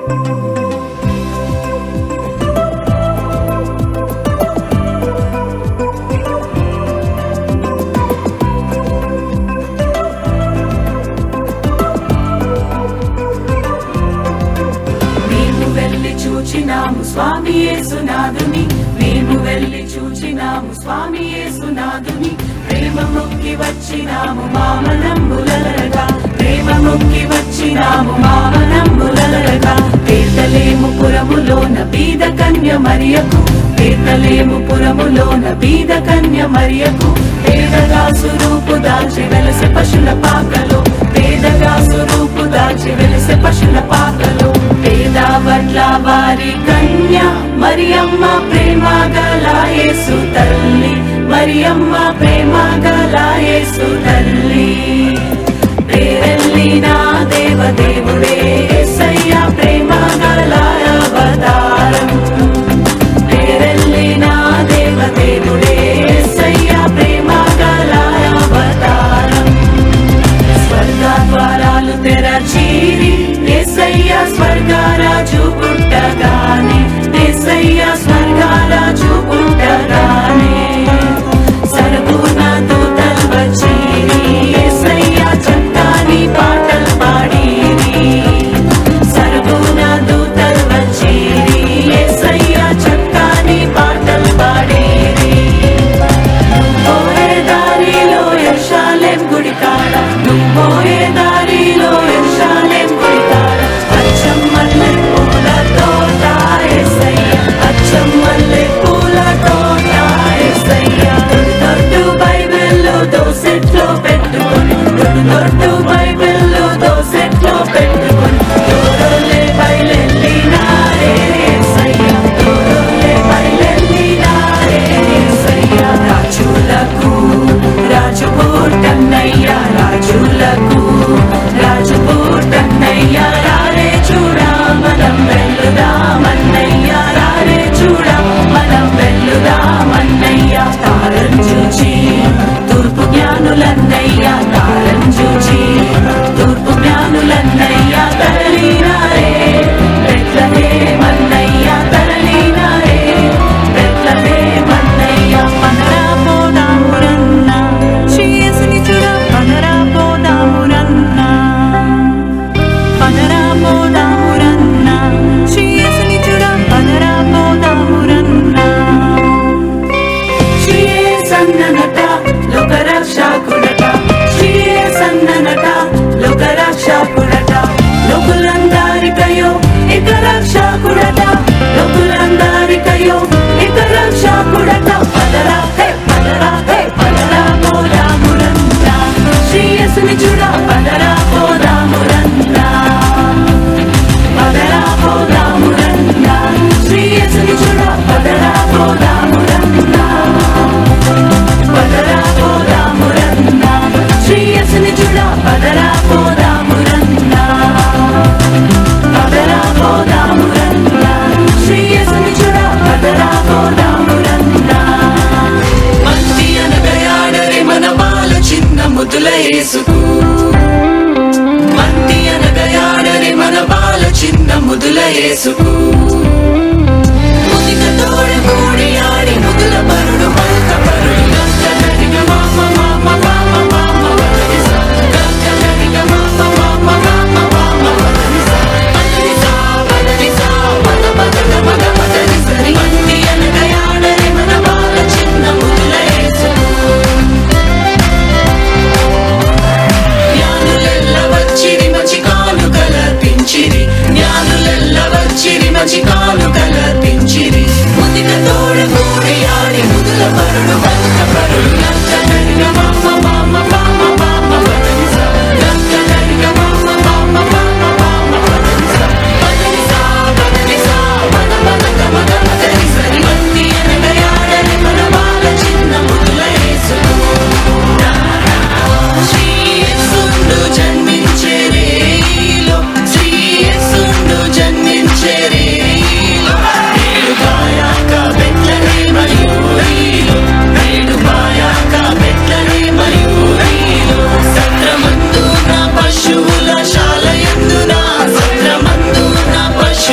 మేము వెళ్ళి చూచినాము స్వామి యేసునాథుని మేము వెళ్ళి చూచినాము స్వామి యేసునాథుని ప్రేమ మొక్కి వచ్చినాము మామనమ్ములరగా ప్రేమ మొక్కి వచ్చినాము మామనమ్ములరగా పేదలేము పురములోన బీద కన్య మరియకు పేదలేము పురములోన బీద కన్య మరియకు పేదగా స్వరూపు దాల్చి వెలసె పశుల పాకలో పేదగా స్వరూపు దాల్చి వెలసె పశుల పాకలో పేద వడ్ల వారి కన్య మరియమ్మ ప్రేమ గల యేసు తల్లి మరియమ్మ ప్రేమ గల యేసు తల్లి పేరెల్లిన దేవదేవుడే యేసయ్య ప్రేమ గల అవతారం పేరెల్లిన దేవదేవుడే యేసయ్య ప్రేమ గల అవతారం స్వర్గ ద్వారాలు తెరచీరి ఏసయ్య స్వర్గరాజు పుట్టగానే ఏసయ్య స్వర్గరాజు పుట్టగానే సరగుణ దూతలు వచ్చీరి ఏసయ్య చక్కని పాటలు పాడిరి సరగుణ దూతలు వచ్చీరి ఏసయ్య చక్కని పాటలు పాడిరి పోయే దారిలో ఎర్షాలెం గుడి కాడ నువ్వు పోయే దారిలో ఎర్షాలెం గుడి కాడ అచ్చం మల్లె పూల తోట ఎసయ్య అచ్చం మల్లె పూల తోట ఎసయ్య దొడ్డు బైబిల్లో దోసెట్లో పెట్టుకొని దొడ్డు బైబిల్లో దోసెట్లో పెట్టుకొని దూరంలే బయలెల్లినారే ఎసయ్య దూరంలే బయలెల్లినారే ఎసయ్య రాజులకు రాజు పూర్తన్నయ్య రాజులకు రాజు పూర్తన్నయ్య రారే చూడా మనం వెల్లుదామన్నయ్య రారే చూడా మనం వెల్లుదామన్నయ్య తారం చూచి తూర్పు జ్ఞానులన్నయ్య తారం చూచి తూర్పు జ్ఞానులన్నయ్య తరలినారే రెట్లనే మన్నయ్య తరలినారే రెట్లనే మన్నయ్య మనరా పోదామురన్న శ్రీయసుని చూడ మనరా పోదామురన్న పనరా పోదామురన్న శ్రీయసుని చూడ పనరా పోదామురన్న శ్రీయే సన్ననట లోకరక్షకుడట శ్రీయే సన్ననట లోకరక్షకుడట లోకులందరికయో ఇక రక్షకుడట లోకులందరికయో ఇక రక్షకుడట పదరా హే పదరా హే పదరా పోదామురన్న శ్రీయసుని చూడ పదరా పోదామురన్న పదరా పోదామురన్న శ్రీయసుని చూడ పదరా పోదామురన్న పదరా పోదామురన్న శ్రీయసుని చూడ పదరా పోదామురన్న పదరా పోదామురన్న శ్రీయసుని చూడ పదరా పోదామురన్న మంచి అనగయాడరే మన బాల చిన్న ముదుల యేసుకు మంది అనగయాడరే మన బాల చిన్న ముదుల యేసుకు ముదిక తోడ కూడి ఆడి ముదుల పరుడు మల్క పరుడు గంగ నడిగ మామ మామ మామ మామ వదనిస గంగ నడిగ మామ మామ మామ మామ వదనిస వదనిస వదనిస మద మద మద వదనిసరి మంది అనగయాడరే మన బాల చిన్న ముదుల యేసుకు జ్ఞానులెల్ల వచ్చిరి మంచి కాను కలర్పించిరి జ్ఞానులెల్ల వచ్చిరి మంచి కాను కలర్పించిరి ముదిక తోడ కూడి ఆడి ముదుల పరుడు బంక పరుడు లంక నడిగ మామ మామ మామ మామ వదనిస లంక నడిగ మామ మామ మామ మామ వదనిస వదనిస వదనిస మద మద మద వదనిసరి మంది అనగయాడని మన బాల చిన్న ముదుల యేసుకు శ్రీయస్సుండు జన్మించే రేయిలో శ్రీయస్సుండు జన్మించే రేయిలో నేడు పాయాక బెట్లనే మయూరిలో నేడు పాయాక బెట్లనే మయూరిలో సత్రమందు నా పశువుల శాలయందున సత్రమందు నా పశు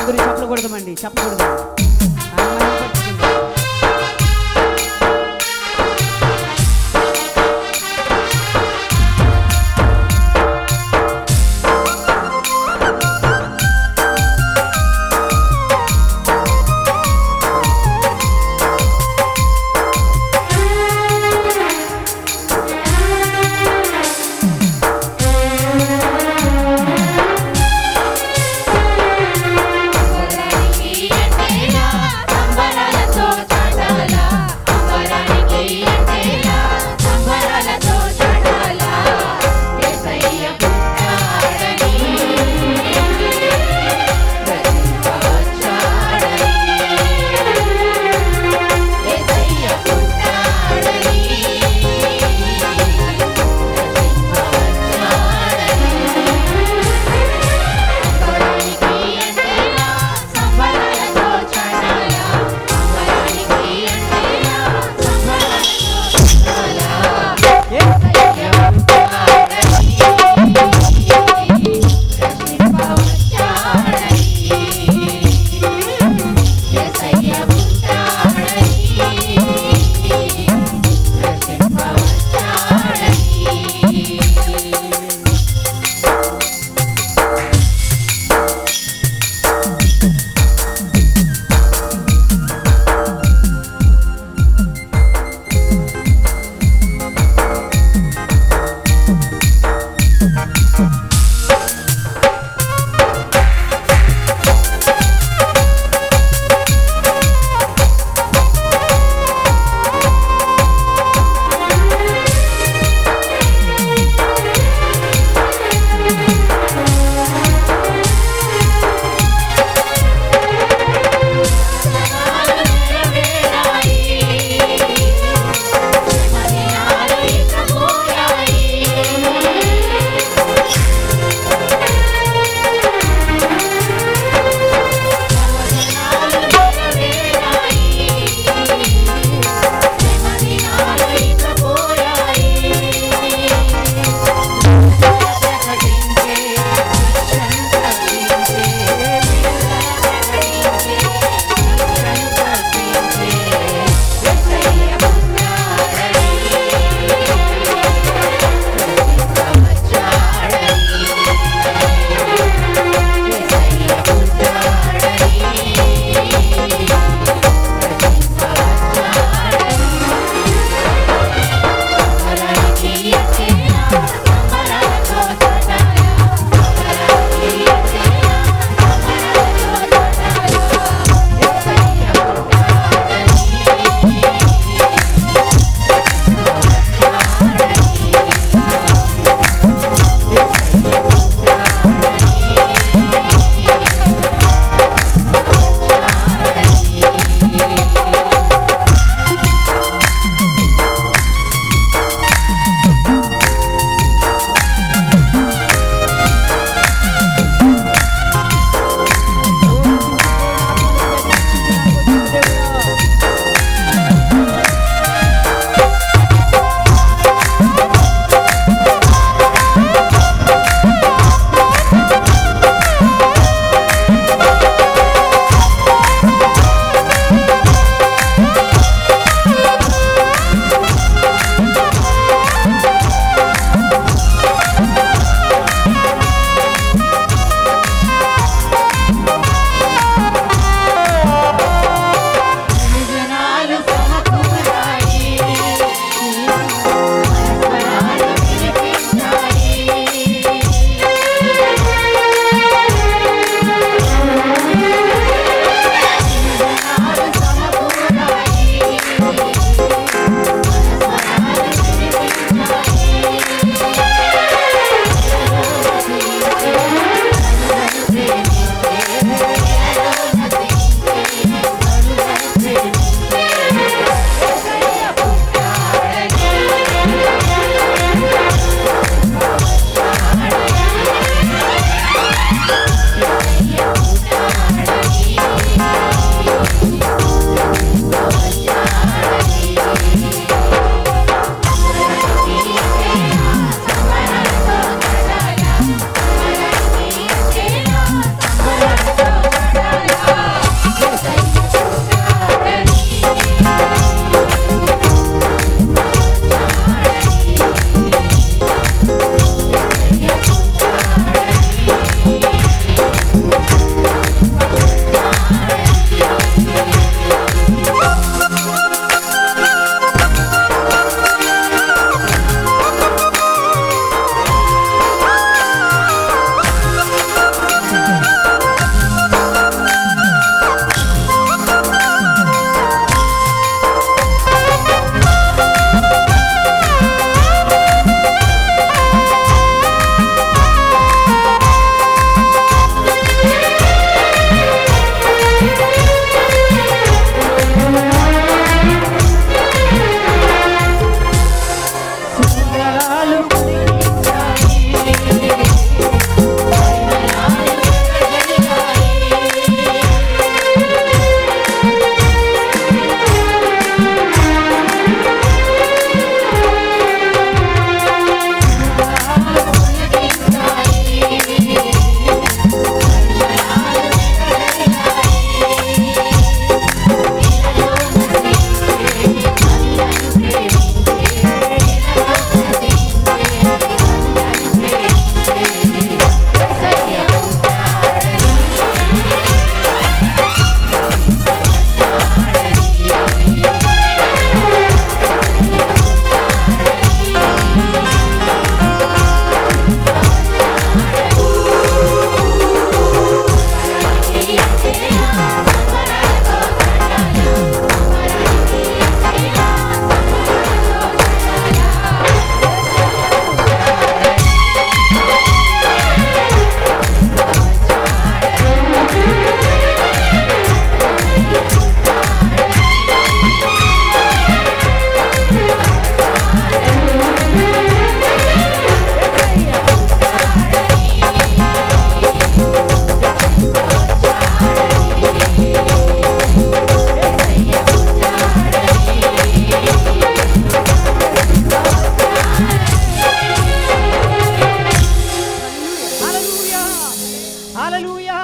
అందరూ చెప్పకూడదండి చెప్పకూడదు ఆయన మహిమపరచుకుందాం. ఎవరికి ఎట్టేలా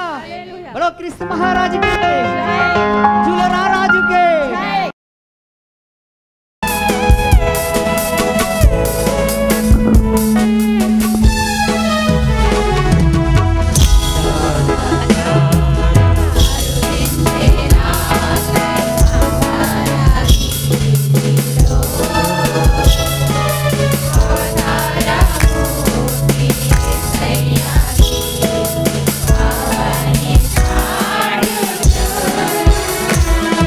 बोलो कृष्ण महाराज के झूलरा राजू के Thank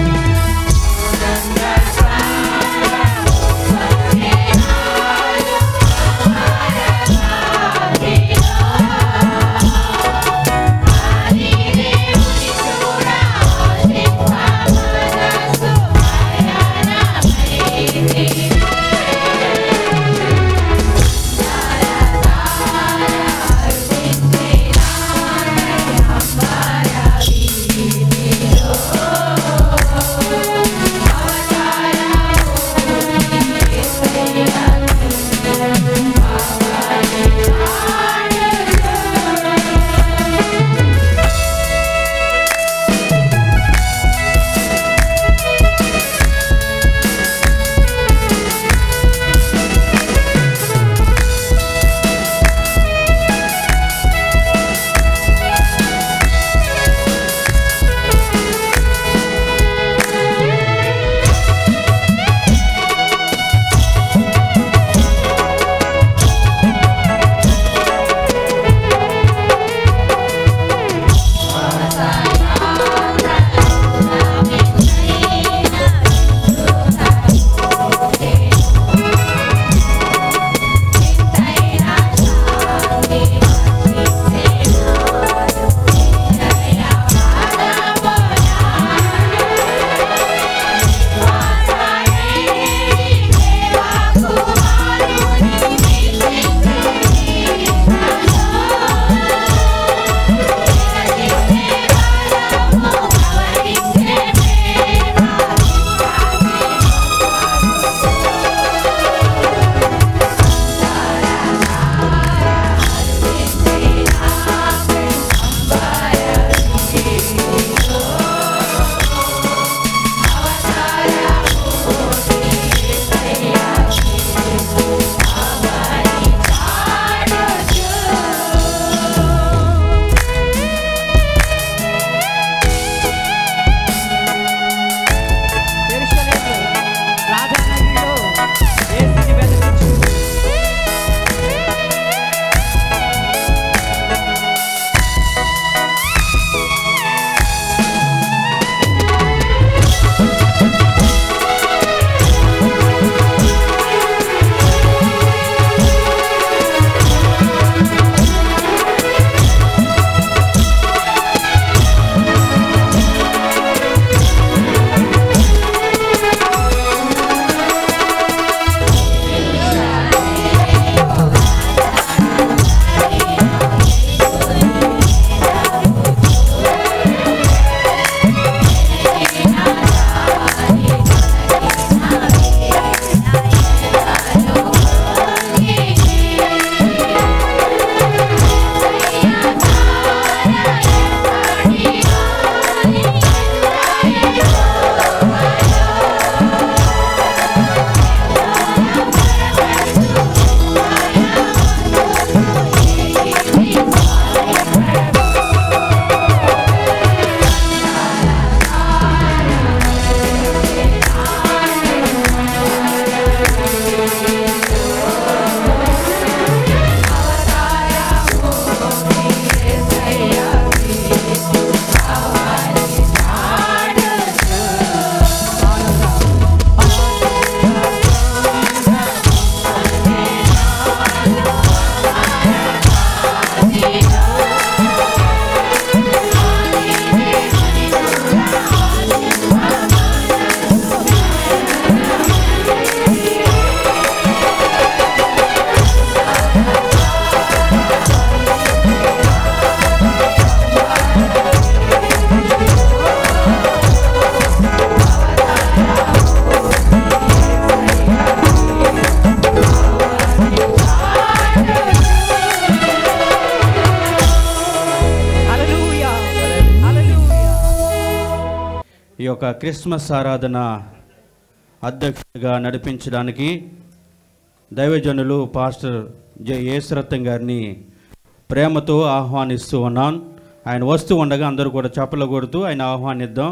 ఈ యొక్క క్రిస్మస్ ఆరాధన అధ్యక్షుడిగా నడిపించడానికి దైవజనులు పాస్టర్ జె యేసరత్నం గారిని ప్రేమతో ఆహ్వానిస్తూ ఉన్నాను ఆయన వస్తూ ఉండగా అందరూ కూడా చప్పలు కొడుతూ ఆయన ఆహ్వానిద్దాం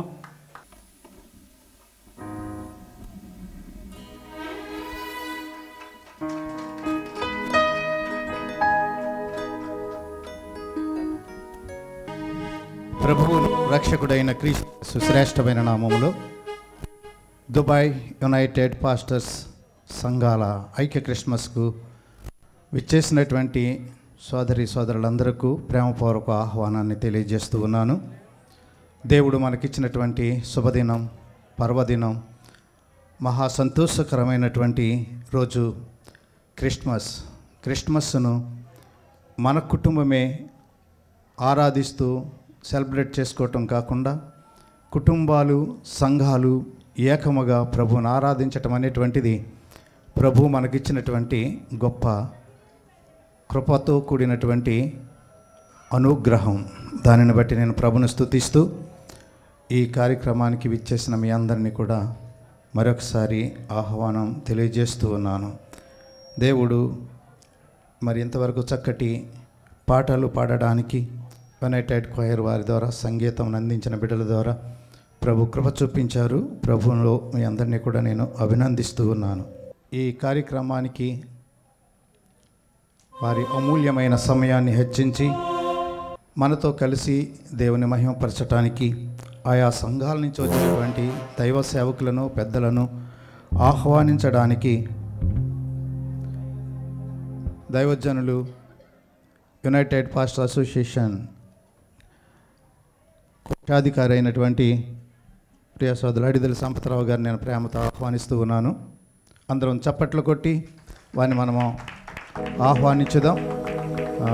ప్రభువును రక్షకుడైన క్రీస్తు సుశ్రేష్టమైన నామములో దుబాయ్ యునైటెడ్ పాస్టర్స్ సంఘాల ఐక్య క్రిస్మస్కు విచ్చేసినటువంటి సోదరి సోదరులందరకు ప్రేమపూర్వక ఆహ్వానాన్ని తెలియజేస్తూ ఉన్నాను దేవుడు మనకిచ్చినటువంటి శుభదినం పర్వదినం మహా సంతోషకరమైనటువంటి రోజు క్రిస్మస్ క్రిస్మస్ను మన కుటుంబమే ఆరాధిస్తూ సెలబ్రేట్ చేసుకోవటం కాకుండా కుటుంబాలు సంఘాలు ఏకముగా ప్రభువుని ఆరాధించటం అనేటువంటిది ప్రభు మనకిచ్చినటువంటి గొప్ప కృపతో కూడినటువంటి అనుగ్రహం దానిని బట్టి నేను ప్రభుని స్తుతిస్తూ ఈ కార్యక్రమానికి విచ్చేసిన మీ అందరినీ కూడా మరొకసారి ఆహ్వానం తెలియజేస్తూ ఉన్నాను దేవుడు మరి ఇంతవరకు చక్కటి పాటలు పాడడానికి యునైటెడ్ క్వైర్ వారి ద్వారా సంగీతం అందించిన బిడ్డల ద్వారా ప్రభు కృప చూపించారు ప్రభువులో మీ అందరినీ కూడా నేను అభినందిస్తూ ఉన్నాను ఈ కార్యక్రమానికి వారి అమూల్యమైన సమయాన్ని హెచ్చించి మనతో కలిసి దేవుని మహిమపరచటానికి ఆయా సంఘాల నుంచి వచ్చినటువంటి దైవ సేవకులను పెద్దలను ఆహ్వానించడానికి దైవజనులు యునైటెడ్ పాస్టర్ అసోసియేషన్ కోశాధికారి అయినటువంటి ప్రియ సోదరులు అడిదల సంపతరావు గారిని నేను ప్రేమతో ఆహ్వానిస్తూ ఉన్నాను అందరం చప్పట్లు కొట్టి వారిని మనము ఆహ్వానించుదాం ఆ,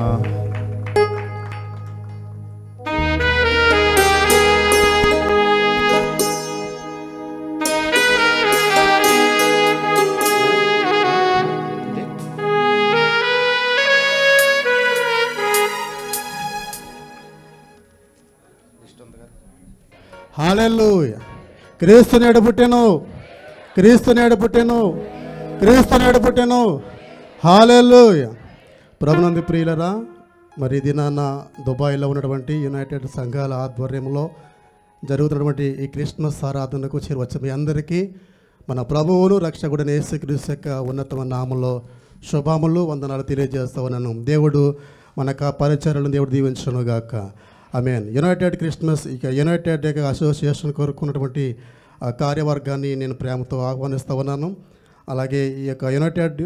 హాలెల్లుయ క్రీస్తు నేడు పుట్టెను క్రీస్తు నేడు పుట్టెను క్రీస్తు నేడు పుట్టెను హాలెల్లుయ ప్రభునంది ప్రియులరా మరి ఇది నాన్న దుబాయ్లో ఉన్నటువంటి యునైటెడ్ సంఘాల ఆధ్వర్యంలో జరుగుతున్నటువంటి ఈ క్రిస్మస్ ఆరాధనకు చేరవచ్చు మీ అందరికీ మన ప్రభువును రక్షకుడైన యేసుక్రీస్తు యొక్క ఉన్నతమైన నామంలో శుభాములు వందనాలు తెలియజేస్తా ఉన్నాను దేవుడు మనకు ఆ పరిచర్యలను దేవుడు దీవించను గాక ఐ మీన్ యునైటెడ్ క్రిస్మస్ ఇక యునైటెడ్ యొక్క అసోసియేషన్ కోరుకున్నటువంటి ఆ కార్యవర్గాన్ని నేను ప్రేమతో ఆహ్వానిస్తూ ఉన్నాను అలాగే ఈ యొక్క యునైటెడ్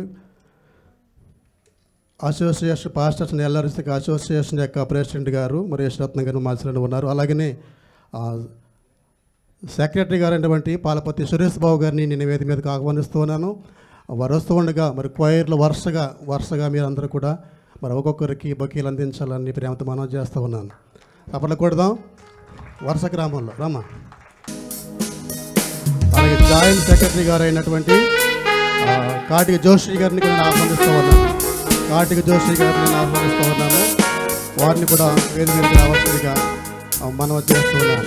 అసోసియేషన్ పాస్టర్స్ ఎల్ఆర్ఎస్కి అసోసియేషన్ యొక్క ప్రెసిడెంట్ గారు మరి యశ్రత్న గారు మాల్సిన ఉన్నారు అలాగనే ఆ, సెక్రటరీ గారు అయినటువంటి పాలపతి సురేష్ బాబు గారిని నేను వేది మీదకి ఆహ్వానిస్తూ ఉన్నాను వారు వస్తూ ఉండగా మరి క్వైర్లు వరుసగా వరుసగా మీరు అందరూ కూడా మరి ఒక్కొక్కరికి బకీలు అందించాలని ప్రేమతో మనం చేస్తూ ఉన్నాను అప్పట్లో కొడదాం వరుస గ్రామంలో రామా అలాగే జాయింట్ సెక్రటరీ గారు అయినటువంటి ఆ, కాటిక జోషి గారిని కూడా నేను ఆహ్వానిస్తూ ఉన్నాను కాటిక జోషి గారిని నేను ఆహ్వానిస్తూ ఉన్నాను వారిని కూడా వేది మీదకి రావాల్సిందిగా ఆ, మనం చేస్తూ ఉన్నాను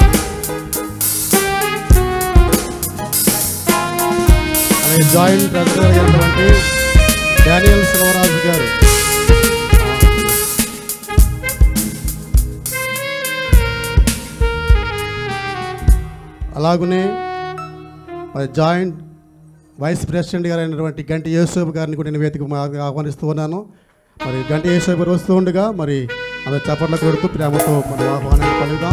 అలాగే జాయింట్ ట్రెజరర్ అయినటువంటి డానియల్ శివరాజు గారు అలాగనే మరి జాయింట్ వైస్ ప్రెసిడెంట్ గారు అయినటువంటి గంటి యేసోబు గారిని కూడా నేను వేదిక మా- ఆహ్వానిస్తూ ఉన్నాను మరి గంటి యేసోబు గారు వస్తూ ఉండగా మరి అందరు చప్పట్లు కొడుతూ ప్రేమతో మనం ఆహ్వానాన్ని పలుకుదాం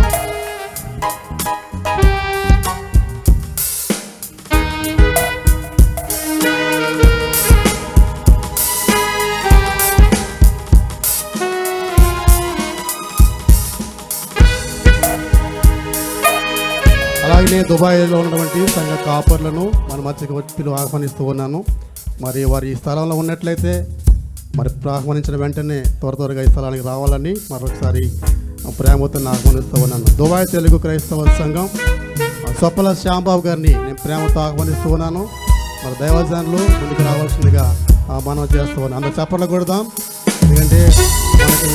అలాగే దుబాయ్లో ఉన్నటువంటి సంఘ కాపర్లను మన మధ్యకి వచ్చి ఆహ్వానిస్తూ ఉన్నాను మరి వారి ఈ స్థలంలో ఉన్నట్లయితే మరి ఆహ్వానించిన వెంటనే త్వర త్వరగా ఈ స్థలానికి రావాలని మరొకసారి ప్రేమతో ఆహ్వానిస్తూ ఉన్నాను దుబాయ్ తెలుగు క్రైస్తవ సంఘం సొప్పల శ్యాంబాబు గారిని నేను ప్రేమతో ఆహ్వానిస్తూ ఉన్నాను మరి దైవజనులు ముందుకు రావాల్సిందిగా ఆ, మనం చేస్తూ ఉన్నాం అందరు చప్పట్లు కొడదాం ఎందుకంటే మనకు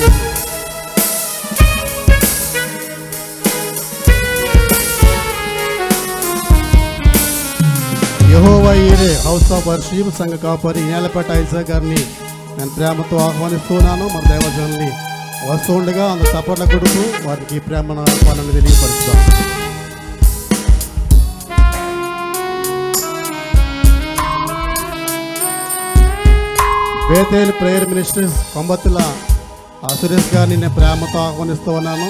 యహోవా ఈరే హౌస్ ఆఫ్ వర్షిప్ సంఘ కాపరి నేలపేట ఐజా గారిని నేను ప్రేమతో ఆహ్వానిస్తున్నాను మన దైవజనుల్ని వస్తూ ఉండగా అంత చప్పట్ల కొడుకు వారికి ప్రేమ పాలన తెలియపరుస్తాం బేతేల్ ప్రేయర్ మినిస్ట్రీస్ కొంబత్తుల ఆ సురేష్ గారిని నేను ప్రేమతో ఆహ్వానిస్తూ ఉన్నాను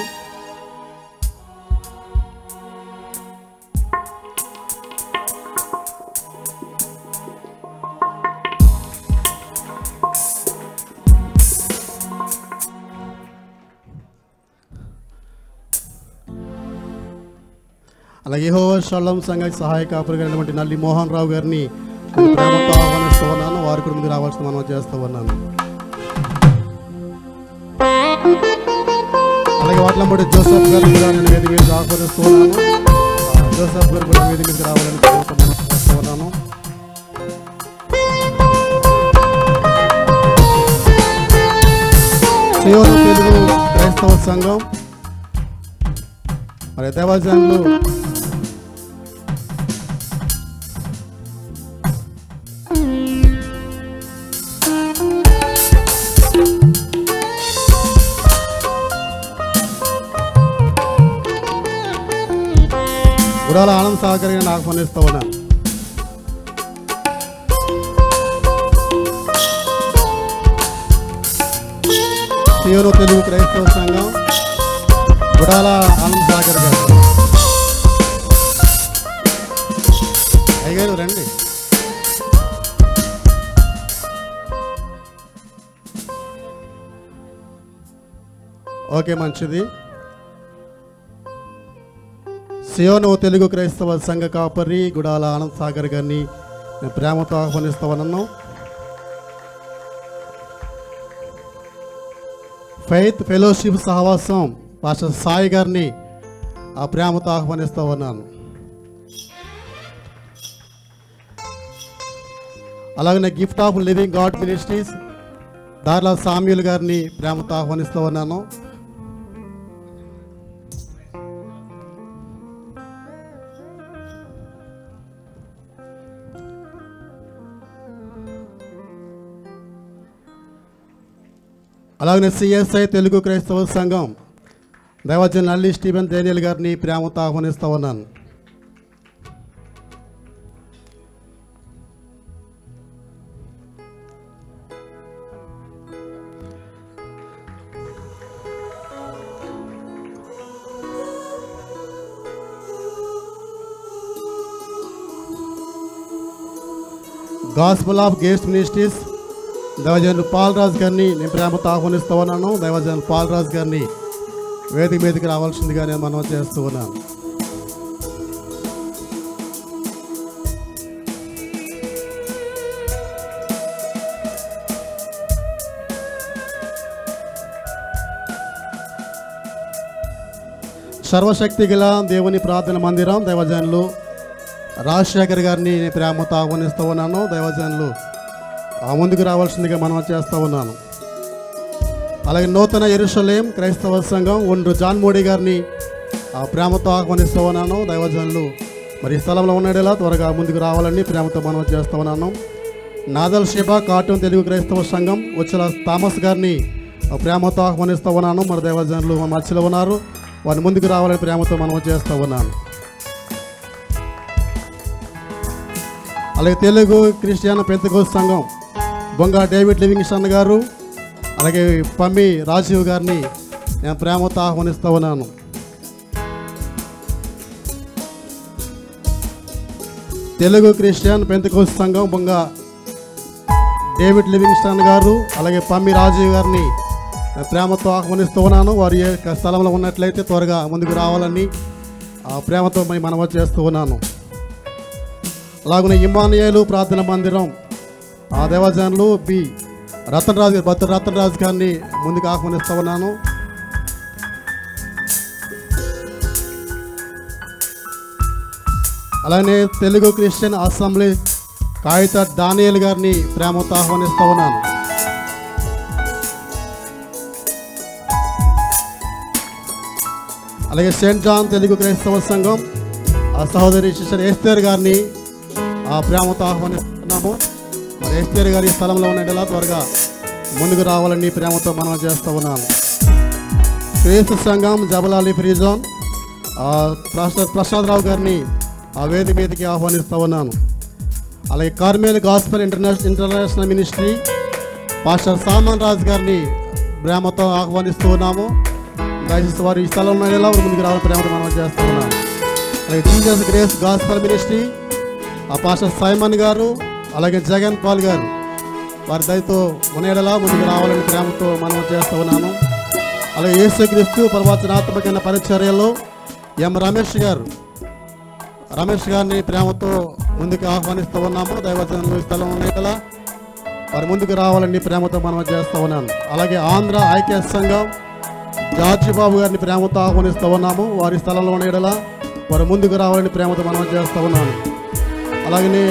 అలాగే హో షల్లం సంఘ సహాయక కాపురినటువంటి నల్లి మోహన్ రావు గారిని నేను ప్రేమతో ఆహ్వానిస్తూ ఉన్నాను వారి కూడా ముందుకు రావాల్సిన మనం చేస్తూ ఉన్నాను అలాగే వాటిలో జోసఫ్ గారిని కూడా నేను వేదిక మీద ఆహ్వానిస్తూ ఉన్నాను ఆ, జోసఫ్ గారు కూడా వేదిక మీదకి రావాలని ప్రేమతో మనం చేస్తూ ఉన్నాను సియోను తెలుగు క్రైస్తవ సంఘం మరి దేవాజనులు గుడాల ఆనంద్ సహకారిగా నాకు ఆహ్వానిస్తూ ఉన్నాను సియోను తెలుగు క్రైస్తవ సంఘం గుడాల ఆనంద్ సాగర్ గారు అయ్యగారు రండి ఓకే మంచిది సియోను తెలుగు క్రైస్తవ సంఘ కాపరి గుడాల ఆనంద్ సాగర్ గారిని నేను ప్రేమతో ఆహ్వానిస్తూ ఉన్నాను ఫెయిత్ ఫెలోషిప్ సహవాసం పాస్టర్ సాయి గారిని ఆ ప్రేమతో ఆహ్వానిస్తూ ఉన్నాను అలాగనే gift of living God ministries Darla Samuel గారిని ప్రేమతో ఆహ్వానిస్తూ ఉన్నాను అలాగనే సిఎస్ఐ తెలుగు క్రైస్తవ సంఘం దైవజన్ నల్లి స్టీవెన్ డేనియల్ గారిని ప్రేమతో ఆహ్వానిస్తూ ఉన్నాను గాస్పుల్ ఆఫ్ గేస్ట్ మినిస్ట్రీస్ దైవజనులు పాలరాజు గారిని నేను ప్రేమతో ఆహ్వానిస్తూ ఉన్నాను దైవజనులు పాలరాజు గారిని వేదిక మీదకి రావాల్సిందిగా నేను మనం చేస్తూ ఉన్నాను సర్వశక్తి గల దేవుని ప్రార్థన మందిరం దైవజనులు రాజశేఖర్ గారిని నేను ప్రేమతో ఆహ్వానిస్తూ ఉన్నాను దైవజనులు ఆ ముందుకు రావాల్సిందిగా మనం చేస్తూ ఉన్నాను అలాగే నూతన ఎరుషలేం క్రైస్తవ సంఘం ఒండ్రు జాన్ మోడీ గారిని ఆ ప్రేమతో ఆహ్వానిస్తూ ఉన్నాను దైవజనులు మరి ఈ స్థలంలో ఉన్నాడేలా త్వరగా ముందుకు రావాలని ప్రేమతో మనం చేస్తూ ఉన్నాను నాదల్ షిబా కార్టూన్ తెలుగు క్రైస్తవ సంఘం వచ్చల థామస్ గారిని ఆ ప్రేమతో ఆహ్వానిస్తూ ఉన్నాను మరి దైవజనులు మన మధ్యలో ఉన్నారు వారి ముందుకు రావాలని ప్రేమతో మనం చేస్తూ ఉన్నాను అలాగే తెలుగు క్రిస్టియన్ పెద్దగోస్ సంఘం బొంగ డేవిడ్ లివింగ్స్టన్ గారు అలాగే పమ్మి రాజీవ్ గారిని నేను ప్రేమతో ఆహ్వానిస్తూ ఉన్నాను తెలుగు క్రిస్టియన్ పెంతకోస్ సంఘం బొంగ డేవిడ్ లివింగ్స్టన్ గారు అలాగే పమ్మి రాజీవ్ గారిని నేను ప్రేమతో ఆహ్వానిస్తూ ఉన్నాను వారి యొక్క స్థలంలో ఉన్నట్లయితే త్వరగా ముందుకు రావాలని ఆ ప్రేమతో మరి మనవ చేస్తూ ఉన్నాను అలాగనే ఇమానియాలు ప్రార్థన మందిరం ఆ దేవజనులు బి రతన్ రాజు గారు భక్తుడు రతన్ రాజు గారిని ముందుకు ఆహ్వానిస్తూ ఉన్నాను అలానే తెలుగు క్రిస్టియన్ అసెంబ్లీ కాగిత దానియల్ గారిని ప్రేమతో ఆహ్వానిస్తూ ఉన్నాను అలాగే సెయింట్ జాన్ తెలుగు క్రైస్తవ సంఘం ఆ సహోదరి సిస్టర్ ఎస్తేర్ గారిని ఆ ప్రేమతో ఆహ్వానిస్తున్నాము మరి ఎస్పీఆర్ గారి ఈ స్థలంలో ఉండేలా త్వరగా ముందుకు రావాలని ప్రేమతో మనం చేస్తూ ఉన్నాను క్రీస్తు సంఘం జబలాలి ఫ్రీ జోన్ ఆ పాస్టర్ ప్రసాదరావు గారిని ఆ వేది మీదకి ఆహ్వానిస్తూ ఉన్నాను అలాగే Carmel gospel international international ministry pastor Saman Raj గారిని ప్రేమతో ఆహ్వానిస్తూ ఉన్నాము దయచేసి వారు ఈ స్థలంలో ఎలా ముందుకు రావాలని ప్రేమతో మనం చేస్తూ ఉన్నాము అలాగే జీసస్ గ్రేస్ గాస్పల్ మినిస్ట్రీ ఆ పాస్టర్ సైమన్ గారు అలాగే జగన్ పాల్ గారు వారి దయతో మునేడలా ముందుకు రావాలని ప్రేమతో మనం చేస్తూ ఉన్నాము అలాగే యేసుక్రీస్తు ప్రవచనాత్మకమైన పరిచర్యలో ఎం రమేష్ గారు రమేష్ గారిని ప్రేమతో ముందుకు ఆహ్వానిస్తూ ఉన్నాము దైవజనులు ఈ స్థలం ఉండేలా వారి ముందుకు రావాలని ప్రేమతో మనం చేస్తూ ఉన్నాను అలాగే ఆంధ్ర ఐక్య సంఘం జార్జి బాబు గారిని ప్రేమతో ఆహ్వానిస్తూ ఉన్నాము వారి స్థలంలో ఉండేలా వారు ముందుకు రావాలని ప్రేమతో మనం చేస్తూ ఉన్నాను అలాగనే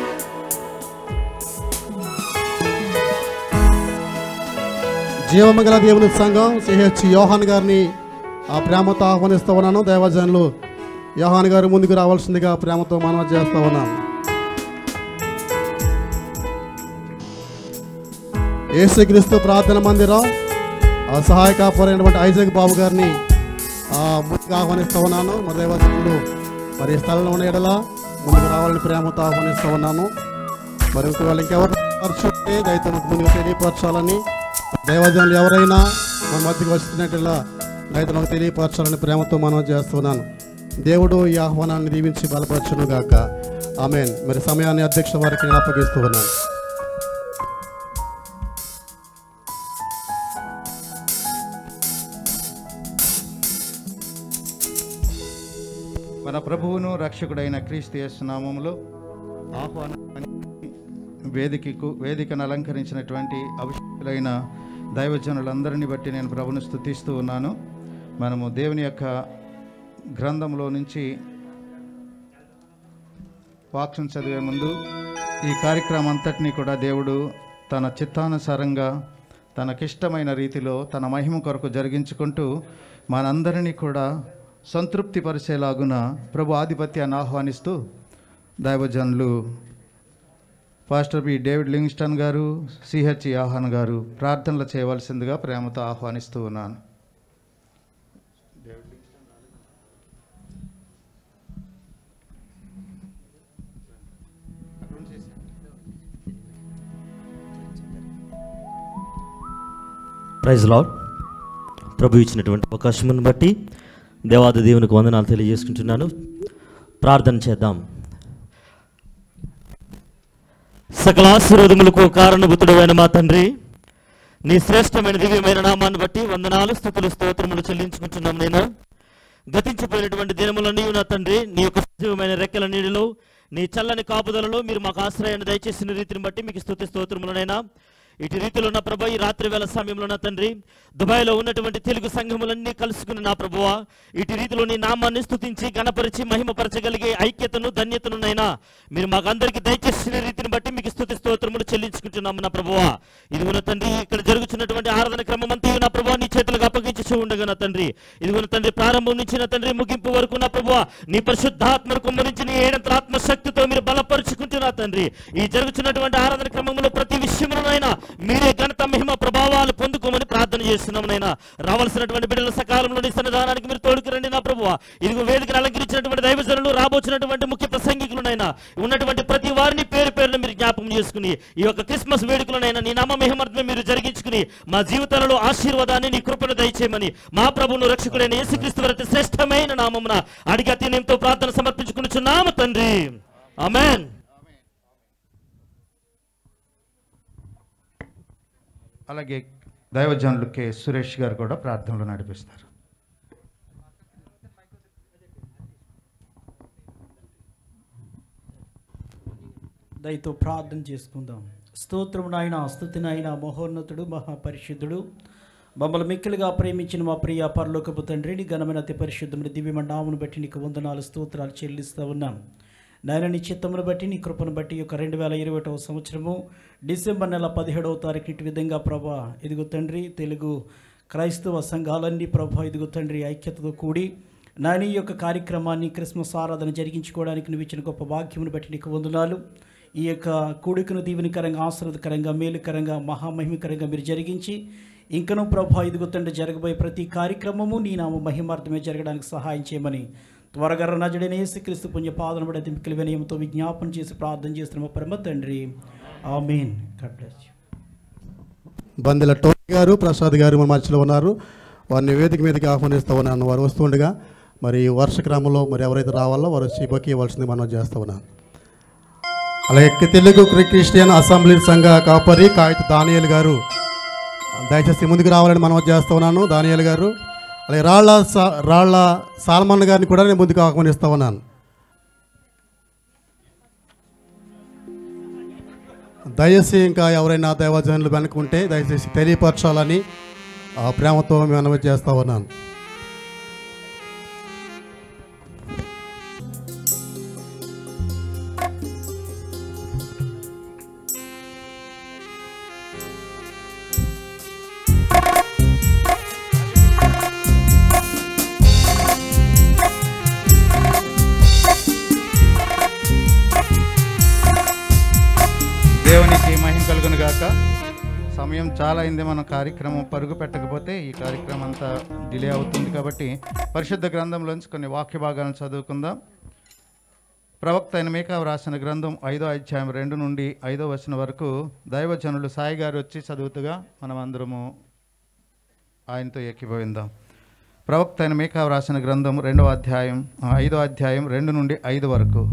జీవమంగళ దేవుని సంఘం సిహెచ్ యోహాన్ గారిని ఆ ప్రేమతో ఆహ్వానిస్తూ ఉన్నాను దైవజనులు యోహాన్ గారు ముందుకు రావాల్సిందిగా ప్రేమతో మనం చేస్తూ ఉన్నాను యేసుక్రీస్తు ప్రార్థన మందిరం ఆ సహాయక పోరైనటువంటి ఐజక్ బాబు గారిని ఆ ముందుకు ఆహ్వానిస్తూ ఉన్నాను మరి దైవజనులు మరి ఈ స్థలంలో ఉన్న ఎడల ముందుకు రావాలని ప్రేమతో ఆహ్వానిస్తూ ఉన్నాను మరి ఒకవేళ ఇంకెవరు పరచుంటే దయతో మాకు ముందుకు తెలియపరచాలని దైవజనులు ఎవరైనా మన మధ్యకి వస్తున్నట్టులా దయతో మాకు తెలియపరచాలని ప్రేమతో మనం చేస్తున్నాను దేవుడు ఈ ఆహ్వానాన్ని దీవించి బలపరచును గాక ఆమెన్ మరి సమయాన్ని అధ్యక్ష వారికి నేను అప్పగిస్తూ ఉన్నాను మన ప్రభువును రక్షకుడైన క్రీస్తు యేసు నామములో ఆహ్వానాన్ని వేదికకు వేదికను అలంకరించినటువంటి అభిషేకులైన దైవజనులందరినీ బట్టి నేను ప్రభును స్థుతిస్తూ ఉన్నాను మనము దేవుని యొక్క గ్రంథంలో నుంచి వాక్యం చదివే ముందు ఈ కార్యక్రమం అంతటినీ కూడా దేవుడు తన చిత్తానుసారంగా తనకిష్టమైన రీతిలో తన మహిమ కొరకు జరిగించుకుంటూ మనందరినీ కూడా సంతృప్తి పరిచేలాగున ప్రభు ఆధిపత్యాన్ని ఆహ్వానిస్తూ దైవజనులు పాస్టర్ బి డేవిడ్ లింగ్స్టన్ గారు సిహెచ్ ఆహ్వాన్ గారు ప్రార్థనలు చేయవలసిందిగా ప్రేమతో ఆహ్వానిస్తూ ఉన్నాను ప్రైజ్ లాడ్ ప్రభు ఇచ్చినటువంటి అవకాశమును బట్టి దేవాది దేవునికి వందనాలు తెలియజేసుకుంటున్నాను ప్రార్థన చేద్దాం సకల ఆశీర్వాదములకు కారణభూతుడమైన మా తండ్రి నీ శ్రేష్టమైన దివ్యమైన నామాన్ని బట్టి వందనాలు స్థుతులు స్తోత్రములు చెల్లించుకుంటున్నాం నేను గతించిపోయినటువంటి దినములన్నీ నా తండ్రి నీ యొక్క సజీవమైన రెక్కల నీడిలో నీ చల్లని కాపుదలలో మీరు మాకు ఆశ్రయాన్ని దయచేసిన రీతిని బట్టి మీకు స్థుతి స్తోత్రములనైనా ఇటు రీతిలో నా ప్రభు ఈ రాత్రి వేళ సమయంలో నా తండ్రి దుబాయ్లో ఉన్నటువంటి తెలుగు సంఘములన్నీ కలుసుకుని నా ప్రభువా ఇటు రీతిలో నీ నామాన్ని స్తుతించి గణపరిచి మహిమపరచగలిగే ఐక్యతను ధన్యతను నైనా మీరు మాకు అందరికీ దయచేసిన రీతిని బట్టి మీకు స్థుతి స్తోత్రములు చెల్లించుకుంటున్నాము నా ప్రభువా ఇదిగో నా తండ్రి ఇక్కడ జరుగుతున్నటువంటి ఆరాధన క్రమం అంతా నా ప్రభువా నీ చేతులకు అప్పగించి ఉండగా నా తండ్రి ఇదిగో నా తండ్రి ప్రారంభం నుంచి నా తండ్రి ముగింపు వరకు నా ప్రభువా నీ పరిశుద్ధాత్మను కుమ్మరించి నీ ఏడంతల ఆత్మశక్తితో మీరు బలపరుచుకుంటున్నా తండ్రి ఈ జరుగుతున్నటువంటి ఆరాధన క్రమంలో ప్రతి విషయంలోనైనా మీరే ఘనత మహిమ ప్రభావాలు పొందుకోమని ప్రార్థన చేస్తున్నాం నైనా రావాల్సినటువంటి బిడ్డల సకాలంలో నీ సన్నిధానానికి మీరు తోడుకు రండి నా ప్రభువా ఇదిగో వేదికను అలంకరించినటువంటి దైవజనులు రాబోచినటువంటి ముఖ్య ప్రసంగికులనైనా ఉన్నటువంటి ప్రతి వారిని పేరు పేరున మీరు జ్ఞాపకం చేసుకుని ఈ యొక్క క్రిస్మస్ వేడుకలనైనా నీ నామ మహిమార్థమే మీరు జరిగించుకుని మా జీవితాలలో ఆశీర్వాదాన్ని నీ కృపను దయచేయమని మా ప్రభువును రక్షకుడైన యేసుక్రీస్తు వారి శ్రేష్టమైన నామమున అడిగి అత్యనంతో ప్రార్థన సమర్పించుకునిచున్నాము తండ్రి ఆమెన్ అలాగే దైవజనులు కె సురేష్ గారు కూడా ప్రార్థనలు నడిపిస్తారు దయతో ప్రార్థన చేసుకుందాం స్తోత్రము నాయన స్థుతి నాయన మహోన్నతుడు మహాపరిశుద్ధుడు మమ్మల్ని మిక్కిలిగా ప్రేమించిన మా ప్రియ పరలోకపు తండ్రిని ఘనమైన అతి పరిశుద్ధముని దివ్యమ నామును బట్టి నీకు వందనాలు స్తోత్రాలు చెల్లిస్తూ ఉన్నాం నాయన నీ చిత్తమును బట్టి నీ కృపను బట్టి ఈ యొక్క రెండు వేల ఇరవై ఒకటవ సంవత్సరము డిసెంబర్ నెల పదిహేడవ తారీఖు ఇటు విధంగా ప్రభా ఇదిగో తండ్రి తెలుగు క్రైస్తవ సంఘాలన్నీ ప్రభా ఇదిగో తండ్రి ఐక్యతతో కూడి నాని ఈ యొక్క కార్యక్రమాన్ని క్రిస్మస్ ఆరాధన జరిగించుకోవడానికి నువ్వు ఇచ్చిన గొప్ప భాగ్యమును బట్టి నీకు వందనాలు ఈ యొక్క కూడికను దీవెనకరంగా ఆశ్రదకరంగా మేలుకరంగా మహామహిమకరంగా మీరు జరిగించి ఇంకనూ ప్రభా ఇదిగో తండ్రి జరగబోయే ప్రతి కార్యక్రమము నీ నామ మహిమార్థమే జరగడానికి సహాయం చేయమని త్వరగా నజడైన యేసుక్రీస్తు పుణ్య పాదన పడే దింపికల వినయంతో విజ్ఞాపన చేసి ప్రార్థన చేస్తున్న మా పరమ తండ్రి ఆమీన్ God bless you Bandela Tony గారు ప్రసాద్ గారు మన మధ్యలో ఉన్నారు వారిని వేదిక మీదకి ఆహ్వానిస్తూ ఉన్నాను వారు వస్తుండగా మరి ఈ వర్ష క్రమంలో మరి ఎవరైతే రావాలో వారు వచ్చి బొకే ఇవ్వాల్సింది మనం చేస్తూ ఉన్నాను అలాగే తెలుగు క్రి- క్రిస్టియన్ అసెంబ్లీ సంఘ కాపరి కాగిత దానియేలు గారు దయచేసి ముందుకు రావాలని మనం చేస్తూ ఉన్నాను దానియేలు గారు అలాగే రాళ్ళ సా- రాళ్ళ సాల్మన్ గారిని కూడా నేను ముందుకు ఆహ్వానిస్తూ ఉన్నాను దయచేసి ఇంకా ఎవరైనా దైవజనులు వెనుకుంటే దయచేసి తెలియపరచాలని ఆ ప్రేమతో మేము చేస్తూ ఉన్నాను దేవునికి మహిమ కలుగును గాక సమయం చాలా అయింది మనం కార్యక్రమం పరుగు పెట్టకపోతే ఈ కార్యక్రమం అంతా డిలే అవుతుంది కాబట్టి పరిశుద్ధ గ్రంథంలోంచి కొన్ని వాక్య భాగాలను చదువుకుందాం ప్రవక్త అయిన మీకా రాసిన గ్రంథం ఐదో అధ్యాయం రెండు నుండి ఐదో వచనం వరకు దైవజనులు సాయి గారు వచ్చి చదువుతుగా మనం అందరము ఆయనతో ఏకీభవిందాం ప్రవక్త అయిన మీకా రాసిన గ్రంథం రెండవ అధ్యాయం ఆ, ఐదో అధ్యాయం రెండు నుండి ఐదు వరకు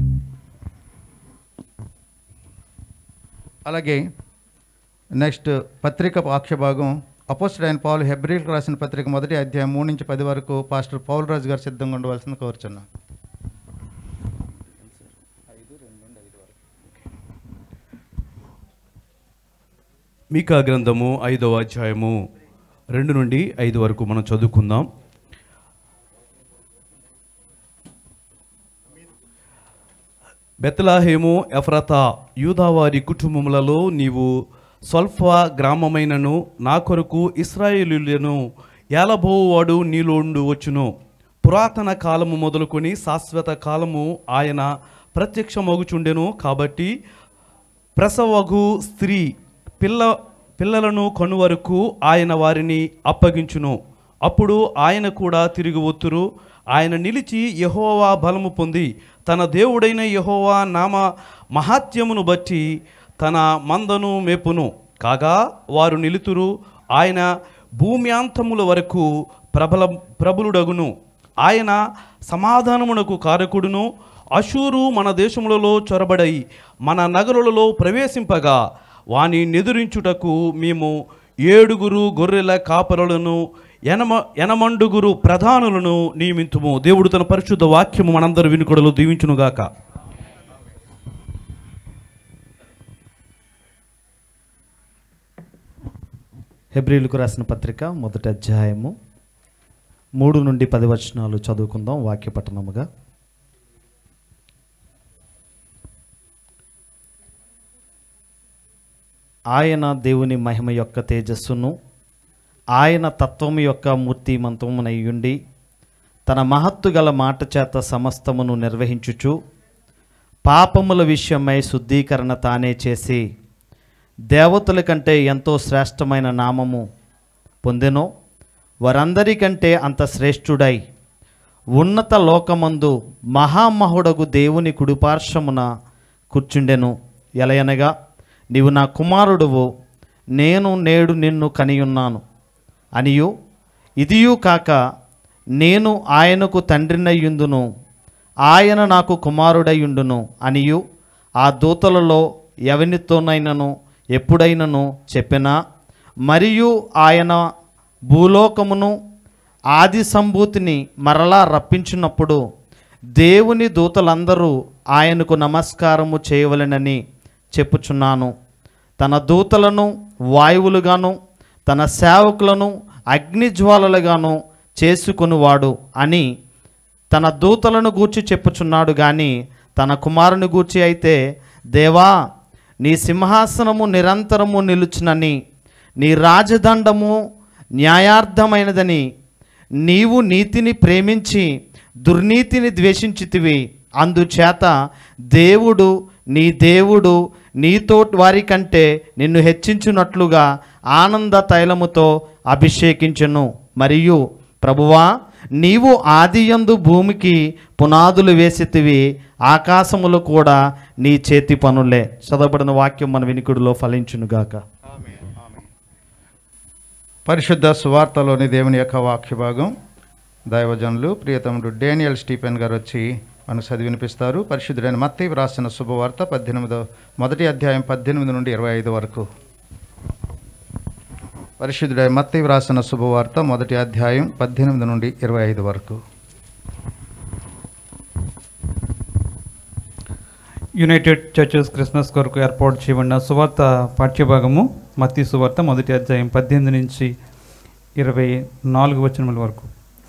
అలాగే నెక్స్ట్ పత్రిక పాక్షభాగం అపోస్టెడ్ అయిన పౌలు హెబ్రిల్కి రాసిన పత్రిక మొదటి అధ్యాయం మూడు నుంచి పది వరకు పాస్టర్ పౌల్ రాజు గారు సిద్ధంగా ఉండవలసింది కోరుచున్నాను మీకా గ్రంథము ఐదవ అధ్యాయము రెండు నుండి ఐదు వరకు మనం చదువుకుందాం బెతలాహేము ఎఫ్రతా యూదావారి కుటుంబములలో నీవు స్వల్ప గ్రామమైనను నా కొరకు ఇస్రాయేలీలను ఏలబోవాడు నీలోండు వచ్చును పురాతన కాలము మొదలుకొని శాశ్వత కాలము ఆయన ప్రత్యక్షమగుచుండెను కాబట్టి ప్రసవగు స్త్రీ పిల్ల పిల్లలను కనువరకు ఆయన వారిని అప్పగించును అప్పుడు ఆయన కూడా తిరిగి ఒత్తురు ఆయన నిలిచి యహోవా బలము పొంది తన దేవుడైన యహోవా నామ మహాత్యమును బట్టి తన మందను మేపును కాగా వారు నిలుతురు ఆయన భూమ్యాంతముల వరకు ప్రబల ప్రబలుడగును ఆయన సమాధానమునకు కారకుడును అశూరు మన దేశములలో చొరబడై మన నగరులలో ప్రవేశింపగా వాని నెదురించుటకు మేము ఏడుగురు గొర్రెల కాపరులను ఎనమ ఎనమండుగురు ప్రధానులను నియమింతుము దేవుడు తన పరిశుద్ధ వాక్యము మనందరి వినుకొడలు దీవించునుగాక హెబ్రిలకు రాసిన పత్రిక మొదటి అధ్యాయము మూడు నుండి పది వచనాలు చదువుకుందాం వాక్య పఠనముగా ఆయన దేవుని మహిమ యొక్క తేజస్సును ఆయన తత్వము యొక్క మూర్తిమంతమునయ్యుండి తన మహత్తు గల మాట చేత సమస్తమును నిర్వహించుచు పాపముల విషయమై శుద్ధీకరణ తానే చేసి దేవతల కంటే ఎంతో శ్రేష్టమైన నామము పొందెనో వారందరికంటే అంత శ్రేష్ఠుడై ఉన్నత లోకమందు మహామహుడగు దేవుని కుడిపార్శ్వమున కూర్చుండెను ఎలయనగా నీవు నా కుమారుడువు నేను నేడు నిన్ను కనియున్నాను అనియు ఇదియు కాక నేను ఆయనకు తండ్రినయ్యుందును ఆయన నాకు కుమారుడయ్యుండును అనియు ఆ దూతలలో ఎవనితోనైనను ఎప్పుడైనను చెప్పినా మరియు ఆయన భూలోకమును ఆది సంభూతిని మరలా రప్పించినప్పుడు దేవుని దూతలందరూ ఆయనకు నమస్కారము చేయవలెనని చెప్పుచున్నాను తన దూతలను వాయువులుగాను తన సేవకులను అగ్నిజ్వాలలుగాను చేసుకొనువాడు అని తన దూతలను గూర్చి చెప్పుచున్నాడు గాని తన కుమారుని గూర్చి అయితే దేవా నీ సింహాసనము నిరంతరము నిలుచునని నీ రాజదండము న్యాయార్థమైనదని నీవు నీతిని ప్రేమించి దుర్నీతిని ద్వేషించితివి అందుచేత దేవుడు నీ దేవుడు నీతో వారి కంటే నిన్ను హెచ్చించున్నట్లుగా ఆనంద తైలముతో అభిషేకించును మరియు ప్రభువా నీవు ఆదియందు భూమికి పునాదులు వేసితివి ఆకాశములు కూడా నీ చేతి పనులే చదవబడిన వాక్యం మన వినికుడిలో ఫలించునుగాక పరిశుద్ధ సువార్తలోని దేవుని యొక్క వాక్య భాగం దైవజనులు ప్రియతముడు డేనియల్ స్టీఫెన్ గారు వచ్చి మనకు చదివి వినిపిస్తారు పరిశుద్ధుడైన మత్తి రాసిన శుభవార్త పద్దెనిమిదో మొదటి అధ్యాయం పద్దెనిమిది నుండి ఇరవై ఐదు వరకు పరిశుద్ధుడైన మత్తి రాసిన శుభవార్త మొదటి అధ్యాయం పద్దెనిమిది నుండి ఇరవై ఐదు వరకు యునైటెడ్ చర్చెస్ క్రిస్మస్ కొరకు ఏర్పాటు చేయబడిన సువార్త పాఠ్యభాగము మత్తి సువార్త మొదటి అధ్యాయం పద్దెనిమిది నుంచి ఇరవై నాలుగు వచనముల వరకు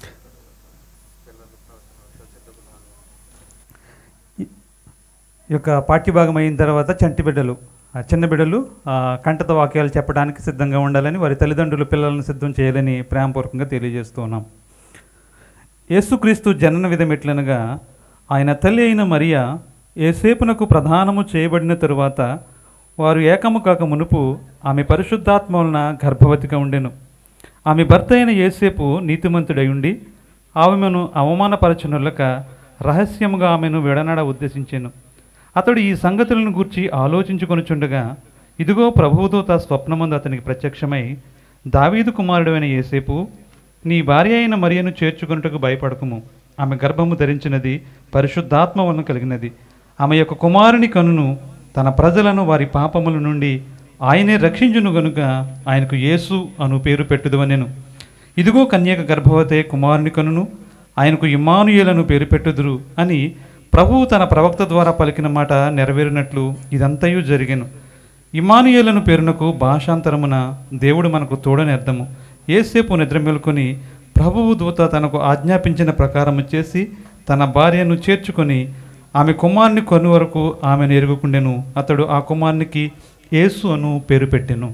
ఈ యొక్క పాఠ్యభాగం అయిన తర్వాత చంటి బిడ్డలు ఆ చిన్న బిడ్డలు ఆ, కంటత వాక్యాలు చెప్పడానికి సిద్ధంగా ఉండాలని వారి తల్లిదండ్రులు పిల్లలను సిద్ధం చేయాలని ప్రేమపూర్వకంగా తెలియజేస్తూ ఉన్నాం యేసుక్రీస్తు జనన విధం ఎట్లనగా ఆయన తల్లి అయిన మరియా ఏసేపునకు ప్రధానము చేయబడిన తరువాత వారు ఏకము కాక మునుపు ఆమె పరిశుద్ధాత్మ వలన గర్భవతిగా ఉండెను ఆమె భర్త అయిన ఏసేపు నీతిమంతుడై ఉండి ఆమెను అవమానపరచనులక రహస్యముగా ఆమెను విడనడ ఉద్దేశించెను అతడు ఈ సంగతులను గూర్చి ఆలోచించుకొనుచుండగా ఇదిగో ప్రభువుదూత స్వప్నమందు అతనికి ప్రత్యక్షమై దావీదు కుమారుడైన ఏసేపు నీ భార్య అయిన మరియను చేర్చుకొనుటకు భయపడకుము ఆమె గర్భము ధరించినది పరిశుద్ధాత్మ వలన కలిగినది ఆమె యొక్క కుమారుని కనును తన ప్రజలను వారి పాపముల నుండి ఆయనే రక్షించును గనుక ఆయనకు యేసు అను పేరు పెట్టుదువనెను ఇదిగో కన్యక గర్భవతే కుమారుని కనును ఆయనకు ఇమ్మానుయేలను పేరు పెట్టుదురు అని ప్రభువు తన ప్రవక్త ద్వారా పలికిన మాట నెరవేరినట్లు ఇదంతయు జరిగెను ఇమానుయేలను పేరునకు భాషాంతరమున దేవుడు మనకు తోడని అర్థము ఏసేపు నిద్ర మేలుకొని ప్రభువు దూత తనకు ఆజ్ఞాపించిన ప్రకారము చేసి తన భార్యను చేర్చుకొని ఆమె కుమారుని కొను వరకు ఆమెను ఎరుగుకుండెను అతడు ఆ కుమారునికి యేసు అను పేరు పెట్టెను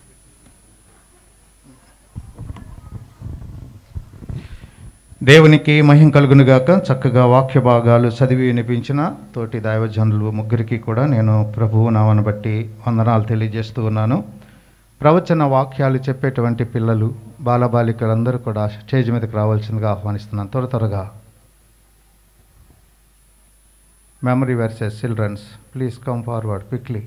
దేవునికి మహిం కలుగునుగాక చక్కగా వాక్య భాగాలు చదివి వినిపించిన తోటి దైవజనులు ముగ్గురికి కూడా నేను ప్రభువు నామను బట్టి వందనాలు తెలియజేస్తూ ఉన్నాను ప్రవచన వాక్యాలు చెప్పేటువంటి పిల్లలు బాలబాలికలందరూ కూడా స్టేజ్ మీదకి రావాల్సిందిగా ఆహ్వానిస్తున్నాను త్వర త్వరగా memory verses children's please come forward quickly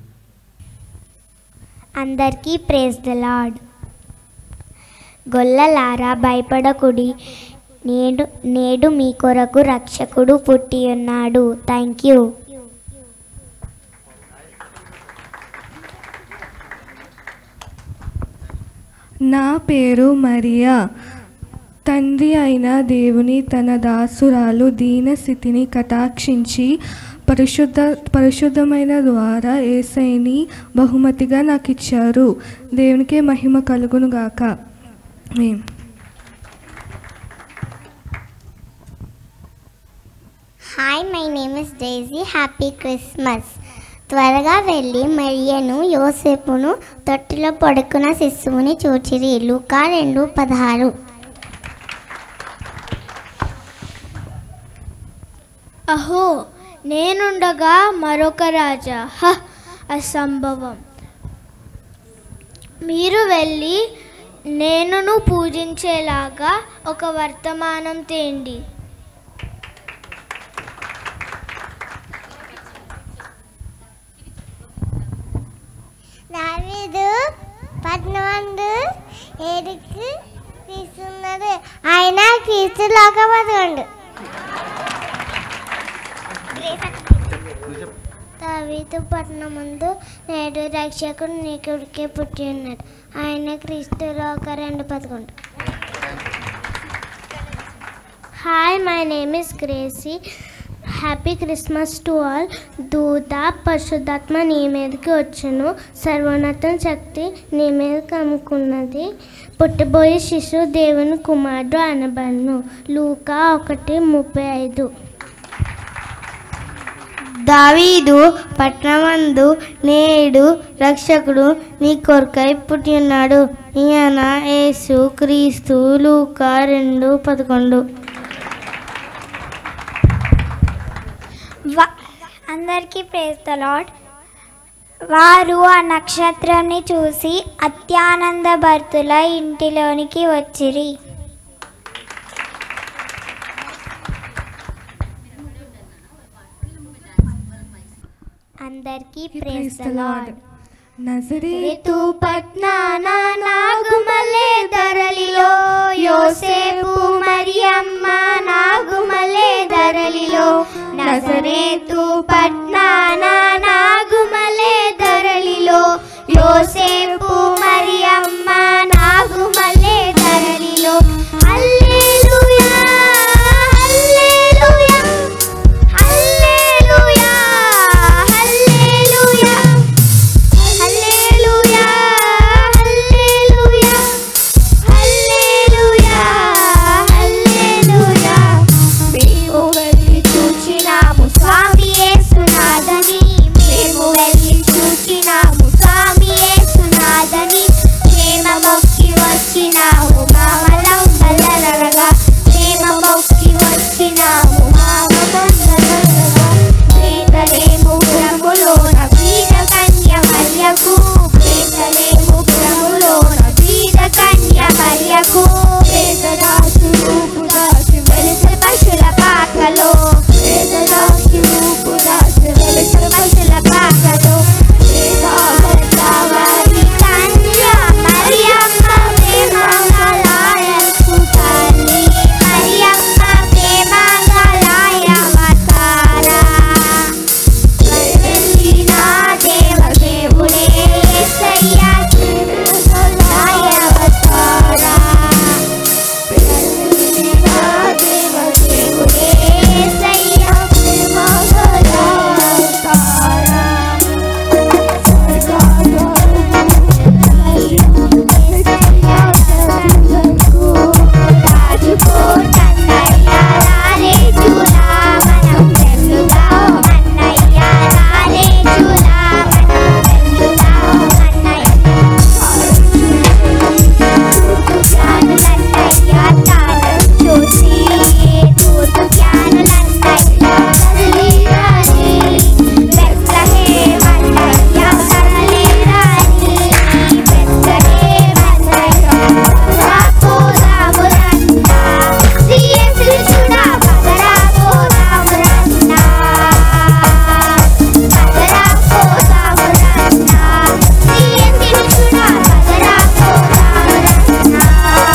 అందరికీ ప్రేజ్ ద లాడ్ గొల్లలారా భయపడకుడి నేడు నేడు మీ కొరకు రక్షకుడు పుట్టి ఉన్నాడు థ్యాంక్ యూ నా పేరు మరియా తండ్రి అయిన దేవుని తన దాసురాలు దీనస్థితిని కటాక్షించి పరిశుద్ధ పరిశుద్ధమైన ద్వారా ఏసైని బహుమతిగా నాకు ఇచ్చారు దేవునికే మహిమ కలుగును గాక మేం hi my name is Daisy happy Christmas త్వరగా వెళ్ళి మరియను యోసేపును తొట్టిలో పడుకున్న శిశువుని చూచిరి లూకా రెండు పదహారు అహో నేనుండగా మరొక రాజా హ అసంభవం మీరు వెళ్ళి నేనును పూజించేలాగా ఒక వర్తమానం తేండి దావీదు పద్నాలుగు ఏడుకి తీసుకున్నాడు ఆయన క్రీస్తు లోకపదకొండు దావీదు పట్టణం ముందు నేడు రక్షకుడు నీకుడికే పుట్టి ఉన్నాడు ఆయన క్రీస్తు లోక రెండు పదకొండు hi my name is Gracie happy Christmas to all దూత పరిశుద్ధాత్మ నీ మీదకి వచ్చును సర్వోన్నత శక్తి నీ మీద కమ్ముకున్నది పుట్టబోయే శిశువు దేవుని కుమారుడు అనబడును లూకా ఒకటి ముప్పై ఐదు దావీదు పట్నమందు నేడు రక్షకుడు నీ కొరకై పుట్టి ఉన్నాడు ఈయన యేసు క్రీస్తు లూకా రెండు పదకొండు వా- అందరికీ ప్రేజ్ ద లాడ్ వారు ఆ నక్షత్రాన్ని చూసి అత్యానంద భర్తుల ఇంటిలోనికి వచ్చిరి అందరికీ ప్రేజ్ ద లాడ్ నజరేతు పట్నాన నాగుమలే ధరలిలో యోసేపు మరియమ్మ నాగుమలే ధరలిలో నజరేతు పట్నాన నాగుమలే ధరలిలో యోసేపు మరియమ్మ నాగుమలే ధరలిలో హల్లెలూయా హల్లెలూయా హల్లెలూయా హల్లెలూయా హల్లెలూయా హల్లెలూయా హల్లెలూయా హల్లెలూయా మేము వెళ్ళి చూచినాము స్వామి యేసునాథని మేము వెళ్ళి చూచినాము స్వామి యేసునాథని ప్రేమ మొక్కి వచ్చినాము మామలం బలరగా ప్రేమ మొక్కి వచ్చినాము మామలందరగా ప్రేతలేము పురములోన బీద కన్య మర్యకు ప్రేతలేము పురములోన బీద కన్య మర్యకు ప్రేతదాసు రూపు దాసి వెలిసే పశుల పాకలో ప్రేతదాసు రూపు దాసి వెలిసే పశుల పాకలో ప్రేతావరి కన్య మరియమ్మ ప్రేమంగళాయకు తల్లి మరియమ్మ ప్రేమంగళాయవతారా వెళ్ళినా దేవ దేవుడే యేసయ్యా తిరుమలాయవతారా వెళ్ళినా దేవ దేవుడే యేసయ్యా తిరుమలాయవతారా రాజుకో కన్నయ్య రాలే చూలా మనం వెళ్దాం అన్నయ్య రాలే చూలా మనం వెళ్దాం అన్నయ్య జ్ఞానులన్నయ్య తాళం చూసి తూర్పు జ్ఞానులన్నయ్య కదిలి రాని బెత్లహేమన్నయ్య కదలి రాని బెత్లహేమన్నయ్య రాపోదామురన్నా సిఎస్లు చూడా పదరాపోదామురన్నా పదరాపోదామురన్నా సిఎస్లు చూడా పదరాపోదామురన్నా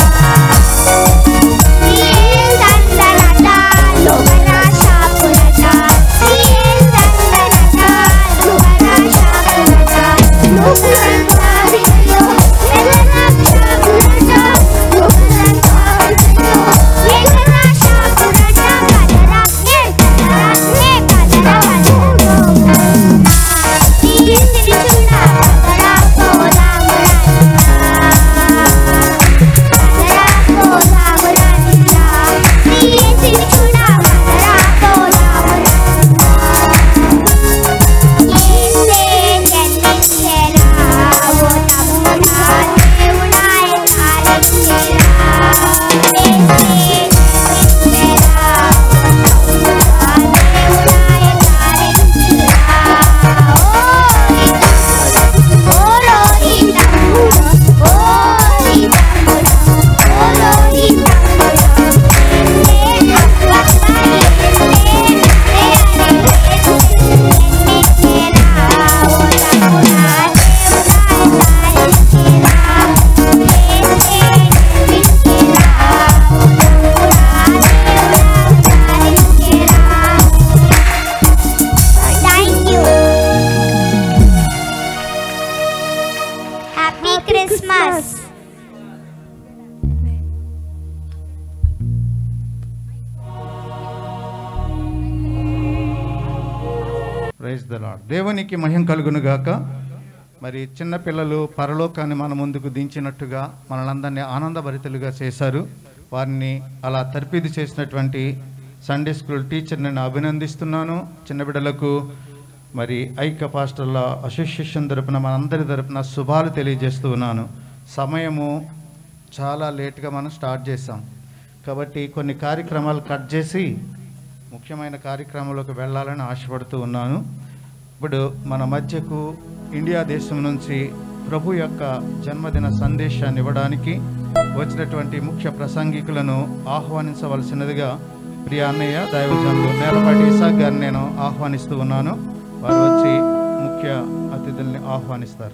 సిఎస్ందనట లోకన షాపులట సిఎస్ందనట లోకన షాపులట లోకన కారిలో ఎల్లన షాపులట లోకన కారిలో ఎల్లన షాపులట పదరా ఏ పదరా ఏ పదరా పదరా సిఎస్లు చూడా Thank you. Happy Christmas. Praise the Lord దేవునికి మహిం కలుగును గాక మరి చిన్నపిల్లలు పరలోకాన్ని మన ముందుకు దించినట్టుగా మనలందరినీ ఆనందభరితులుగా చేశారు వారిని అలా తర్పీదు చేసినటువంటి సండే స్కూల్ టీచర్ నేను అభినందిస్తున్నాను చిన్న బిడ్డలకు మరి ఐక్య పాస్టర్ల అసోసియేషన్ తరపున మనందరి తరపున శుభాలు తెలియజేస్తూ ఉన్నాను సమయము చాలా లేట్గా మనం స్టార్ట్ చేసాం కాబట్టి కొన్ని కార్యక్రమాలు కట్ చేసి ముఖ్యమైన కార్యక్రమంలోకి వెళ్ళాలని ఆశపడుతూ ఉన్నాను ఇప్పుడు మన మధ్యకు ఇండియా దేశం నుంచి ప్రభు యొక్క జన్మదిన సందేశాన్ని ఇవ్వడానికి వచ్చినటువంటి ముఖ్య ప్రసంగికులను ఆహ్వానించవలసినదిగా ప్రియ అన్నయ్య దైవజనులు నేలపాటి ఇసాక్ గారిని నేను ఆహ్వానిస్తూ ఉన్నాను వారు వచ్చి ముఖ్య అతిథుల్ని ఆహ్వానిస్తారు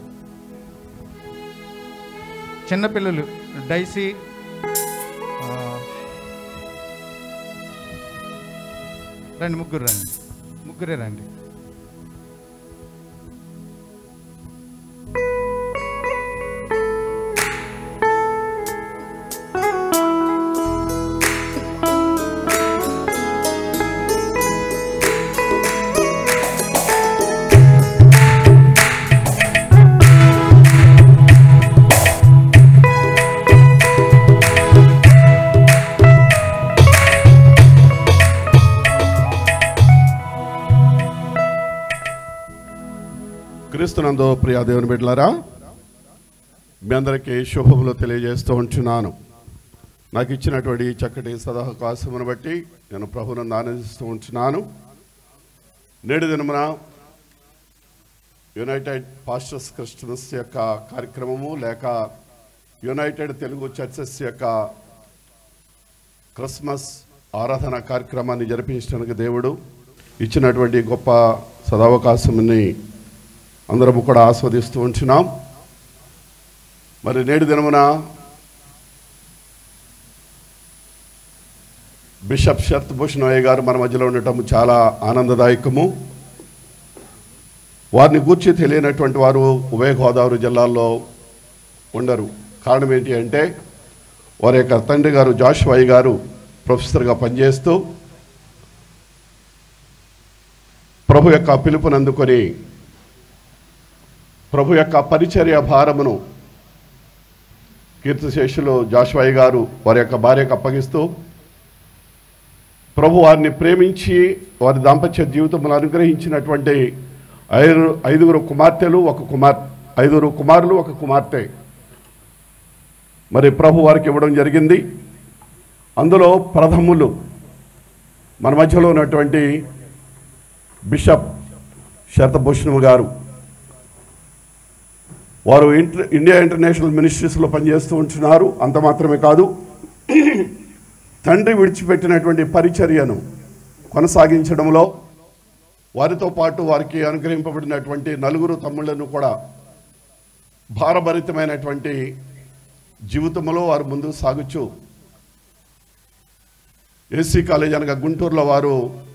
చిన్నపిల్లలు డైసీ ఆ, రండి ముగ్గురు రండి ముగ్గురే రండి క్రీస్తునందు ప్రియా దేవుని బిడ్డలారా మీ అందరికీ శుభములు తెలియజేస్తూ ఉంటున్నాను నాకు ఇచ్చినటువంటి ఈ చక్కటి సదావకాశమును బట్టి నేను ప్రభునందు ఆనందిస్తూ ఉంటున్నాను నేడు దినమున యునైటెడ్ పాస్టర్స్ క్రిస్టియన్స్ యొక్క కార్యక్రమము లేక యునైటెడ్ తెలుగు చర్చెస్ యొక్క క్రిస్మస్ ఆరాధన కార్యక్రమాన్ని జరిపించడానికి దేవుడు ఇచ్చినటువంటి గొప్ప సదావకాశంని అందరము కూడా ఆస్వాదిస్తూ ఉంటున్నాం మరి నేడు దినమున బిషప్ శరత్ భూషణయ్య గారు మన మధ్యలో ఉండటం చాలా ఆనందదాయకము వారిని గూర్చి తెలియనటువంటి వారు ఉభయ గోదావరి జిల్లాల్లో ఉండరు కారణం ఏంటి అంటే వారి యొక్క తండ్రి గారు జాషువాయి గారు ప్రొఫెసర్గా పనిచేస్తూ ప్రభు యొక్క పిలుపునందుకొని ప్రభు యొక్క పరిచర్య భారమును కీర్తిశేషులు జాషువాయి గారు వారి యొక్క భార్యకు అప్పగిస్తూ ప్రభు వారిని ప్రేమించి వారి దాంపత్య జీవితంలో అనుగ్రహించినటువంటి ఐదు ఐదుగురు కుమార్తెలు ఒక కుమార్ ఐదుగురు కుమారులు ఒక కుమార్తె మరి ప్రభు వారికి ఇవ్వడం జరిగింది అందులో ప్రథములు మన మధ్యలో ఉన్నటువంటి బిషప్ శరతభూషణం గారు వారు ఇంటర్ ఇండియా ఇంటర్నేషనల్ మినిస్ట్రీస్లో పనిచేస్తూ ఉంటున్నారు అంత మాత్రమే కాదు తండ్రి విడిచిపెట్టినటువంటి పరిచర్యను కొనసాగించడంలో వారితో పాటు వారికి అనుగ్రహింపబడినటువంటి నలుగురు తమ్ముళ్లను కూడా భారభరితమైనటువంటి జీవితంలో వారు ముందుకు సాగుచు ఏసీ కాలేజ్ అనగా గుంటూరులో వారు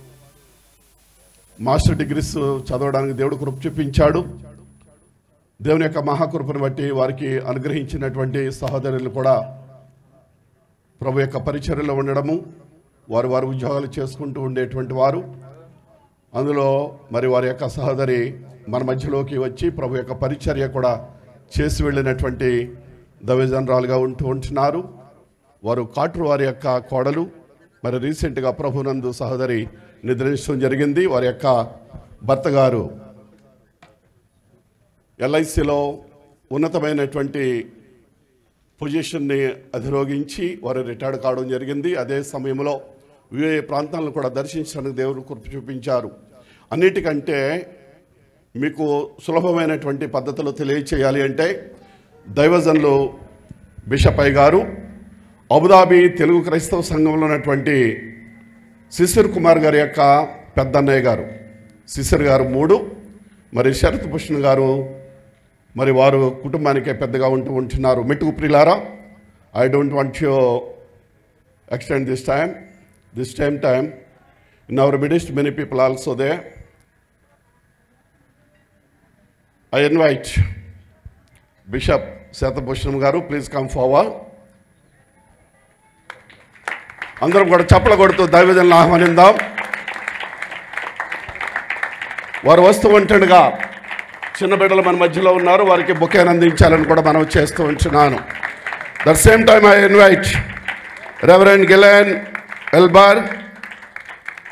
మాస్టర్ డిగ్రీస్ చదవడానికి దేవుడు కృప చూపించాడు దేవుని యొక్క మహాకృపను బట్టి వారికి అనుగ్రహించినటువంటి సహోదరులు కూడా ప్రభు యొక్క పరిచర్యలో ఉండడము వారు వారి ఉద్యోగాలు చేసుకుంటూ ఉండేటువంటి వారు అందులో మరి వారి యొక్క సహోదరి మన మధ్యలోకి వచ్చి ప్రభు యొక్క పరిచర్య కూడా చేసి వెళ్ళినటువంటి దవిజనరాలుగా ఉంటూ ఉంటున్నారు వారు కాట్రు వారి యొక్క కోడలు మరి రీసెంట్గా ప్రభునందు సహోదరి నిద్రించడం జరిగింది వారి యొక్క భర్త గారు ఎల్ఐసిలో ఉన్నతమైనటువంటి పొజిషన్ని అధిరోగించి వారు రిటైర్డ్ కావడం జరిగింది అదే సమయంలో వివిధ ప్రాంతాలను కూడా దర్శించడానికి దేవుడు కృప చూపించారు అన్నిటికంటే మీకు సులభమైనటువంటి పద్ధతులు తెలియచేయాలి అంటే దైవజనులు బిషపై గారు అబుదాబి తెలుగు క్రైస్తవ సంఘంలో ఉన్నటువంటి శిశిర్ కుమార్ గారి యొక్క పెద్దన్నయ్య గారు శిశిర్ గారు మూడు మరి శరత్ భూషణ్ గారు మరి వారు కుటుంబానికే పెద్దగా ఉంటూ ఉంటున్నారు మెట్టుకు ప్రిలారా I don't want you extend this time this time time in our midst many people also they I invite bishop Shatabhushanam గారు ప్లీజ్ కమ్ ఫార్వర్డ్ అందరం కూడా చప్పల కొడుతూ దైవజనులు ఆహ్వానిద్దాం వారు వస్తూ ఉంటుండగా చిన్న బిడ్డలు మన మధ్యలో ఉన్నారు వారికి బొకేన్ అందించాలని కూడా మనం చేస్తూ ఉంటున్నాను that same time I invite reverend Glen Elbar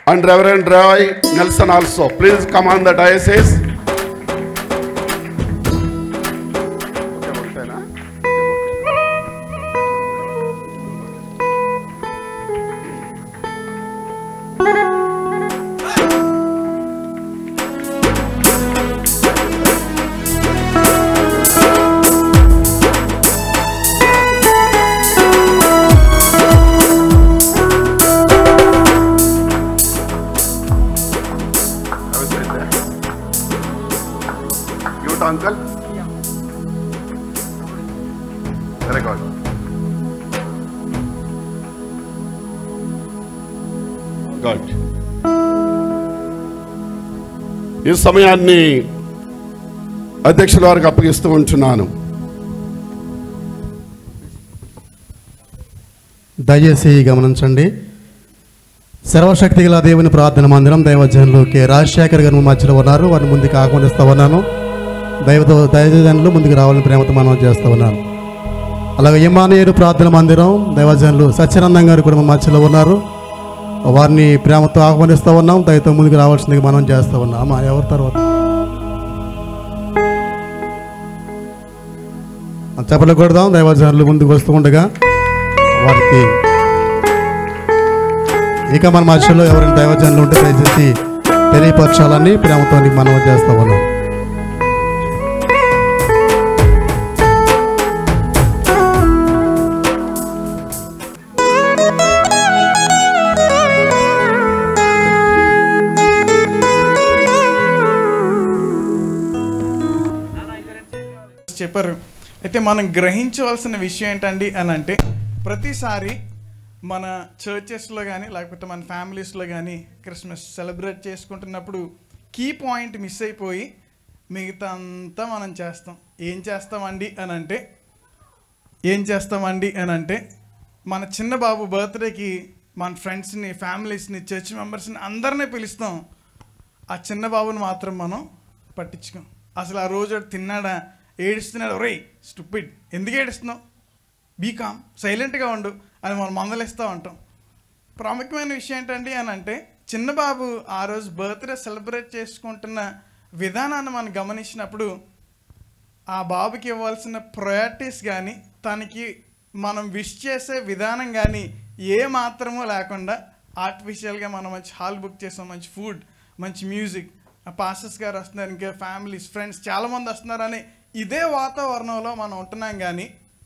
and Reverend Roy Nelson also. Please come on the diocese. Youth uncle? Very good. Good. ఈ సమయాన్ని అధ్యక్షుల వారికి అప్పగిస్తూ ఉంటున్నాను దయచేసి గమనించండి సర్వశక్తి గల దేవుని ప్రార్థన మందిరం దైవజనులు కె రాజశేఖర్ గారు మా మధ్యలో ఉన్నారు వారిని ముందుకు ఆహ్వానిస్తూ ఉన్నాను దైవతో దైవజనులు ముందుకు రావాలని ప్రేమతో మనం చేస్తూ ఉన్నాను అలాగే ఇమానేరు ప్రార్థన మందిరం దైవజనులు సత్యానందం గారు కూడా మా మధ్యలో ఉన్నారు వారిని ప్రేమతో ఆహ్వానిస్తూ ఉన్నాం దయతో ముందుకు రావాల్సిందిగా మనం చేస్తూ ఉన్నాం అమ్మా, ఎవరి తర్వాత చెప్పలు కొడదాం దైవజనులు ముందుకు వస్తూ ఉండగా వారికి ఇక మన మధ్యలో ఎవరైనా దైవజనులు ఉంటే దయచేసి తెలియపరచాలని ప్రేమతో మనం చేస్తూ ఉన్నాం చెప్పారు అయితే మనం గ్రహించవలసిన విషయం ఏంటండి అని అంటే ప్రతిసారి మన చర్చెస్లో కానీ లేకపోతే మన ఫ్యామిలీస్లో కానీ క్రిస్మస్ సెలబ్రేట్ చేసుకుంటున్నప్పుడు కీ పాయింట్ మిస్ అయిపోయి మిగతా అంతా మనం చేస్తాం ఏం చేస్తామండి అని అంటే ఏం చేస్తామండి అని అంటే మన చిన్న బాబు బర్త్డేకి మన ఫ్రెండ్స్ని ఫ్యామిలీస్ని చర్చ్ మెంబర్స్ని అందరినీ పిలుస్తాం ఆ చిన్న బాబుని మాత్రం మనం పట్టించుకోం అసలు ఆ రోజు వాడు తిన్నాడా ఏడుస్తున్నాడు ఒరే స్టూపిడ్ ఎందుకు ఏడుస్తున్నావు బీకామ్ సైలెంట్గా ఉండు అని మనం మందలిస్తూ ఉంటాం ప్రాముఖ్యమైన విషయం ఏంటండి అని అంటే చిన్న బాబు ఆ రోజు బర్త్డే సెలబ్రేట్ చేసుకుంటున్న విధానాన్ని మనం గమనించినప్పుడు ఆ బాబుకి ఇవ్వాల్సిన ప్రయారిటీస్ కానీ తనకి మనం విష్ చేసే విధానం కానీ ఏ మాత్రమూ లేకుండా ఆర్టిఫిషియల్గా మనం మంచి హాల్ బుక్ చేసాం మంచి ఫుడ్ మంచి మ్యూజిక్ పాస్టర్స్ గారు వస్తున్నారు ఇంకా ఫ్యామిలీస్ ఫ్రెండ్స్ చాలామంది వస్తున్నారని ఇదే వాతావరణంలో మనం ఉంటున్నాం కానీ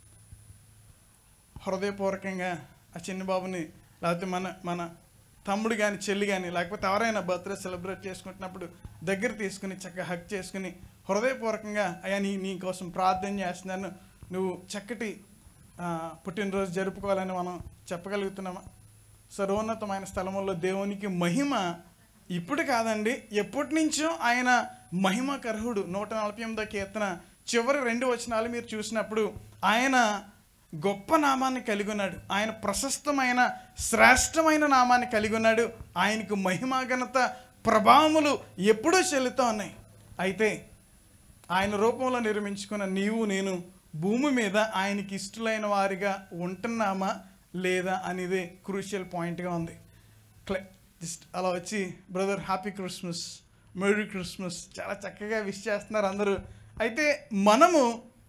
హృదయపూర్వకంగా ఆ చిన్న బాబుని లేకపోతే మన మన తమ్ముడు కానీ చెల్లి కానీ లేకపోతే ఎవరైనా బర్త్డే సెలబ్రేట్ చేసుకుంటున్నప్పుడు దగ్గర తీసుకుని చక్కగా హక్ చేసుకుని హృదయపూర్వకంగా అయ్యా నీ నీ కోసం ప్రార్థన చేస్తున్నాను నువ్వు చక్కటి ఆ, పుట్టినరోజు జరుపుకోవాలని మనం చెప్పగలుగుతున్నామా సర్వోన్నతమైన స్థలముల్లో దేవునికి మహిమ ఇప్పుడు కాదండి ఎప్పటి నుంచో ఆయన మహిమకర్హుడు నూట నలభై ఎనిమిదో కీర్తన చివరి రెండు వచనాలు మీరు చూసినప్పుడు ఆయన గొప్ప నామాన్ని కలిగి ఉన్నాడు ఆయన ప్రశస్తమైన శ్రేష్టమైన నామాన్ని కలిగి ఉన్నాడు ఆయనకు మహిమ ఘనత ప్రభావములు ఎప్పుడూ చెల్లుతూ ఉన్నాయి అయితే ఆయన రూపంలో నిర్మించుకున్న నీవు నేను భూమి మీద ఆయనకి ఇష్టలైన వారిగా ఉంటున్నామా లేదా అనేది క్రూషియల్ పాయింట్గా ఉంది క్లై- జస్ట్ అలా వచ్చి brother happy Christmas merry Christmas చాలా చక్కగా విష్ చేస్తున్నారు అందరూ అయితే మనము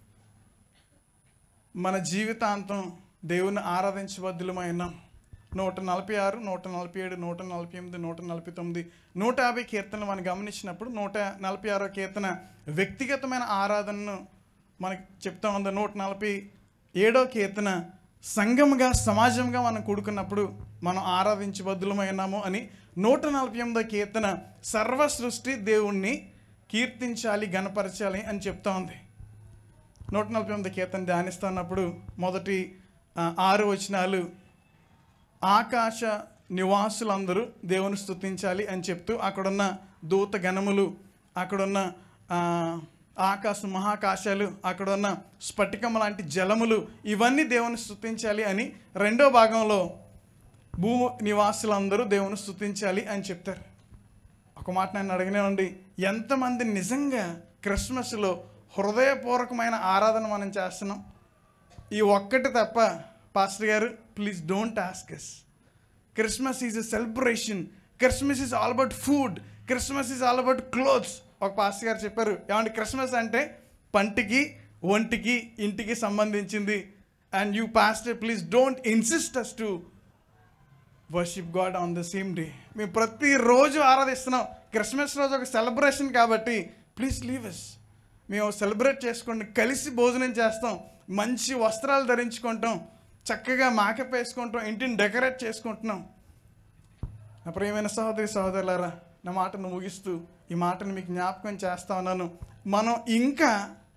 మన జీవితాంతం దేవుని ఆరాధించబద్దులమై ఉన్నాం నూట నలభై ఆరు నూట నలభై ఏడు నూట నలభై ఎనిమిది నూట నలభై తొమ్మిది నూట యాభై కీర్తనలు మనం గమనించినప్పుడు నూట నలభై ఆరో కీర్తన వ్యక్తిగతమైన ఆరాధనను మనకి చెప్తా ఉంది నూట నలభై ఏడో కీర్తన సంఘంగా సమాజంగా మనం కూడుకున్నప్పుడు మనం ఆరాధించబద్దులమై ఉన్నాము అని నూట నలభై ఎనిమిదో కీర్తన సర్వ సృష్టి దేవుణ్ణి కీర్తించాలి గణపరచాలి అని చెప్తా ఉంది నూట నలభై ఎనిమిది కీర్తన ధ్యానిస్తున్నప్పుడు మొదటి ఆ, ఆరు వచనాలు ఆకాశ నివాసులందరూ దేవుని స్తుతించాలి అని చెప్తూ అక్కడున్న దూత గణములు అక్కడున్న ఆ, ఆకాశ మహాకాశాలు అక్కడున్న స్ఫటికం లాంటి జలములు ఇవన్నీ దేవుని స్తుతించాలి అని రెండో భాగంలో భూ నివాసులందరూ దేవుని స్తుతించాలి అని చెప్తారు ఒక మాట నన్ను అడిగినానండి ఎంతమంది నిజంగా క్రిస్మస్లో హృదయపూర్వకమైన ఆరాధన మనం చేస్తున్నాం ఈ ఒక్కటి తప్ప పాస్టర్ గారు please don't ask us Christmas is a celebration Christmas is all about food Christmas is all about clothes ఒక పాస్టర్ గారు చెప్పారు ఏమంటే క్రిస్మస్ అంటే పంటికి ఒంటికి ఇంటికి సంబంధించింది and you pastor please don't insist us to worship God on the same day మేము ప్రతిరోజు ఆరాధిస్తున్నాం క్రిస్మస్ రోజు ఒక సెలబ్రేషన్ కాబట్టి ప్లీజ్ లీవ్ ఎస్ మేము సెలబ్రేట్ చేసుకోండి కలిసి భోజనం చేస్తాం మంచి వస్త్రాలు ధరించుకుంటాం చక్కగా మేకప్ వేసుకుంటాం ఇంటిని డెకరేట్ చేసుకుంటున్నాం నా ప్రియమైన సహోదరి సహోదరులారా నా మాటను ముగిస్తూ ఈ మాటను మీకు జ్ఞాపకం చేస్తా ఉన్నాను మనం ఇంకా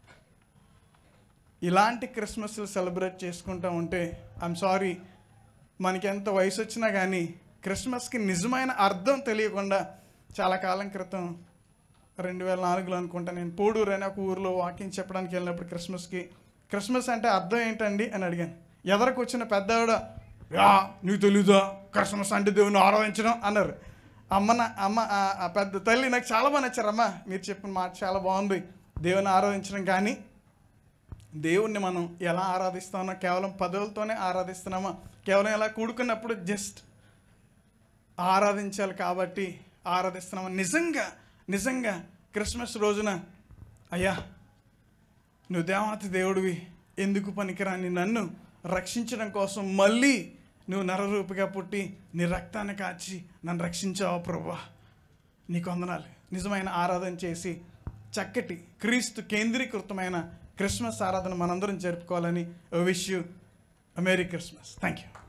ఇలాంటి క్రిస్మస్లు సెలబ్రేట్ చేసుకుంటూ ఉంటే ఐఎమ్ సారీ మనకి ఎంత వయసు వచ్చినా కానీ క్రిస్మస్కి నిజమైన అర్థం తెలియకుండా చాలా కాలం క్రితం రెండు వేల నాలుగులో అనుకుంటా నేను పోడూరు అనే ఒక ఊరిలో వాకింగ్ చెప్పడానికి వెళ్ళినప్పుడు క్రిస్మస్కి క్రిస్మస్ అంటే అర్థం ఏంటండి అని అడిగాను ఎదరకు వచ్చిన పెద్దవాడ యా నీకు తెలీదా క్రిస్మస్ అంటే దేవుని ఆరాధించడం అన్నారు అమ్మ నా అమ్మ ఆ- ఆ పెద్ద తల్లి నాకు చాలా బాగా నచ్చారు అమ్మ మీరు చెప్పిన మాట చాలా బాగుంది దేవుని ఆరాధించడం కానీ దేవుణ్ణి మనం ఎలా ఆరాధిస్తామో కేవలం పదవులతోనే ఆరాధిస్తున్నామా కేవలం ఎలా కూడుకున్నప్పుడు జస్ట్ ఆరాధించాలి కాబట్టి ఆరాధిస్తున్నామా నిజంగా నిజంగా క్రిస్మస్ రోజున అయ్యా నువ్వు దేవాతి దేవుడివి ఎందుకు పనికిరాని నన్ను రక్షించడం కోసం మళ్ళీ నువ్వు నరరూపిగా పుట్టి నీ రక్తాన్ని కాచి నన్ను రక్షించావు ప్రభువా నీకు వందనాలు నిజమైన ఆరాధన చేసి చక్కటి క్రీస్తు కేంద్రీకృతమైన క్రిస్మస్ ఆరాధన మనందరం జరుపుకోవాలని wish you merry Christmas thank you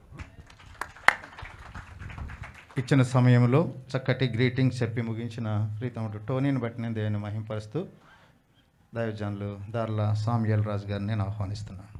ఇచ్చిన సమయంలో చక్కటి గ్రీటింగ్స్ చెప్పి ముగించిన ప్రీతముడు టోనీని బట్టి నేను దేవుని మహింపరుస్తూ దైవజనులు దార్ల సామ్యల్ రాజు గారిని నేను ఆహ్వానిస్తున్నాను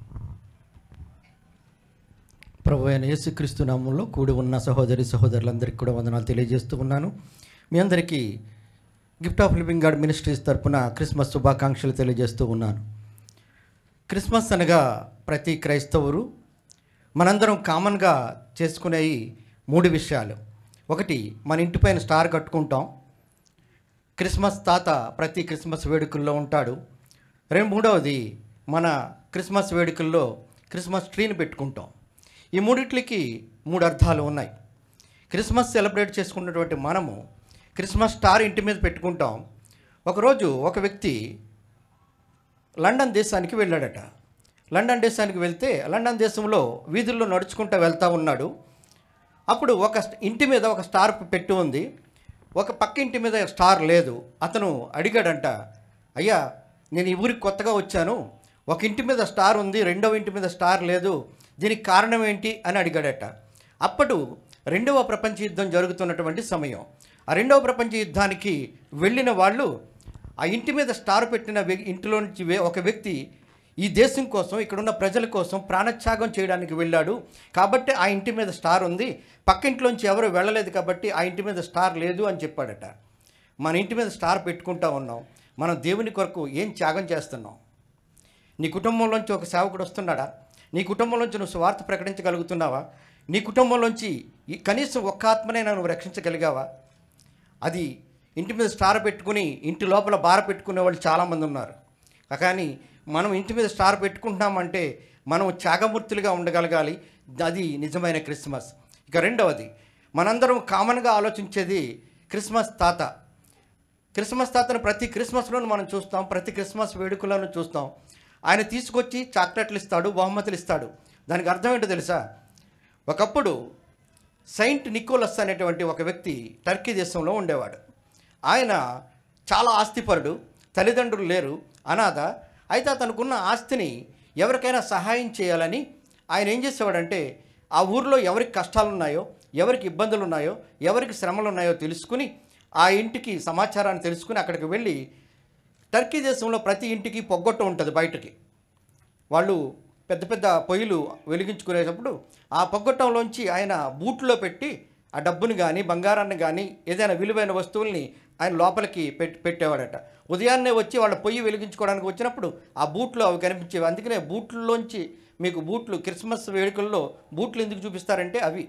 ప్రభు అయిన యేసుక్రీస్తు నామంలో కూడి ఉన్న సహోదరి సహోదరులందరికీ కూడా వందనాలు తెలియజేస్తూ ఉన్నాను మీ అందరికీ gift of living God ministries తరపున క్రిస్మస్ శుభాకాంక్షలు తెలియజేస్తూ ఉన్నాను క్రిస్మస్ అనగా ప్రతి క్రైస్తవురు మనందరం కామన్గా చేసుకునేవి మూడు విషయాలు ఒకటి మన ఇంటిపైన స్టార్ కట్టుకుంటాం క్రిస్మస్ తాత ప్రతి క్రిస్మస్ వేడుకల్లో ఉంటాడు రెండు మూడవది మన క్రిస్మస్ వేడుకల్లో క్రిస్మస్ ట్రీని పెట్టుకుంటాం ఈ మూడిట్లకి మూడు అర్థాలు ఉన్నాయి క్రిస్మస్ సెలబ్రేట్ చేసుకున్నటువంటి మనము క్రిస్మస్ స్టార్ ఇంటి మీద పెట్టుకుంటాం ఒకరోజు ఒక వ్యక్తి లండన్ దేశానికి వెళ్ళాడట లండన్ దేశానికి వెళ్తే లండన్ దేశంలో వీధుల్లో నడుచుకుంటూ వెళ్తూ ఉన్నాడు అప్పుడు ఒక స్ట్- ఇంటి మీద ఒక స్టార్ పెట్టి ఉంది ఒక పక్క ఇంటి మీద స్టార్ లేదు అతను అడిగాడంట అయ్యా నేను ఈ ఊరికి కొత్తగా వచ్చాను ఒక ఇంటి మీద స్టార్ ఉంది రెండవ ఇంటి మీద స్టార్ లేదు దీనికి కారణం ఏంటి అని అడిగాడట అప్పుడు రెండవ ప్రపంచ యుద్ధం జరుగుతున్నటువంటి సమయం ఆ రెండవ ప్రపంచ యుద్ధానికి వెళ్ళిన వాళ్ళు ఆ ఇంటి మీద స్టార్ పెట్టిన వ్య- ఇంటిలో నుంచి వే- ఒక వ్యక్తి ఈ దేశం కోసం ఇక్కడున్న ప్రజల కోసం ప్రాణత్యాగం చేయడానికి వెళ్ళాడు కాబట్టి ఆ ఇంటి మీద స్టార్ ఉంది పక్క ఇంట్లోంచి ఎవరు వెళ్ళలేదు కాబట్టి ఆ ఇంటి మీద స్టార్ లేదు అని చెప్పాడట మన ఇంటి మీద స్టార్ పెట్టుకుంటా ఉన్నాం మనం దేవుని కొరకు ఏం త్యాగం చేస్తున్నాం నీ కుటుంబంలోంచి ఒక సేవకుడు వస్తున్నాడా నీ కుటుంబంలోంచి నువ్వు స్వార్థ ప్రకటించగలుగుతున్నావా నీ కుటుంబంలోంచి ఈ కనీసం ఒక్క ఆత్మనైనా నువ్వు రక్షించగలిగావా అది ఇంటి మీద స్టార్ పెట్టుకుని ఇంటి లోపల బార పెట్టుకునే వాళ్ళు చాలామంది ఉన్నారు కానీ మనం ఇంటి మీద స్టార్ పెట్టుకుంటున్నామంటే మనం త్యాగమూర్తులుగా ఉండగలగాలి అది నిజమైన క్రిస్మస్ ఇక రెండవది మనందరం కామన్గా ఆలోచించేది క్రిస్మస్ తాత క్రిస్మస్ తాతను ప్రతి క్రిస్మస్లోనూ మనం చూస్తాం ప్రతి క్రిస్మస్ వేడుకలను చూస్తాం ఆయన తీసుకొచ్చి చాక్లెట్లు ఇస్తాడు బహుమతులు ఇస్తాడు దానికి అర్థం ఏంటో తెలుసా ఒకప్పుడు సెయింట్ నికోలస్ అనేటువంటి ఒక వ్యక్తి టర్కీ దేశంలో ఉండేవాడు ఆయన చాలా ఆస్తిపరుడు తల్లిదండ్రులు లేరు అనాథ అయితే అతనుకున్న ఆస్తిని ఎవరికైనా సహాయం చేయాలని ఆయన ఏం చేసేవాడంటే ఆ ఊర్లో ఎవరికి కష్టాలు ఉన్నాయో ఎవరికి ఇబ్బందులు ఉన్నాయో ఎవరికి శ్రమలు ఉన్నాయో తెలుసుకుని ఆ ఇంటికి సమాచారాన్ని తెలుసుకుని అక్కడికి వెళ్ళి టర్కీ దేశంలో ప్రతి ఇంటికి పొగ్గొట్ట ఉంటుంది బయటకి వాళ్ళు పెద్ద పెద్ద పొయ్యిలు వెలిగించుకునేటప్పుడు ఆ పొగ్గొట్టంలోంచి ఆయన బూట్లో పెట్టి ఆ డబ్బుని కానీ బంగారాన్ని కానీ ఏదైనా విలువైన వస్తువుల్ని ఆయన లోపలికి పెట్టి పెట్టేవాడట ఉదయాన్నే వచ్చి వాళ్ళ పొయ్యి వెలిగించుకోవడానికి వచ్చినప్పుడు ఆ బూట్లో అవి కనిపించేవి అందుకనే బూట్లలోంచి మీకు బూట్లు క్రిస్మస్ వేడుకల్లో బూట్లు ఎందుకు చూపిస్తారంటే అవి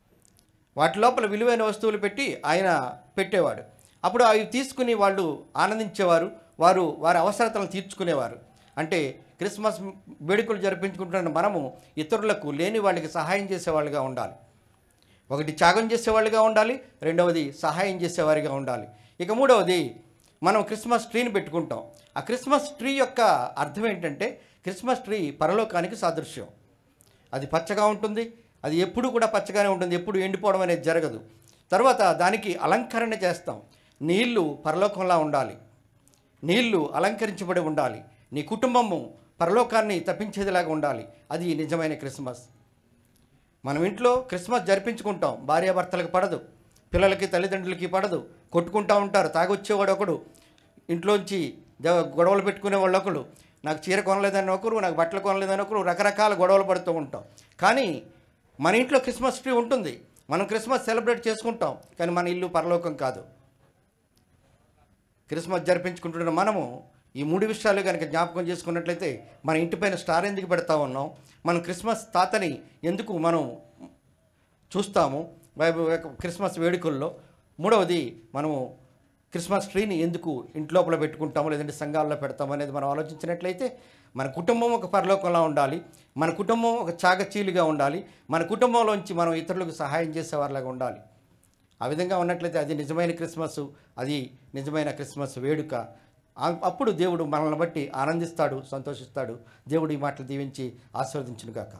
వాటి లోపల విలువైన వస్తువులు పెట్టి ఆయన పెట్టేవాడు అప్పుడు అవి తీసుకుని వాళ్ళు ఆనందించేవారు వారు వారి అవసరతలను తీర్చుకునేవారు అంటే క్రిస్మస్ వేడుకలు జరిపించుకుంటున్న మనము ఇతరులకు లేని వాళ్ళకి సహాయం చేసేవాళ్ళుగా ఉండాలి ఒకటి త్యాగం చేసేవాళ్ళుగా ఉండాలి రెండవది సహాయం చేసేవారిగా ఉండాలి ఇక మూడవది మనం క్రిస్మస్ ట్రీని పెట్టుకుంటాం ఆ క్రిస్మస్ ట్రీ యొక్క అర్థం ఏంటంటే క్రిస్మస్ ట్రీ పరలోకానికి సాదృశ్యం అది పచ్చగా ఉంటుంది అది ఎప్పుడు కూడా పచ్చగానే ఉంటుంది ఎప్పుడు ఎండిపోవడం అనేది జరగదు తర్వాత దానికి అలంకరణ చేస్తాం నీళ్లు పరలోకంలా ఉండాలి నీళ్లు అలంకరించబడి ఉండాలి నీ కుటుంబము పరలోకాన్ని తప్పించేదిలాగా ఉండాలి అది నిజమైన క్రిస్మస్ మనం ఇంట్లో క్రిస్మస్ జరిపించుకుంటాం భార్యాభర్తలకు పడదు పిల్లలకి తల్లిదండ్రులకి పడదు కొట్టుకుంటూ ఉంటారు తాగొచ్చేవాడు ఒకడు ఇంట్లోంచి జ- గొడవలు పెట్టుకునే వాళ్ళు ఒకడు నాకు చీర కొనలేదని ఒకరు నాకు బట్టలు కొనలేదని ఒకరు రకరకాల గొడవలు పడుతూ ఉంటాం కానీ మన ఇంట్లో క్రిస్మస్ ట్రీ ఉంటుంది మనం క్రిస్మస్ సెలబ్రేట్ చేసుకుంటాం కానీ మన ఇల్లు పరలోకం కాదు క్రిస్మస్ జరిపించుకుంటున్న మనము ఈ మూడు విషయాలు కనుక జ్ఞాపకం చేసుకున్నట్లయితే మన ఇంటిపైన స్టార్ ఎందుకు పెడతా ఉన్నాం మనం క్రిస్మస్ తాతని ఎందుకు మనం చూస్తాము బైబిల్ యొక్క క్రిస్మస్ వేడుకల్లో మూడవది మనము క్రిస్మస్ ట్రీని ఎందుకు ఇంట్లోపల పెట్టుకుంటాము లేదంటే సంఘాల్లో పెడతాము అనేది మనం ఆలోచించినట్లయితే మన కుటుంబం ఒక పరలోకంలా ఉండాలి మన కుటుంబం ఒక చాగచీలుగా ఉండాలి మన కుటుంబంలోంచి మనం ఇతరులకు సహాయం చేసేవారిలాగా ఉండాలి ఆ విధంగా ఉన్నట్లయితే అది నిజమైన క్రిస్మస్ అది నిజమైన క్రిస్మస్ వేడుక ఆ- అప్పుడు దేవుడు మనల్ని బట్టి ఆనందిస్తాడు సంతోషిస్తాడు దేవుడు ఈ మాటలు దీవించి ఆశీర్వదించును గాక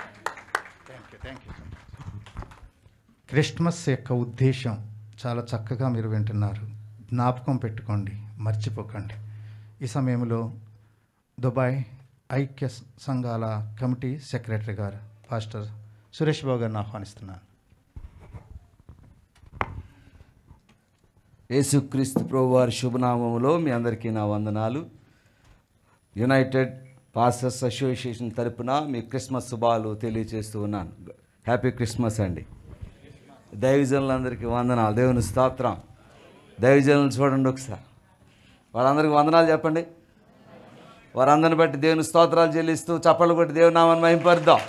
క్రిస్మస్ యొక్క ఉద్దేశం చాలా చక్కగా మీరు వింటున్నారు జ్ఞాపకం పెట్టుకోండి మర్చిపోకండి ఈ సమయంలో దుబాయ్ ఐక్య సంఘాల కమిటీ సెక్రటరీ గారు పాస్టర్ సురేష్ బాబు గారిని ఆహ్వానిస్తున్నాను యేసుక్రీస్తు ప్రభు వారి శుభనామములో మీ అందరికీ నా వందనాలు యునైటెడ్ పాస్టర్స్ అసోసియేషన్ తరపున మీ క్రిస్మస్ శుభాలు తెలియజేస్తూ ఉన్నాను హ్యాపీ క్రిస్మస్ అండి దైవజనులందరికీ వందనాలు దేవుని స్తోత్రం దైవజనులు చూడండి ఒకసారి వాళ్ళందరికీ వందనాలు చెప్పండి వారందరిని బట్టి దేవుని స్తోత్రాలు చెల్లిస్తూ చప్పలు కొట్టి దేవుని నామాన్ని మహింపరుద్దాం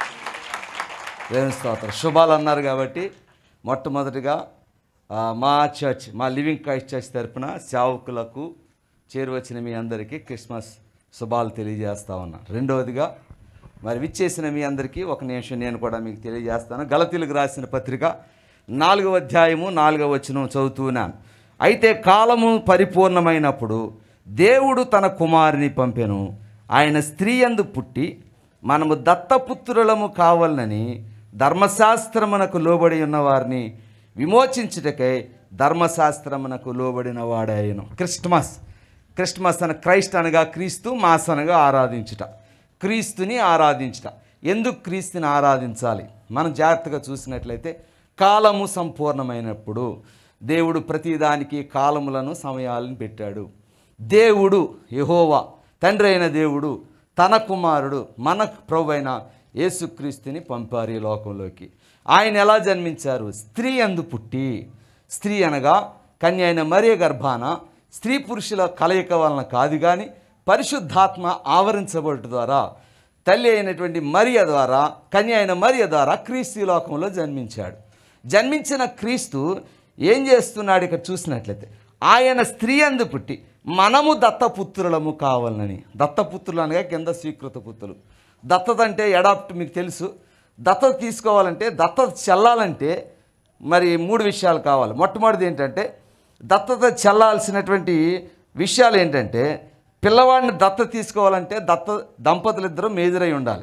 దేవుని స్తోత్రం శుభాలు అన్నారు కాబట్టి మొట్టమొదటిగా ఆ, మా చర్చ్ మా లివింగ్ క్రైస్ట్ చర్చ్ తరపున సేవకులకు చేరువచ్చిన మీ అందరికీ క్రిస్మస్ శుభాలు తెలియజేస్తా ఉన్నా రెండవదిగా మరి విచ్చేసిన మీ అందరికీ ఒక నిమిషం నేను కూడా మీకు తెలియజేస్తాను గలతీలకు రాసిన పత్రిక నాలుగవ అధ్యాయము నాలుగవ వచనం చదువుతున్నాను అయితే కాలము పరిపూర్ణమైనప్పుడు దేవుడు తన కుమారుని పంపెను ఆయన స్త్రీ యందు పుట్టి మనము దత్తపుత్రులము కావాలని ధర్మశాస్త్రమునకు లోబడి ఉన్న వారిని విమోచించుటకై ధర్మశాస్త్రమునకు లోబడిన వాడాయను క్రిస్మస్ క్రిస్మస్ అన క్రైస్ట్ అనగా క్రీస్తు మాస్ అనగా ఆరాధించుట క్రీస్తుని ఆరాధించుట ఎందుకు క్రీస్తుని ఆరాధించాలి మనం జాగ్రత్తగా చూసినట్లయితే కాలము సంపూర్ణమైనప్పుడు దేవుడు ప్రతిదానికి కాలములను సమయాలను పెట్టాడు దేవుడు యెహోవా తండ్రి అయిన దేవుడు తన కుమారుడు మన ప్రభు అయిన యేసుక్రీస్తుని పంపారు ఈ లోకంలోకి ఆయన ఎలా జన్మించారు స్త్రీ అందు పుట్టి స్త్రీ అనగా కన్య అయిన మరియ గర్భాన స్త్రీ పురుషుల కలయిక వలన కాదు కానీ పరిశుద్ధాత్మ ఆవరించబడట ద్వారా తల్లి అయినటువంటి మరియ ద్వారా కన్య అయిన మరియ ద్వారా క్రీస్తు ఈ లోకంలో జన్మించాడు జన్మించిన క్రీస్తు ఏం చేస్తున్నాడు ఇక్కడ చూసినట్లయితే ఆయన స్త్రీ అందు పుట్టి మనము దత్తపుత్రులము కావాలని దత్తపుత్రులు అనగా కింద స్వీకృత పుత్రులు దత్తత అంటే ఎడాప్ట్ మీకు తెలుసు దత్తత తీసుకోవాలంటే దత్తత చెల్లాలంటే మరి మూడు విషయాలు కావాలి మొట్టమొదటిది ఏంటంటే దత్తత చెల్లాల్సినటువంటి విషయాలు ఏంటంటే పిల్లవాడిని దత్త తీసుకోవాలంటే దత్త దంపతులు ఇద్దరు మేజరై ఉండాలి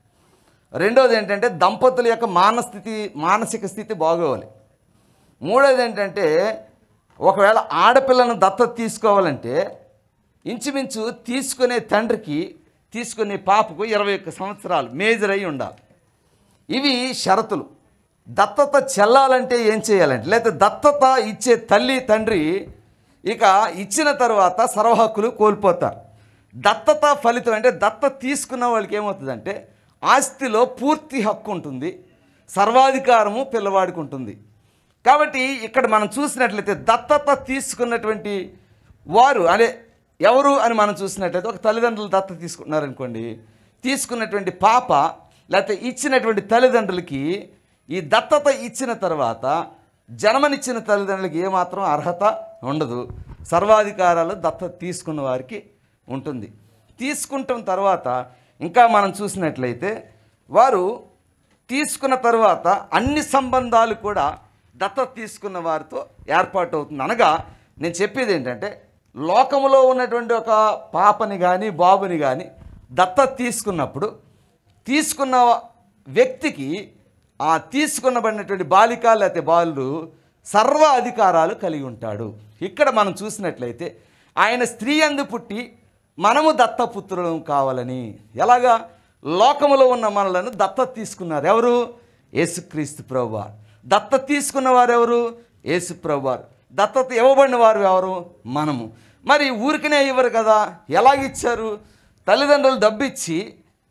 రెండోది ఏంటంటే దంపతుల యొక్క మానస్థితి మానసిక స్థితి బాగోవాలి మూడోది ఏంటంటే ఒకవేళ ఆడపిల్లను దత్తత తీసుకోవాలంటే ఇంచుమించు తీసుకునే తండ్రికి తీసుకునే పాపకు ఇరవై ఒక్క సంవత్సరాలు మేజర్ అయి ఉండాలి ఇవి షరతులు దత్తత చెల్లాలంటే ఏం చేయాలంటే లేకపోతే దత్తత ఇచ్చే తల్లి తండ్రి ఇక ఇచ్చిన తర్వాత సర్వహక్కులు కోల్పోతారు దత్తత ఫలితం అంటే దత్త తీసుకున్న వాళ్ళకి ఏమవుతుందంటే ఆస్తిలో పూర్తి హక్కు ఉంటుంది సర్వాధికారము పిల్లవాడికి ఉంటుంది కాబట్టి ఇక్కడ మనం చూసినట్లయితే దత్తత తీసుకున్నటువంటి వారు అదే ఎవరు అని మనం చూసినట్లయితే ఒక తల్లిదండ్రులు దత్త తీసుకున్నారనుకోండి తీసుకున్నటువంటి పాప లేకపోతే ఇచ్చినటువంటి తల్లిదండ్రులకి ఈ దత్తత ఇచ్చిన తర్వాత జన్మనిచ్చిన తల్లిదండ్రులకి ఏమాత్రం అర్హత ఉండదు సర్వాధికారాలు దత్తత తీసుకున్న వారికి ఉంటుంది తీసుకుంటాం తర్వాత ఇంకా మనం చూసినట్లయితే వారు తీసుకున్న తర్వాత అన్ని సంబంధాలు కూడా దత్తత తీసుకున్న వారితో ఏర్పాటు అవుతుంది అనగా నేను చెప్పేది ఏంటంటే లోకములో ఉన్నటువంటి ఒక పాపని కానీ బాబుని కానీ దత్తత తీసుకున్నప్పుడు తీసుకున్న వ్యక్తికి ఆ తీసుకున్నబడినటువంటి బాలిక లేకపోతే బాలుడు సర్వ అధికారాలు కలిగి ఉంటాడు ఇక్కడ మనం చూసినట్లయితే ఆయన స్త్రీ అందు పుట్టి మనము దత్తపుత్రులం కావాలని ఎలాగా లోకములో ఉన్న మనలను దత్తత తీసుకున్నారు ఎవరు యేసుక్రీస్తు ప్రభువారు దత్తత తీసుకున్న వారు ఎవరు యేసు ప్రభువారు దత్తత ఇవ్వబడిన వారు ఎవరు మనము మరి ఊరికనే ఇవ్వరు కదా ఎలాగిచ్చారు తల్లిదండ్రులు డబ్బిచ్చి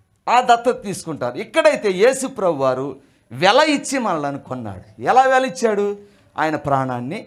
ఆ దత్తత తీసుకుంటారు ఇక్కడైతే యేసు ప్రభు వారు వెల ఇచ్చి మనల్ని కొన్నాడు ఎలా వెల ఇచ్చాడు ఆయన ప్రాణాన్ని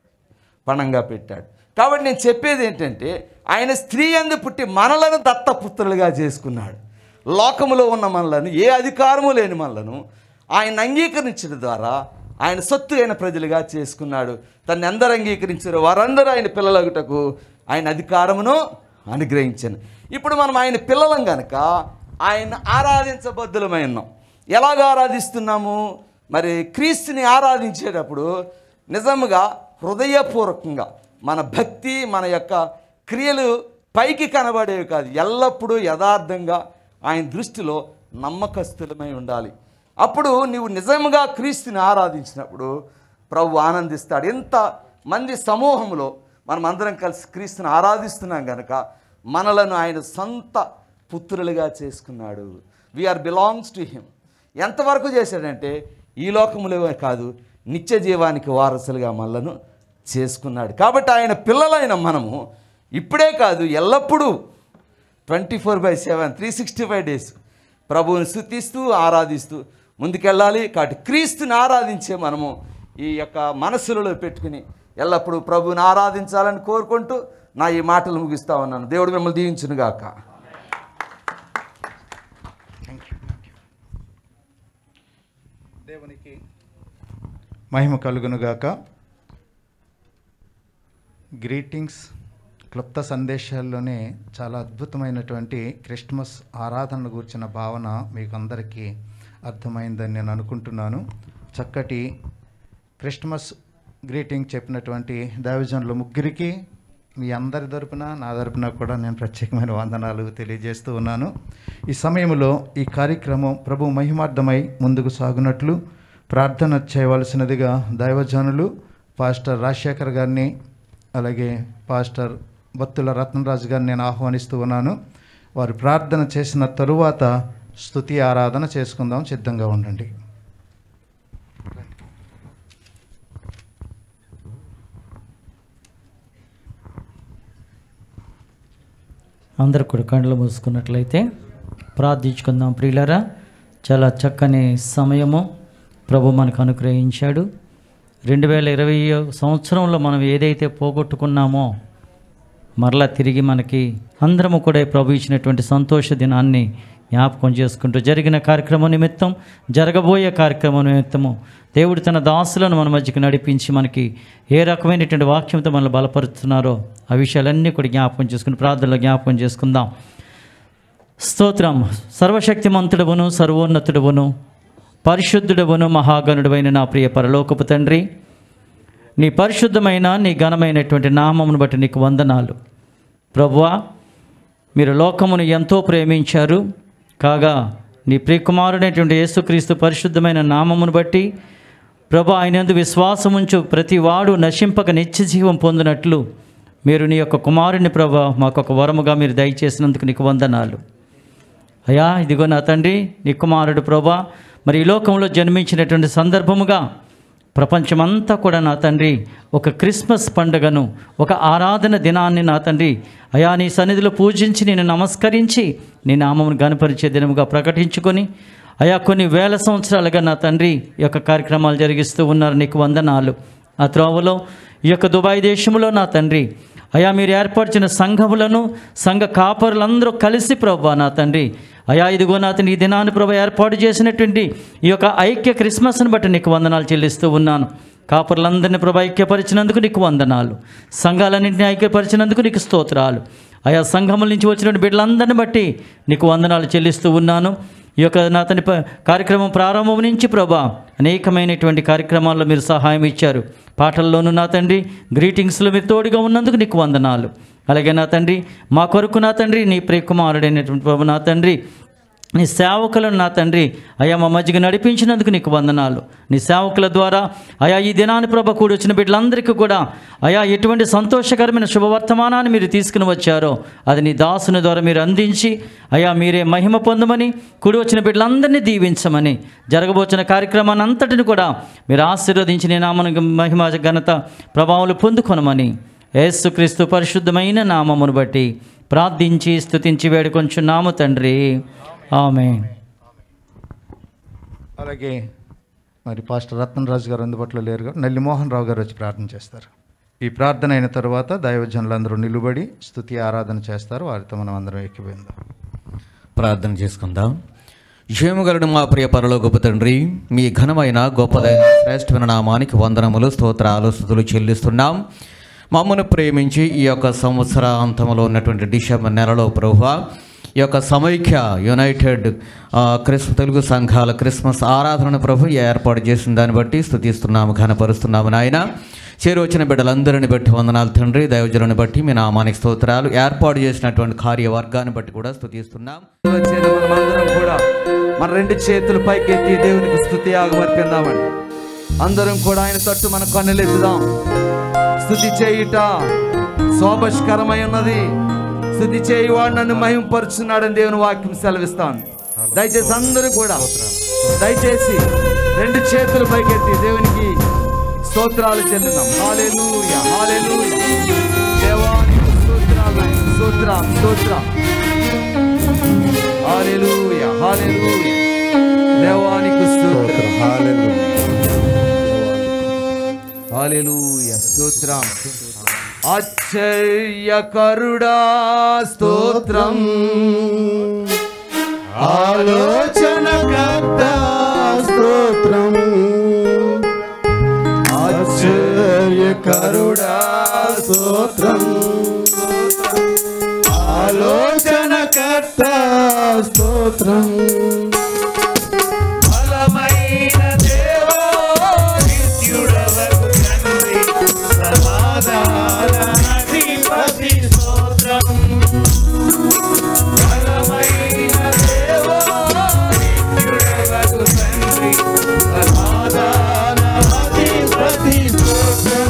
పణంగా పెట్టాడు కాబట్టి నేను చెప్పేది ఏంటంటే ఆయన స్త్రీ అందు పుట్టి మనలను దత్తపుత్రులుగా చేసుకున్నాడు లోకములో ఉన్న మనలను ఏ అధికారము లేని మనలను ఆయన అంగీకరించడం ద్వారా ఆయన సొత్తు అయిన ప్రజలుగా చేసుకున్నాడు తను ఎందరు అంగీకరించారో వారందరూ ఆయన పిల్లలగుటకు ఆయన అధికారమును అనుగ్రహించాను ఇప్పుడు మనం ఆయన పిల్లలం కనుక ఆయన ఆరాధించబద్దులమై ఉన్నాం ఎలాగ ఆరాధిస్తున్నాము మరి క్రీస్తుని ఆరాధించేటప్పుడు నిజముగా హృదయపూర్వకంగా మన భక్తి మన యొక్క క్రియలు పైకి కనబడేవి కాదు ఎల్లప్పుడూ యథార్థంగా ఆయన దృష్టిలో నమ్మకస్తులమై ఉండాలి అప్పుడు నీవు నిజంగా క్రీస్తుని ఆరాధించినప్పుడు ప్రభు ఆనందిస్తాడు ఎంత మంది సమూహంలో మనం అందరం కలిసి క్రీస్తుని ఆరాధిస్తున్నాం కనుక మనలను ఆయన సొంత పుత్రులుగా చేసుకున్నాడు వీఆర్ బిలాంగ్స్ టు హిమ్ ఎంతవరకు చేశాడంటే ఈ లోకములో కాదు నిత్య జీవానికి వారసులుగా మనలను చేసుకున్నాడు కాబట్టి ఆయన పిల్లలైన మనము ఇప్పుడే కాదు ఎల్లప్పుడూ twenty four by seven three sixty five days ప్రభువుని స్థుతిస్తూ ఆరాధిస్తూ ముందుకెళ్ళాలి కాబట్టి క్రీస్తుని ఆరాధించే మనము ఈ యొక్క మనసులలో పెట్టుకుని ఎల్లప్పుడూ ప్రభువుని ఆరాధించాలని కోరుకుంటూ నా ఈ మాటలు ముగిస్తా ఉన్నాను దేవుడు మిమ్మల్ని దీవించునుగాక దేవునికి మహిమ కలుగునుగాక గ్రీటింగ్స్ క్లుప్త సందేశాల్లోనే చాలా అద్భుతమైనటువంటి క్రిస్మస్ ఆరాధనను కూర్చిన భావన మీకు అందరికీ అర్థమైందని నేను అనుకుంటున్నాను చక్కటి క్రిస్మస్ గ్రీటింగ్ చెప్పినటువంటి దైవజనులు ముగ్గురికి మీ అందరి తరపున నా తరపున కూడా నేను ప్రత్యేకమైన వందనాలు తెలియజేస్తూ ఉన్నాను ఈ సమయంలో ఈ కార్యక్రమం ప్రభు మహిమార్థమై ముందుకు సాగునట్లు ప్రార్థన చేయవలసినదిగా దైవజనులు పాస్టర్ రాజశేఖర్ గారిని అలాగే పాస్టర్ బత్తుల రత్నరాజు గారిని నేను ఆహ్వానిస్తూ ఉన్నాను వారు ప్రార్థన చేసిన తరువాత స్తుతి ఆరాధన చేసుకుందాం సిద్ధంగా ఉండండి అందరు కూడా కళ్ళు మూసుకున్నట్లయితే ప్రార్థించుకుందాం ప్రియులరా చాలా చక్కని సమయము ప్రభు మనకు అనుగ్రహించాడు రెండు వేల ఇరవై సంవత్సరంలో మనం ఏదైతే పోగొట్టుకున్నామో మరలా తిరిగి మనకి అందరము కూడా ప్రభు ఇచ్చినటువంటి సంతోష దినాన్ని జ్ఞాపకం చేసుకుంటూ జరిగిన కార్యక్రమం నిమిత్తం జరగబోయే కార్యక్రమం నిమిత్తము దేవుడు తన దాసులను మన మధ్యకి నడిపించి మనకి ఏ రకమైనటువంటి వాక్యంతో మనల్ని బలపరుస్తున్నారో ఆ విషయాలన్నీ కూడా జ్ఞాపకం చేసుకుని ప్రార్థనలో జ్ఞాపకం చేసుకుందాం స్తోత్రం సర్వశక్తిమంతుడవును సర్వోన్నతుడవును పరిశుద్ధుడవును మహాగణుడవైన నా ప్రియ పరలోకపు తండ్రి నీ పరిశుద్ధమైన నీ ఘనమైనటువంటి నామమును బట్టి నీకు వందనాలు ప్రభువా మీరు లోకమును ఎంతో ప్రేమించారు కాగా నీ ప్రియకుమారుడైనటువంటి యేసుక్రీస్తు పరిశుద్ధమైన నామమును బట్టి ప్రభు ఆయనందు విశ్వాసముంచు ప్రతి వాడు నశింపక నిత్య జీవం పొందినట్లు మీరు నీ యొక్క కుమారుని ప్రభు మాకు ఒక వరముగా మీరు దయచేసినందుకు నీకు వందనాలు అయ్యా ఇదిగో నా తండ్రి నీ కుమారుడు ప్రభా మరి ఈ లోకంలో జన్మించినటువంటి సందర్భముగా ప్రపంచమంతా కూడా నా తండ్రి ఒక క్రిస్మస్ పండుగను ఒక ఆరాధన దినాన్ని నా తండ్రి అయా నీ సన్నిధిలో పూజించి నేను నమస్కరించి నీ నామమును గనపరిచే దినముగా ప్రకటించుకొని అయా కొన్ని వేల సంవత్సరాలుగా నా తండ్రి ఈ యొక్క కార్యక్రమాలు జరిగిస్తూ ఉన్నారు నీకు వందనాలు ఆ త్రోవలో ఈ యొక్క దుబాయ్ దేశంలో నా తండ్రి అయా మీరు ఏర్పరిచిన సంఘములను సంఘ కాపరులందరూ కలిసి ప్రభా నా తండ్రి అయా ఇదిగో నా తండ్రి ఈ దినాన్ని ప్రభు ఏర్పాటు చేసినటువంటి ఈ యొక్క ఐక్య క్రిస్మస్ని బట్టి నీకు వందనాలు చెల్లిస్తూ ఉన్నాను కాపరులందరినీ ప్రభు ఐక్యపరిచినందుకు నీకు వందనాలు సంఘాలన్నింటినీ ఐక్యపరిచినందుకు నీకు స్తోత్రాలు ఆయా సంఘముల నుంచి వచ్చినటువంటి బిడ్డలందరిని బట్టి నీకు వందనాలు చెల్లిస్తూ ఉన్నాను ఈ యొక్క నా తండ్రి ప- కార్యక్రమం ప్రారంభం నుంచి ప్రభా అనేకమైనటువంటి కార్యక్రమాల్లో మీరు సహాయం ఇచ్చారు పాటల్లోనూ నా తండ్రి గ్రీటింగ్స్లో మీరు తోడుగా ఉన్నందుకు నీకు వందనాలు అలాగే నా తండ్రి మా కొరకు నా తండ్రి నీ ప్రియకుమారుడైనటువంటి ప్రభు నా తండ్రి నీ సేవకులను నా తండ్రి అయా మా మధ్యగా నడిపించినందుకు నీకు వందనాలు నీ సేవకుల ద్వారా అయా ఈ దినాన్ని ప్రభ కూడి వచ్చిన బిడ్డలందరికీ కూడా అయా ఎటువంటి సంతోషకరమైన శుభవర్తమానాన్ని మీరు తీసుకుని వచ్చారో అది నీ దాసుని ద్వారా మీరు అందించి అయా మీరే మహిమ పొందమని కూడి వచ్చిన బిడ్డలందరినీ దీవించమని జరగబోచిన కార్యక్రమాన్ని అంతటిని కూడా మీరు ఆశీర్వదించి నీ నామను మహిమ ఘనత ప్రభావాలు పొందుకొనమని యేసుక్రీస్తు పరిశుద్ధమైన నామమును బట్టి ప్రార్థించి స్తుతించి వేడుకొంచున్నాము తండ్రి ఆమె అలాగే మరి పాస్టర్ రత్నరాజు గారు అందుబాటులో లేరు కాబట్టి నల్లిమోహన్ రావు గారు వచ్చి ప్రార్థన చేస్తారు ఈ ప్రార్థన అయిన తర్వాత దైవజనులందరూ నిలుబడి స్తుతి ఆరాధన చేస్తారు వారితో మనం అందరం ఎక్కిపోయిందాం ప్రార్థన చేసుకుందాం జయముగలను మా ప్రియ పరలోకపు తండ్రి మీ ఘనమైన గొప్పదైన శ్రేష్టమైన నామానికి వందనములు స్తోత్రాలు స్థుతులు చెల్లిస్తున్నాం మమ్మను ప్రేమించి ఈ యొక్క సంవత్సర అంతంలో ఉన్నటువంటి డిసెంబర్ నెలలో ప్రభువా ఈ యొక్క సమైక్య యునైటెడ్ ఆ, క్రిస్ తెలుగు సంఘాల క్రిస్మస్ ఆరాధన ప్రభు ఏర్పాటు చేసిన దాన్ని బట్టి స్థుతిస్తున్నాము ఘనపరుస్తున్నాము నాయన చేరు వచ్చిన బిడ్డలందరిని బట్టి వందనాలు తండ్రి దైవజనుని బట్టి మీ నామానికి స్తోత్రాలు ఏర్పాటు చేసినటువంటి కార్యవర్గాన్ని బట్టి కూడా స్థుతిస్తున్నాం వచ్చేది మనమందరం కూడా మన రెండు చేతులు పైకెత్తి దేవునికి స్థుతి ఆగమర్పిందామండి అందరం కూడా ఆయన తట్టు మన కన్నులెత్తుదాం స్థుతి చేయుట శోభస్కరమై ఉన్నది స్థుతి చేయువాడు నన్ను మహింపరుచున్నాడని దేవుని వాక్యం సెలవిస్తాను దయచేసి అందరూ కూడా దయచేసి రెండు చేతులు పైకెత్తి దేవునికి స్తోత్రాలు చెల్లిద్దాం హాలెలూయా హాలెలూయా దేవానికి స్తోత్రాలు నాయన. స్తోత్రం స్తోత్రం హాలెలూయా హాలెలూయా దేవానికి స్తోత్రం హాలెలూయా స్తోత్రం ఆశ్చర్యకరుడా స్తోత్రం ఆలోచనకర్త స్తోత్రం ఆశ్చర్యకరుడా స్తోత్రం ఆలోచనకర్త స్తోత్రం బలమైన దేవా నిత్యుడవగు తండ్రి సమాధానాధిపతి స్తోత్రం బలమైన దేవా నిత్యుడవగు తండ్రి సమాధానాధిపతి స్తోత్రం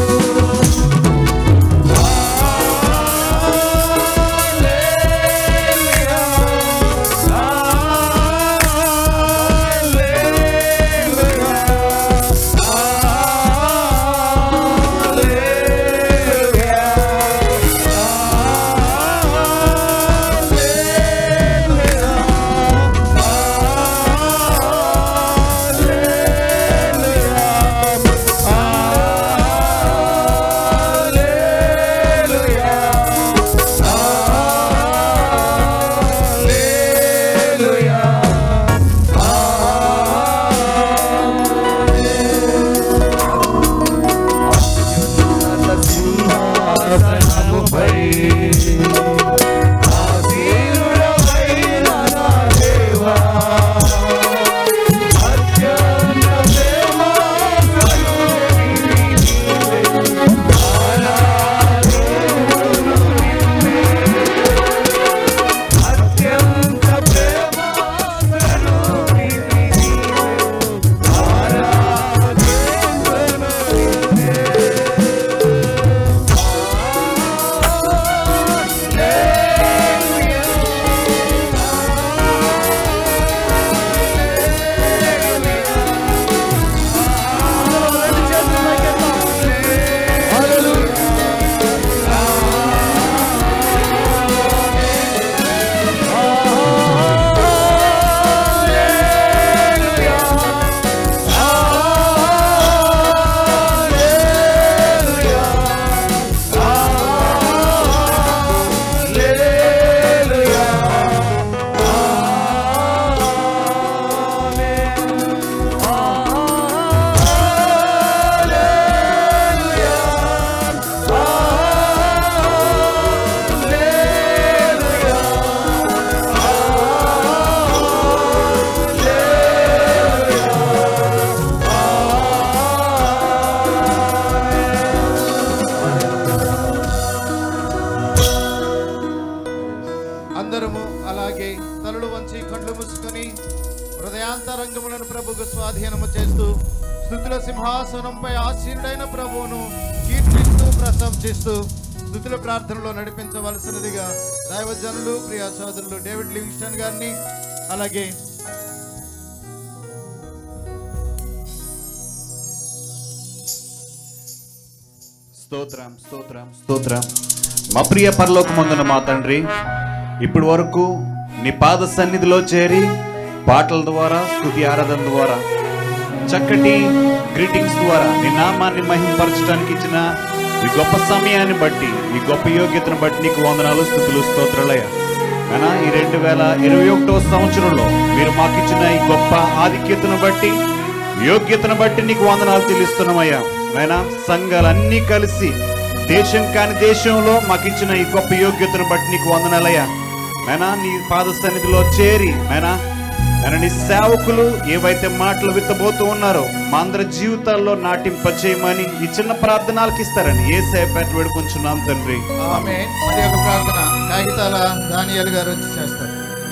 కళ్ళు మూసుకొని హృదయాంతరంగములను ప్రభుకు స్వాధీనము చేస్తూ స్థుతుల సింహాసనంపై ఆసీనుడైన ప్రభువును కీర్తిస్తూ ప్రశంసిస్తూ స్థుతుల ప్రార్థనలో నడిపించవలసినదిగా దైవజనులు ప్రియా సోదరులు డేవిడ్ లివింగ్స్టన్ గారిని అలాగే స్తోత్రం స్తోత్రం స్తోత్రం మా ప్రియ పరలోకమందున మా తండ్రి ఇప్పటి వరకు నీ పాద సన్నిధిలో చేరి పాటల ద్వారా స్తుతి ఆరాధన ద్వారా చక్కటి గ్రీటింగ్స్ ద్వారా నీ నామాన్ని మహింపరచడానికి ఇచ్చిన ఈ గొప్ప సమయాన్ని బట్టి ఈ గొప్ప యోగ్యతను బట్టి నీకు వందనాలు స్థుతులు స్తోత్రాలయ అయినా ఈ రెండు వేల ఇరవై ఒకటో సంవత్సరంలో మీరు మాకు ఇచ్చిన ఈ గొప్ప ఆధిక్యతను బట్టి యోగ్యతను బట్టి నీకు వందనాలు చెల్లిస్తున్నామయ్యా నాయనా సంఘాలన్నీ కలిసి దేశం కాని దేశంలో మాకు ఇచ్చిన ఈ గొప్ప యోగ్యతను బట్టి నీకు వందనాలయ్యా నాయనా నీ పాద సన్నిధిలో చేరి నాయనా నాయనా నీ సేవకులు ఏవైతే మాటలు విత్తబోతూ ఉన్నారో మా అందరి జీవితాల్లో నాటింపచేయమని ఈ చిన్న ప్రార్థనలకు ఇస్తారని ఏ సేపేట వేడుకుంటున్నాం తండ్రి ఆమె మరి ఒక ప్రార్థన కాగితాల దానియాలు గారు వచ్చి చేస్తారు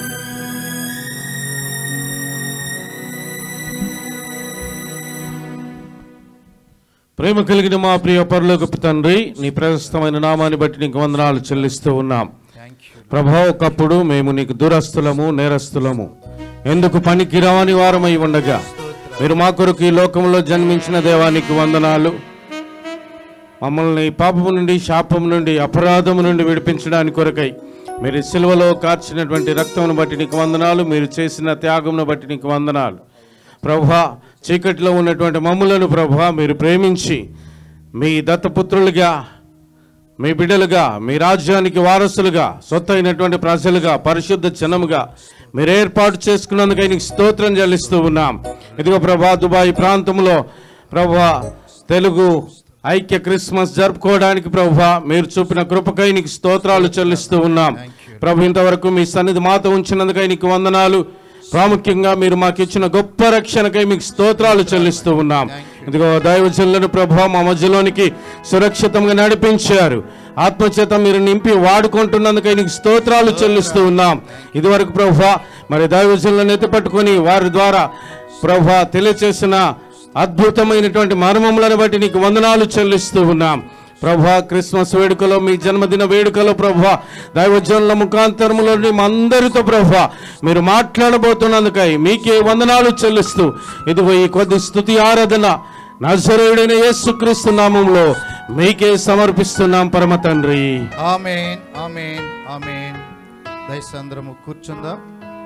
ప్రేమ కలిగిన మా ప్రియ పరలోకపు తండ్రి నీ ప్రశస్తమైన నామాన్ని బట్టి నీకు వందనాలు చెల్లిస్తూ ఉన్నాం ప్రభా ఒకప్పుడు మేము నీకు దురస్తులము నేరస్తులము ఎందుకు పనికి రావని వారమై ఉండగా మీరు మా కొరకు ఈ లోకంలో జన్మించిన దేవానికి వందనాలు మమ్మల్ని పాపము నుండి శాపము నుండి అపరాధము నుండి విడిపించడానికి కొరకై మీరు సిలువలో కార్చినటువంటి రక్తమును బట్టి నీకు వందనాలు మీరు చేసిన త్యాగమును బట్టి నీకు వందనాలు ప్రభా చీకటిలో ఉన్నటువంటి మమ్ములను ప్రభా మీరు ప్రేమించి మీ దత్తపుత్రులుగా మీ బిడ్డలుగా మీ రాజ్యానికి వారసులుగా సొత్తైనటువంటి ప్రజలుగా పరిశుద్ధ జనముగా మీరు ఏర్పాటు చేసుకున్నందుకై నీకు స్తోత్రం చెల్లిస్తూ ఉన్నాం ఇదిగో ప్రభా దుబాయ్ ప్రాంతంలో ప్రభా తెలుగు ఐక్య క్రిస్మస్ జరుపుకోవడానికి ప్రభా మీరు చూపిన కృపకై నీకు స్తోత్రాలు చెల్లిస్తూ ఉన్నాం ప్రభు ఇంతవరకు మీ సన్నిధి మాత ఉంచినందుకై నీకు వందనాలు ప్రాముఖ్యంగా మీరు మాకు ఇచ్చిన గొప్ప రక్షణకై మీకు స్తోత్రాలు చెల్లిస్తూ ఉన్నాం ఇదిగో దైవజనులను ప్రభా మా మధ్యలోనికి సురక్షితంగా నడిపించారు ఆత్మచేత మీరు నింపి వాడుకుంటున్నందుకై నీకు స్తోత్రాలు చెల్లిస్తూ ఉన్నాం ఇదివరకు ప్రభా మరి దైవజనులను ఎత్తిపట్టుకొని వారి ద్వారా ప్రభా తెలియచేసిన అద్భుతమైనటువంటి మర్మములను బట్టి నీకు వందనాలు చెల్లిస్తూ ఉన్నాం ప్రభా క్రిస్మస్ వేడుకలో మీ జన్మదిన వేడుకలో ప్రభా దైవజనుల ముఖాంతరములో అందరితో ప్రభా మీరు మాట్లాడబోతున్నందుకై మీకే వందనాలు చెల్లిస్తూ ఇదిగో ఈ కొద్ది స్థుతి ఆరాధన నజరేయుడైన యేసుక్రీస్తు నామంలో మీకే సమర్పిస్తున్నాం పరమ తండ్రి ఆమెన్ ఆమెన్ ఆమెన్ దయచేసి అందరము కూర్చుందాం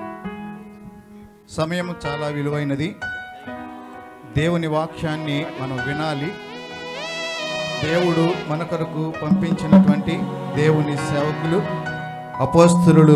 సమయం చాలా విలువైనది దేవుని వాక్యాన్ని మనం వినాలి దేవుడు మన కొరకు పంపించినటువంటి దేవుని సేవకులు అపోస్తులు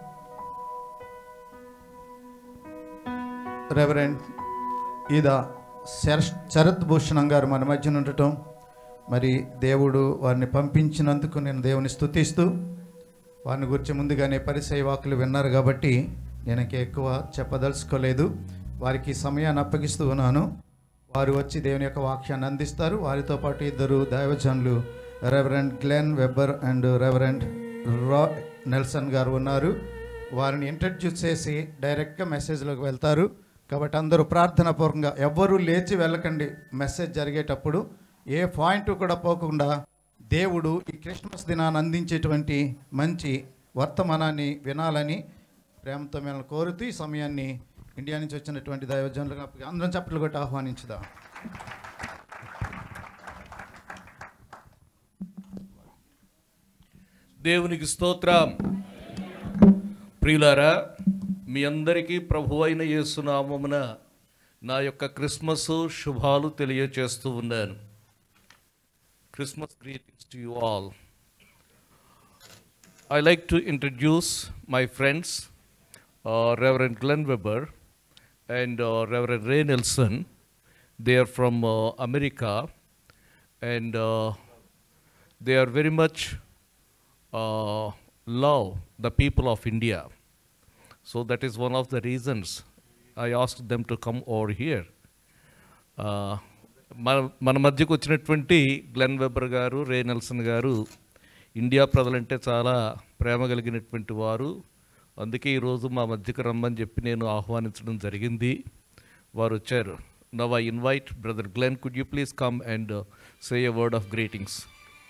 రెవరెండ్ ఈద శర- శరత్ భూషణం గారు మన మధ్యన ఉండటం మరి దేవుడు వారిని పంపించినందుకు నేను దేవుని స్తుతిస్తూ వారిని గురించి ముందుగానే పరిచయ వాకులు విన్నారు కాబట్టి నేను ఇంకా ఎక్కువ చెప్పదలుచుకోలేదు వారికి సమయాన్ని అప్పగిస్తూ ఉన్నాను వారు వచ్చి దేవుని యొక్క వాక్యాన్ని అందిస్తారు వారితో పాటు ఇద్దరు దైవజనులు reverend Glenn Webber and reverend రా నెల్సన్ గారు ఉన్నారు వారిని ఇంట్రడ్యూస్ చేసి డైరెక్ట్గా మెసేజ్లోకి వెళ్తారు కాబట్టి అందరూ ప్రార్థనాపూర్వకంగా ఎవ్వరూ లేచి వెళ్ళకండి మెసేజ్ జరిగేటప్పుడు ఏ పాయింట్ కూడా పోకుండా దేవుడు ఈ క్రిస్మస్ దినాన్ని అందించేటువంటి మంచి వర్తమానాన్ని వినాలని ప్రేమతో మిమ్మల్ని కోరుతూ ఈ సమయాన్ని ఇండియా నుంచి వచ్చినటువంటి దైవజనులుగా అందరం చప్పట్లు కొట్టి ఆహ్వానించుదాం దేవునికి స్తోత్రం ప్రియులారా మీ అందరికీ ప్రభు అయిన యేసునామమున నా యొక్క క్రిస్మస్ శుభాలు తెలియచేస్తూ ఉన్నాను Christmas greetings to you all I like to introduce my friends, uh, Reverend Glenn Weber and uh, Reverend Ray Nelson. They are from uh, America and uh, they are very much uh, love the people of India. So that is one of the reasons I asked them to come over here. Uh, మన మన మధ్యకు వచ్చినటువంటి Glenn weber గారు రే Nelson గారు India ప్రజలంటే చాలా ప్రేమ కలిగినటువంటి వారు అందుకే ఈరోజు మా మధ్యకు రమ్మని చెప్పి నేను ఆహ్వానించడం జరిగింది వారు వచ్చారు now I invite brother Glenn could you please come and say a word of greetings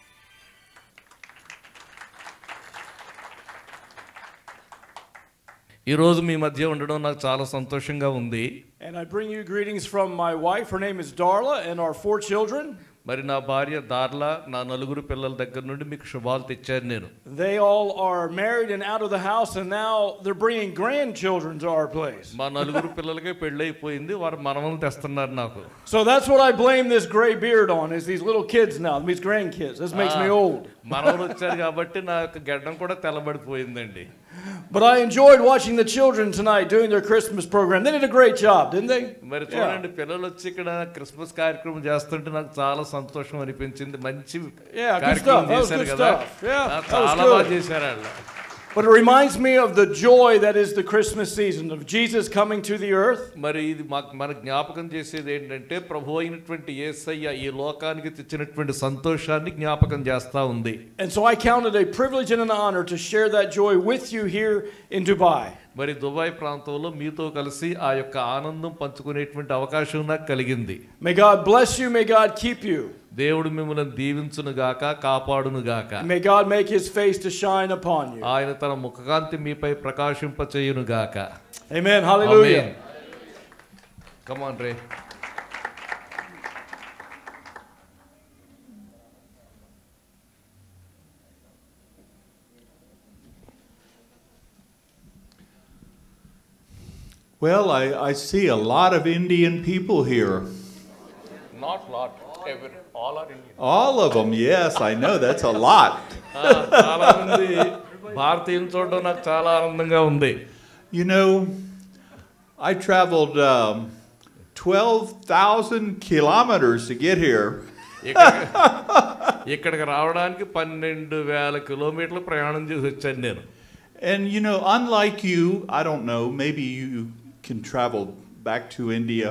ఈరోజు మీ మధ్య ఉండడం నాకు చాలా సంతోషంగా ఉంది And I bring you greetings from my wife. Her name is Darla, and our four children. మరి నా భార్య దార్లా నా నలుగురు పిల్లల దగ్గర నుండి మీకు శుభాలు తెచ్చాను నేను They all are married and out of the house, and now they're bringing grandchildren to our place. మా నలుగురు పిల్లలకే పెళ్ళైపోయింది వారు మనవలు తెస్తున్నారు నాకు So that's what I blame this gray beard on, is these little kids now, these grandkids. This makes me ఆ, old. మనవలు వచ్చారు కాబట్టి నా యొక్క గడ్డం కూడా తెల్లబడిపోయిందండి But I enjoyed watching the children tonight doing their Christmas program. They did a great job, didn't they? మరి Yeah. చూడండి పిల్లలు వచ్చి ఇక్కడ క్రిస్మస్ కార్యక్రమం చేస్తుంటే నాకు చాలా సంతోషం అనిపించింది మంచి Yeah, good కార్యక్రమం stuff. That was చేశారు good కదా stuff. Yeah, ఆ, that was చాలా good. బాగా చేశారు వాళ్ళు But it reminds me of the joy that is the Christmas season, of Jesus coming to the earth. మరి ఇది మాకు మన జ్ఞాపకం చేసేది ఏంటంటే ప్రభు అయినటువంటి యేసయ్య ఈ లోకానికి తెచ్చినటువంటి సంతోషాన్ని జ్ఞాపకం చేస్తా ఉంది And so I count it a privilege and an honor to share that joy with you here in Dubai. మరి దుబాయ్ ప్రాంతంలో మీతో కలిసి ఆ యొక్క ఆనందం పంచుకునేటువంటి అవకాశం నాకు కలిగింది May God bless you, may God keep you. దేవుడు మిమ్మల్ని దీవించును గాక కాపాడును గాక May God make his face to shine upon you. ఆయన తన ముఖకాంతి మీపై ప్రకాశింపచేయును గాక Amen. Hallelujah. కమాన్ రే Well, I, I see a lot of Indian people here. Not lot ఎవరి all are Indian All of them, yes, I know, that's a lot. చాలా మంది భారతీయులు చూడడం నాకు చాలా ఆనందంగా ఉంది You know, I traveled um, 12,000 kilometers to get here. ఇక్కడ- ఇక్కడికి రావడానికి పన్నెండు వేల కిలోమీటర్లు ప్రయాణం చేసి వచ్చాను నేను And you know, unlike you, I don't know, maybe you can travel back to India,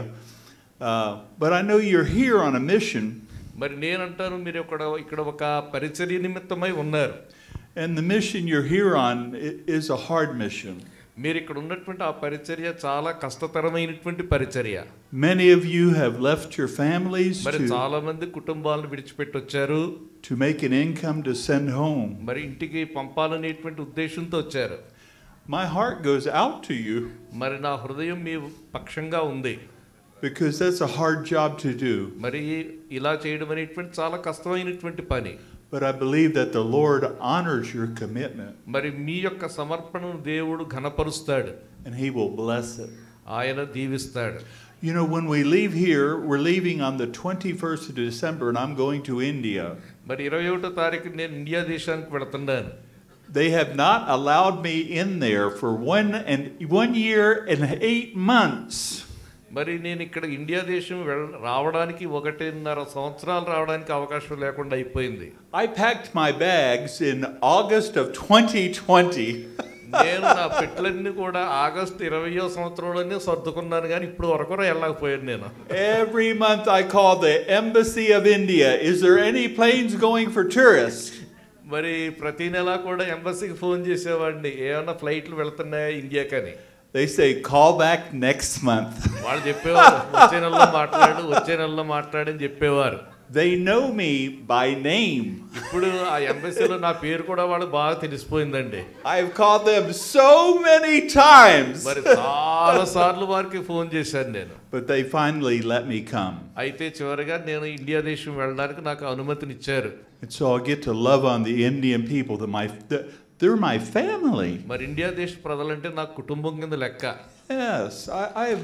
uh, but I know you're here on a mission. మరి నేనంటాను మీరు ఇక్కడ ఇక్కడ ఒక పరిచర్య నిమిత్తమై ఉన్నారు And the mission you're here on i- is a hard mission. మీరు ఇక్కడ ఉన్నటువంటి ఆ పరిచర్య చాలా కష్టతరమైనటువంటి పరిచర్య Many of you have left your families మరి to, చాలా మంది కుటుంబాలను విడిచిపెట్టి వచ్చారు to make an income to send home. మరి ఇంటికి పంపాలనేటువంటి ఉద్దేశంతో వచ్చారు My heart goes out to you మరి నా హృదయం మీ పక్షంగా ఉంది because that's a hard job to do. మరి ఇలా చేయడం అనేటువంటి చాలా కష్టమైనటువంటి పని But I believe that the Lord honors your commitment మరి మీ యొక్క సమర్పణను దేవుడు ఘనపరుస్తాడు and He will bless it. ఆయన దీవిస్తాడు You know, when we leave here, we're leaving on the 21st of December, and I'm going to India. మరి ఇరవై ఒకటో తారీఖు నేను ఇండియా దేశానికి వెళుతున్నాను They have not allowed me in there for one and one year and eight months. మరి నేను ఇక్కడ ఇండియా దేశం వెళ రావడానికి ఒకటిన్నర సంవత్సరాలు రావడానికి అవకాశం లేకుండా అయిపోయింది I packed my bags in August of 2020. నేను నా పెట్టలన్నీ కూడా ఆగస్టు ఇరవయో సంవత్సరంలోనే సర్దుకున్నాను కానీ ఇప్పుడు వరకు వెళ్ళకపోయాను నేను Every month I call the Embassy of India. Is there any planes going for tourists? మరి ప్రతి నెల కూడా ఎంబసీకి ఫోన్ చేసేవాడిని ఏమన్నా ఫ్లైట్లు వెళ్తున్నాయా ఇండియాకని They say, call back next month. వాళ్ళు చెప్పేవారు వచ్చే నెలలో మాట్లాడు వచ్చే నెలలో మాట్లాడని చెప్పేవారు They know me by name. ఇప్పుడు ఆ ఎంబసీలో నా పేరు కూడా వాళ్ళు బాగా తెలిసిపోయిందండి I've called them so many times. మరి చాలా సార్లు వారికి ఫోన్ చేశాను నేను But they finally let me come. అయితే చివరిగా నేను ఇండియా దేశం వెళ్ళడానికి నాకు అనుమతినిచ్చారు And so I'll get to love on the Indian people. That my, that they're my family. మరి ఇండియా దేశ ప్రజలంటే నా కుటుంబం కింద లెక్క Yes, I, I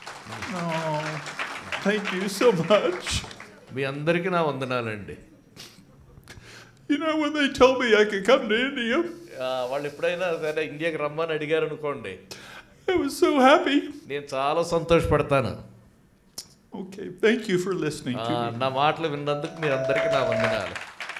oh, thank you so much. మీ అందరికీ నా వందనాలండి You know, when they told me I could come to India, ఆ, వాళ్ళు ఎప్పుడైనా సరే ఇండియాకి రమ్మని అడిగారు అనుకోండి I was so happy. నేను చాలా సంతోషపడతాను Okay, thank you for listening ఆ, to me. నా మాటలు విన్నందుకు మీ అందరికీ నా వందనాలు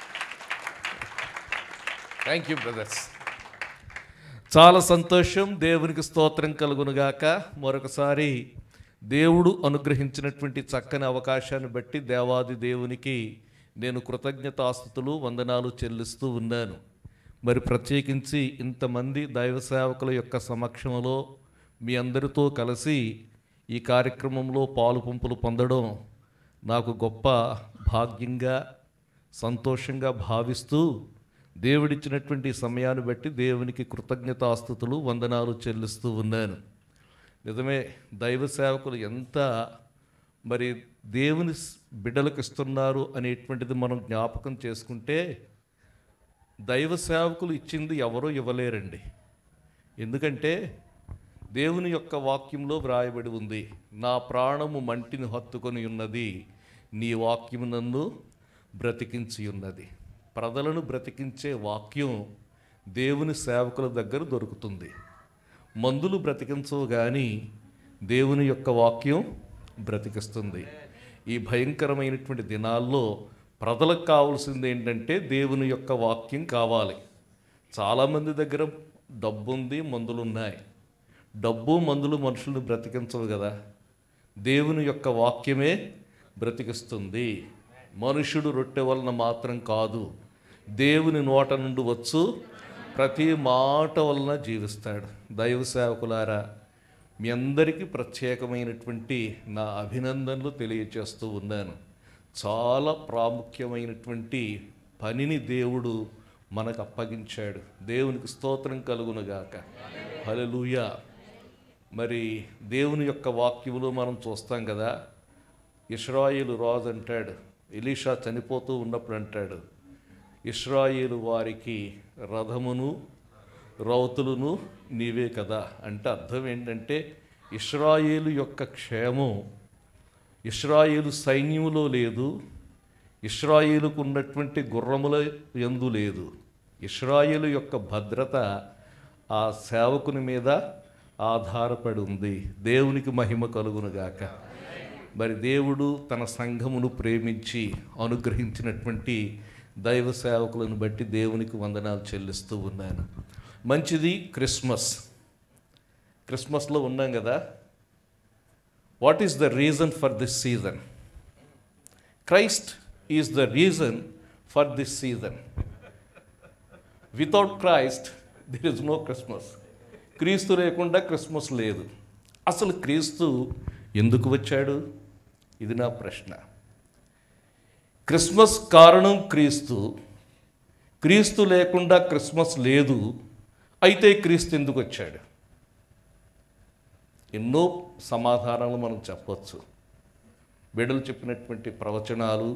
థ్యాంక్ యూ బ్రదర్స్ చాలా సంతోషం దేవునికి స్తోత్రం కలుగునుగాక మరొకసారి దేవుడు అనుగ్రహించినటువంటి చక్కని అవకాశాన్ని బట్టి దేవాది దేవునికి నేను కృతజ్ఞతాస్థుతులు వందనాలు చెల్లిస్తూ ఉన్నాను మరి ప్రత్యేకించి ఇంతమంది దైవ సేవకుల యొక్క సమక్షంలో మీ అందరితో కలిసి ఈ కార్యక్రమంలో పాలు పంపులు పొందడం నాకు గొప్ప భాగ్యంగా సంతోషంగా భావిస్తూ దేవుడిచ్చినటువంటి ఈ సమయాన్ని బట్టి దేవునికి కృతజ్ఞతాస్థుతులు వందనాలు చెల్లిస్తూ ఉన్నాను నిజమే దైవ సేవకులు ఎంత మరి దేవుని స్- బిడ్డలకు ఇస్తున్నారు అనేటువంటిది మనం జ్ఞాపకం చేసుకుంటే దైవ సేవకులు ఇచ్చింది ఎవరో ఇవ్వలేరండి ఎందుకంటే దేవుని యొక్క వాక్యంలో వ్రాయబడి ఉంది నా ప్రాణము మంటిని హత్తుకొని ఉన్నది నీ వాక్యము నన్ను బ్రతికించి ఉన్నది ప్రజలను బ్రతికించే వాక్యం దేవుని సేవకుల దగ్గర దొరుకుతుంది మందులు బ్రతికించవు కానీ దేవుని యొక్క వాక్యం బ్రతికిస్తుంది ఈ భయంకరమైనటువంటి దినాల్లో ప్రజలకు కావాల్సింది ఏంటంటే దేవుని యొక్క వాక్యం కావాలి చాలామంది దగ్గర డబ్బు ఉంది మందులు ఉన్నాయి డబ్బు మందులు మనుషులను బ్రతికించవు కదా దేవుని యొక్క వాక్యమే బ్రతికిస్తుంది మనుషుడు రొట్టె వలన మాత్రం కాదు దేవుని నోట నుండి వచ్చు ప్రతి మాట వలన జీవిస్తాడు దైవ సేవకులారా మీ అందరికీ ప్రత్యేకమైనటువంటి నా అభినందనలు తెలియచేస్తూ ఉన్నాను చాలా ప్రాముఖ్యమైనటువంటి పనిని దేవుడు మనకు అప్పగించాడు దేవునికి స్తోత్రం కలుగునుగాక హల్లెలూయా మరి దేవుని యొక్క వాక్యములో మనం చూస్తాం కదా ఇస్రాయేలు రాజు అంటాడు ఎలీషా చనిపోతూ ఉన్నప్పుడు అంటాడు ఇస్రాయేలు వారికి రథమును రౌతులను నీవే కదా అంటే అర్థం ఏంటంటే ఇస్రాయేలు యొక్క క్షేమం ఇస్రాయేలు సైన్యములో లేదు ఇస్రాయేలుకు ఉన్నటువంటి గుర్రముల యందు లేదు ఇస్రాయేలు యొక్క భద్రత ఆ సేవకుని మీద ఆధారపడి ఉంది దేవునికి మహిమ కలుగునుగాక మరి దేవుడు తన సంఘమును ప్రేమించి అనుగ్రహించినటువంటి దైవ సేవకులను బట్టి దేవునికి వందనాలు చెల్లిస్తూ ఉన్నాను మంచిది క్రిస్మస్ క్రిస్మస్లో ఉన్నాం కదా what is the reason for this season Christ is the reason for this season without Christ there is no Christmas Kristu లేకుండా క్రిస్మస్ లేదు అసలు క్రీస్తు ఎందుకు వచ్చాడు ఇది నా ప్రశ్న క్రిస్మస్ కారణం క్రీస్తు క్రీస్తు లేకుండా క్రిస్మస్ లేదు అయితే క్రీస్తు ఎందుకు వచ్చాడు ఎన్నో సమాధానాలు మనం చెప్పవచ్చు బిడ్డలు చెప్పినటువంటి ప్రవచనాలు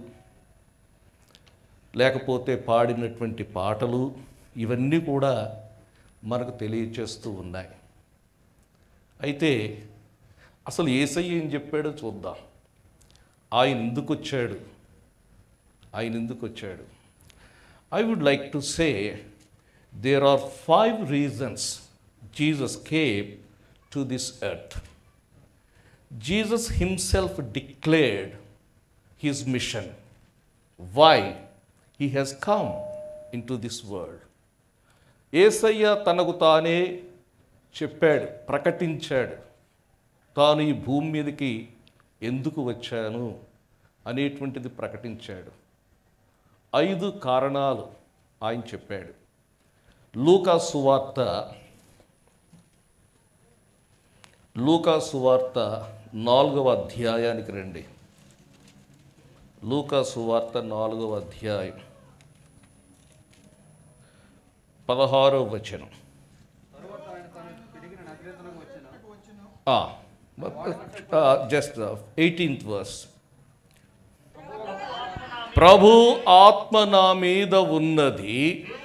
లేకపోతే పాడినటువంటి పాటలు ఇవన్నీ కూడా మనకు తెలియచేస్తూ ఉన్నాయి అయితే అసలు ఏసయ్య ఏం చెప్పాడో చూద్దాం ఆయన ఎందుకు వచ్చాడు ఆయన ఎందుకు వచ్చాడు I would like to say there are five reasons Jesus came to this earth Jesus himself declared his mission, why he has come into this world. Yesayya తనకు తానే చెప్పాడు ప్రకటించాడు తాను ఈ భూమి మీదకి ఎందుకు వచ్చాను అనేటువంటిది ప్రకటించాడు ఐదు కారణాలు ఆయన చెప్పాడు లూకా సువార్త లూకా సువార్త నాలుగవ అధ్యాయానికి రండి లూకా సువార్త నాలుగవ అధ్యాయం పదహారవ వచనం జస్ట్ ఎయిటీన్త్ వర్స్ ప్రభు ఆత్మ నా మీద ఉన్నది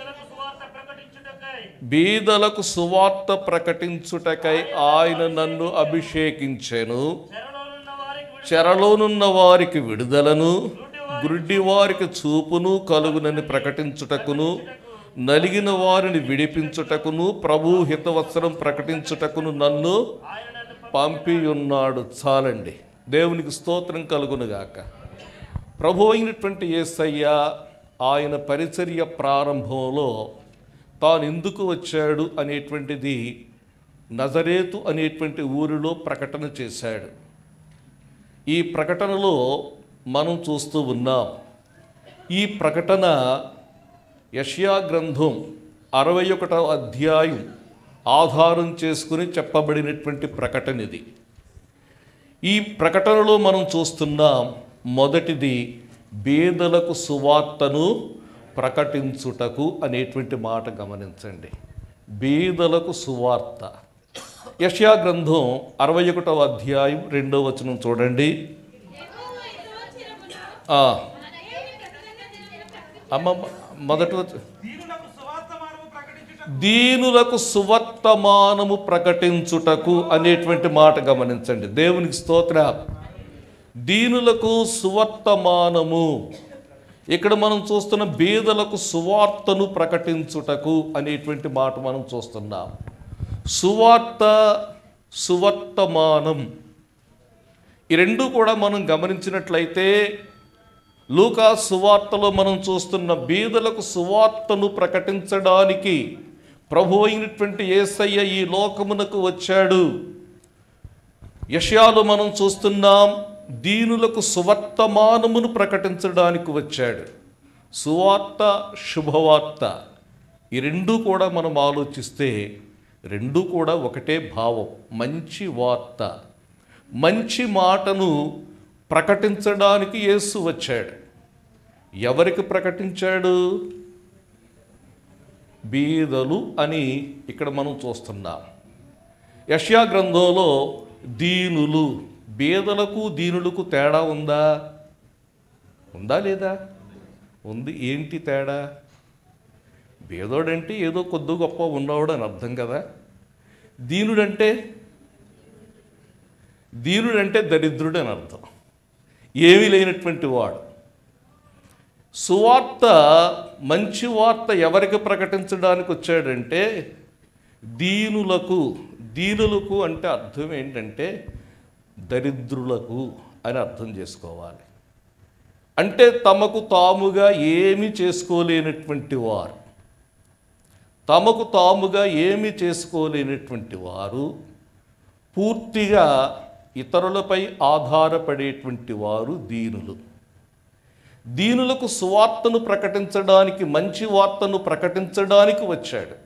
బీదలకు సువార్త ప్రకటించుటకై ఆయన నన్ను అభిషేకించెను చెరలోనున్న వారికి విడుదలను గుడ్డి వారికి చూపును కలుగునని ప్రకటించుటకును నలిగిన వారిని విడిపించుటకును ప్రభు హితవత్సరం ప్రకటించుటకును నన్ను పంపి ఉన్నాడు చాలండి దేవునికి స్తోత్రం కలుగునుగాక ప్రభు అయినటువంటి యేసయ్య ఆయన పరిచర్య ప్రారంభంలో తాను ఎందుకు వచ్చాడు అనేటువంటిది నజరేతు అనేటువంటి ఊరిలో ప్రకటన చేశాడు ఈ ప్రకటనలో మనం చూస్తూ ఉన్నాం ఈ ప్రకటన యష్యా గ్రంథం అరవై ఒకటవ అధ్యాయం ఆధారం చేసుకుని చెప్పబడినటువంటి ప్రకటన ఇది ఈ ప్రకటనలో మనం చూస్తున్నాం మొదటిది బేదలకు సువార్తను ప్రకటించుటకు అనేటువంటి మాట గమనించండి బీదలకు సువార్త యష్యా గ్రంథం అరవై ఒకటవ అధ్యాయం రెండవ వచనం చూడండి ఆ. అమ్మ మొదటి వచ- దీనులకు సువర్తమానము ప్రకటించుటకు అనేటువంటి మాట గమనించండి దేవునికి స్తోత్ర దీనులకు సువర్తమానము ఇక్కడ మనం చూస్తున్న బీదలకు సువార్తను ప్రకటించుటకు అనేటువంటి మాట మనం చూస్తున్నాం సువార్త సువర్తమానం ఈ రెండు కూడా మనం గమనించినట్లయితే లూకా సువార్తలో మనం చూస్తున్న బీదలకు సువార్తను ప్రకటించడానికి ప్రభు అయినటువంటి యేసయ్య ఈ లోకమునకు వచ్చాడు యషయాలు మనం చూస్తున్నాం దీనులకు సువర్తమానమును ప్రకటించడానికి వచ్చాడు సువార్త శుభవార్త ఈ రెండు కూడా మనం ఆలోచిస్తే రెండు కూడా ఒకటే భావం మంచి వార్త మంచి మాటను ప్రకటించడానికి యేసు వచ్చాడు ఎవరికి ప్రకటించాడు బీదలు అని ఇక్కడ మనం చూస్తున్నాం యష్యా గ్రంథంలో దీనులు బీదలకు దీనులకు తేడా ఉందా ఉందా లేదా ఉంది ఏంటి తేడా బీదోడంటే ఏదో కొద్ది గొప్ప ఉన్నవాడు అని అర్థం కదా దీనుడంటే దీనుడంటే దరిద్రుడు అని అర్థం ఏమీ లేనటువంటి వాడు సువార్త మంచి వార్త ఎవరికి ప్రకటించడానికి వచ్చాడంటే దీనులకు దీనులకు అంటే అర్థం ఏంటంటే దరిద్రులకు అని అర్థం చేసుకోవాలి అంటే తమకు తాముగా ఏమీ చేసుకోలేనటువంటి వారు తమకు తాముగా ఏమీ చేసుకోలేనటువంటి వారు పూర్తిగా ఇతరులపై ఆధారపడేటువంటి వారు దీనులు దీనులకు సువార్తను ప్రకటించడానికి మంచి వార్తను ప్రకటించడానికి వచ్చాడు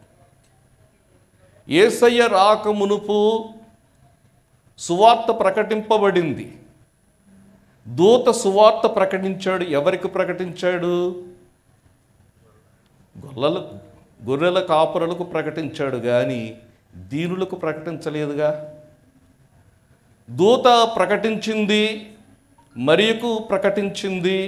ఏసయ్య రాకమునుపు సువార్త ప్రకటింపబడింది దూత సువార్త ప్రకటించాడు ఎవరికి ప్రకటించాడు గొల్లల గొర్రెల కాపురలకు ప్రకటించాడు కానీ దీనులకు ప్రకటించలేదుగా దూత ప్రకటించింది మరియకు ప్రకటించింది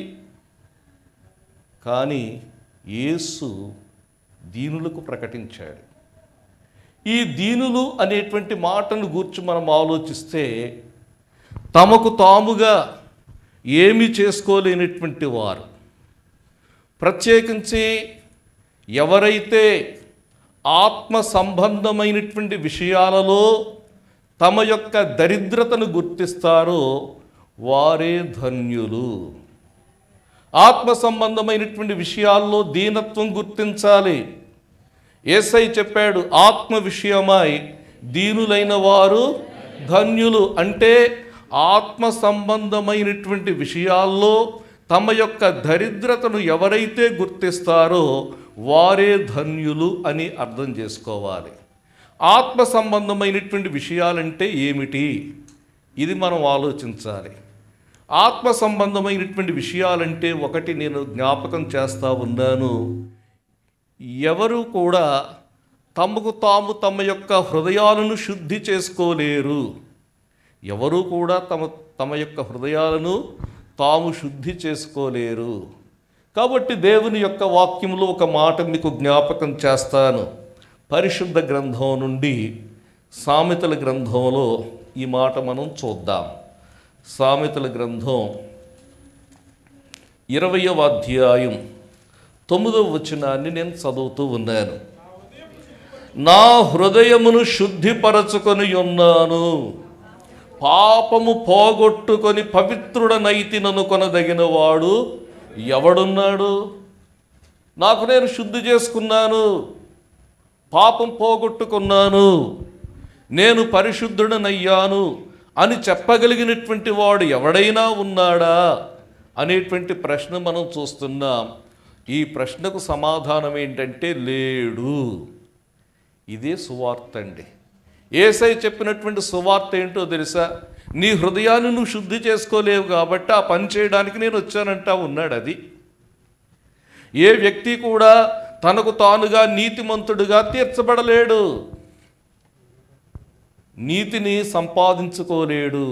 కానీ యేసు దీనులకు ప్రకటించాడు ఈ దీనులు అనేటువంటి మాటను గూర్చి మనం ఆలోచిస్తే తమకు తాముగా ఏమీ చేసుకోలేనటువంటి వారు ప్రత్యేకించి ఎవరైతే ఆత్మ సంబంధమైనటువంటి విషయాలలో తమ యొక్క దరిద్రతను గుర్తిస్తారో వారే ధన్యులు ఆత్మ సంబంధమైనటువంటి విషయాల్లో దీనత్వం గుర్తించాలి ఏసై చెప్పాడు ఆత్మ విషయమై దీనులైన వారు ధన్యులు అంటే ఆత్మ సంబంధమైనటువంటి విషయాల్లో తమ యొక్క దరిద్రతను ఎవరైతే గుర్తిస్తారో వారే ధన్యులు అని అర్థం చేసుకోవాలి ఆత్మ సంబంధమైనటువంటి విషయాలంటే ఏమిటి ఇది మనం ఆలోచించాలి ఆత్మ సంబంధమైనటువంటి విషయాలంటే ఒకటి నేను జ్ఞాపకం చేస్తా ఉన్నాను ఎవరు కూడా తమకు తాము తమ యొక్క హృదయాలను శుద్ధి చేసుకోలేరు ఎవరు కూడా తమ తమ యొక్క హృదయాలను తాము శుద్ధి చేసుకోలేరు కాబట్టి దేవుని యొక్క వాక్యంలో ఒక మాట మీకు జ్ఞాపకం చేస్తాను పరిశుద్ధ గ్రంథం నుండి సామెతల గ్రంథంలో ఈ మాట మనం చూద్దాం సామెతల గ్రంథం ఇరవయవ అధ్యాయం తొమ్మిదవ వచనాన్ని నేను చదువుతూ ఉన్నాను నా హృదయమును శుద్ధిపరచుకొని ఉన్నాను పాపము పోగొట్టుకొని పవిత్రుడనైతినను కొనదగిన వాడు ఎవడున్నాడు నాకు నేను శుద్ధి చేసుకున్నాను పాపం పోగొట్టుకున్నాను నేను పరిశుద్ధుడనయ్యాను అని చెప్పగలిగినటువంటి వాడు ఎవడైనా ఉన్నాడా అనేటువంటి ప్రశ్న మనం చూస్తున్నాం ఈ ప్రశ్నకు సమాధానం ఏంటంటే లేడు ఇదే సువార్త అండి ఏసై చెప్పినటువంటి సువార్త ఏంటో తెలుసా నీ హృదయాన్ని నువ్వు శుద్ధి చేసుకోలేవు కాబట్టి ఆ పని చేయడానికి నేను వచ్చానంటా ఉన్నాడు అది ఏ వ్యక్తి కూడా తనకు తానుగా నీతిమంతుడుగా తీర్చబడలేడు నీతిని సంపాదించుకోలేడు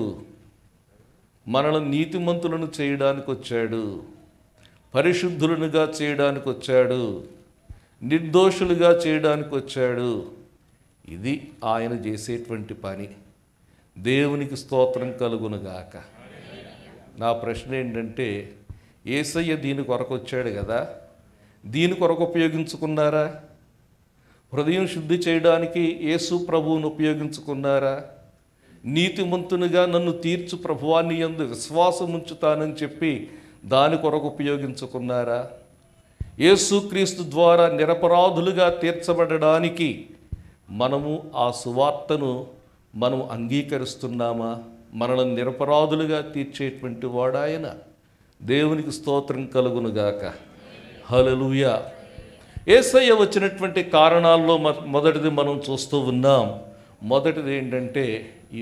మనల్ని నీతిమంతులను చేయడానికి వచ్చాడు పరిశుద్ధులనుగా చేయడానికి వచ్చాడు నిర్దోషులుగా చేయడానికి వచ్చాడు ఇది ఆయన చేసేటువంటి పని దేవునికి స్తోత్రం కలుగునుగాక నా ప్రశ్న ఏంటంటే ఏసయ్య దీని కొరకు వచ్చాడు కదా దీని కొరకు ఉపయోగించుకున్నారా హృదయం శుద్ధి చేయడానికి యేసు ప్రభువును ఉపయోగించుకున్నారా నీతిమంతునిగా నన్ను తీర్చు ప్రభువాన్ని యందు విశ్వాసం ఉంచుతానని చెప్పి దాని కొరకు ఉపయోగించుకున్నారా యేసుక్రీస్తు ద్వారా నిరపరాధులుగా తీర్చబడడానికి మనము ఆ సువార్తను మనం అంగీకరిస్తున్నామా మనల్ని నిరపరాధులుగా తీర్చేటువంటి వాడాయన దేవునికి స్తోత్రం కలుగునుగాక హలలుయా ఏసయ్య వచ్చినటువంటి కారణాల్లో మొ- మొదటిది మనం చూస్తూ ఉన్నాం మొదటిది ఏంటంటే ఈ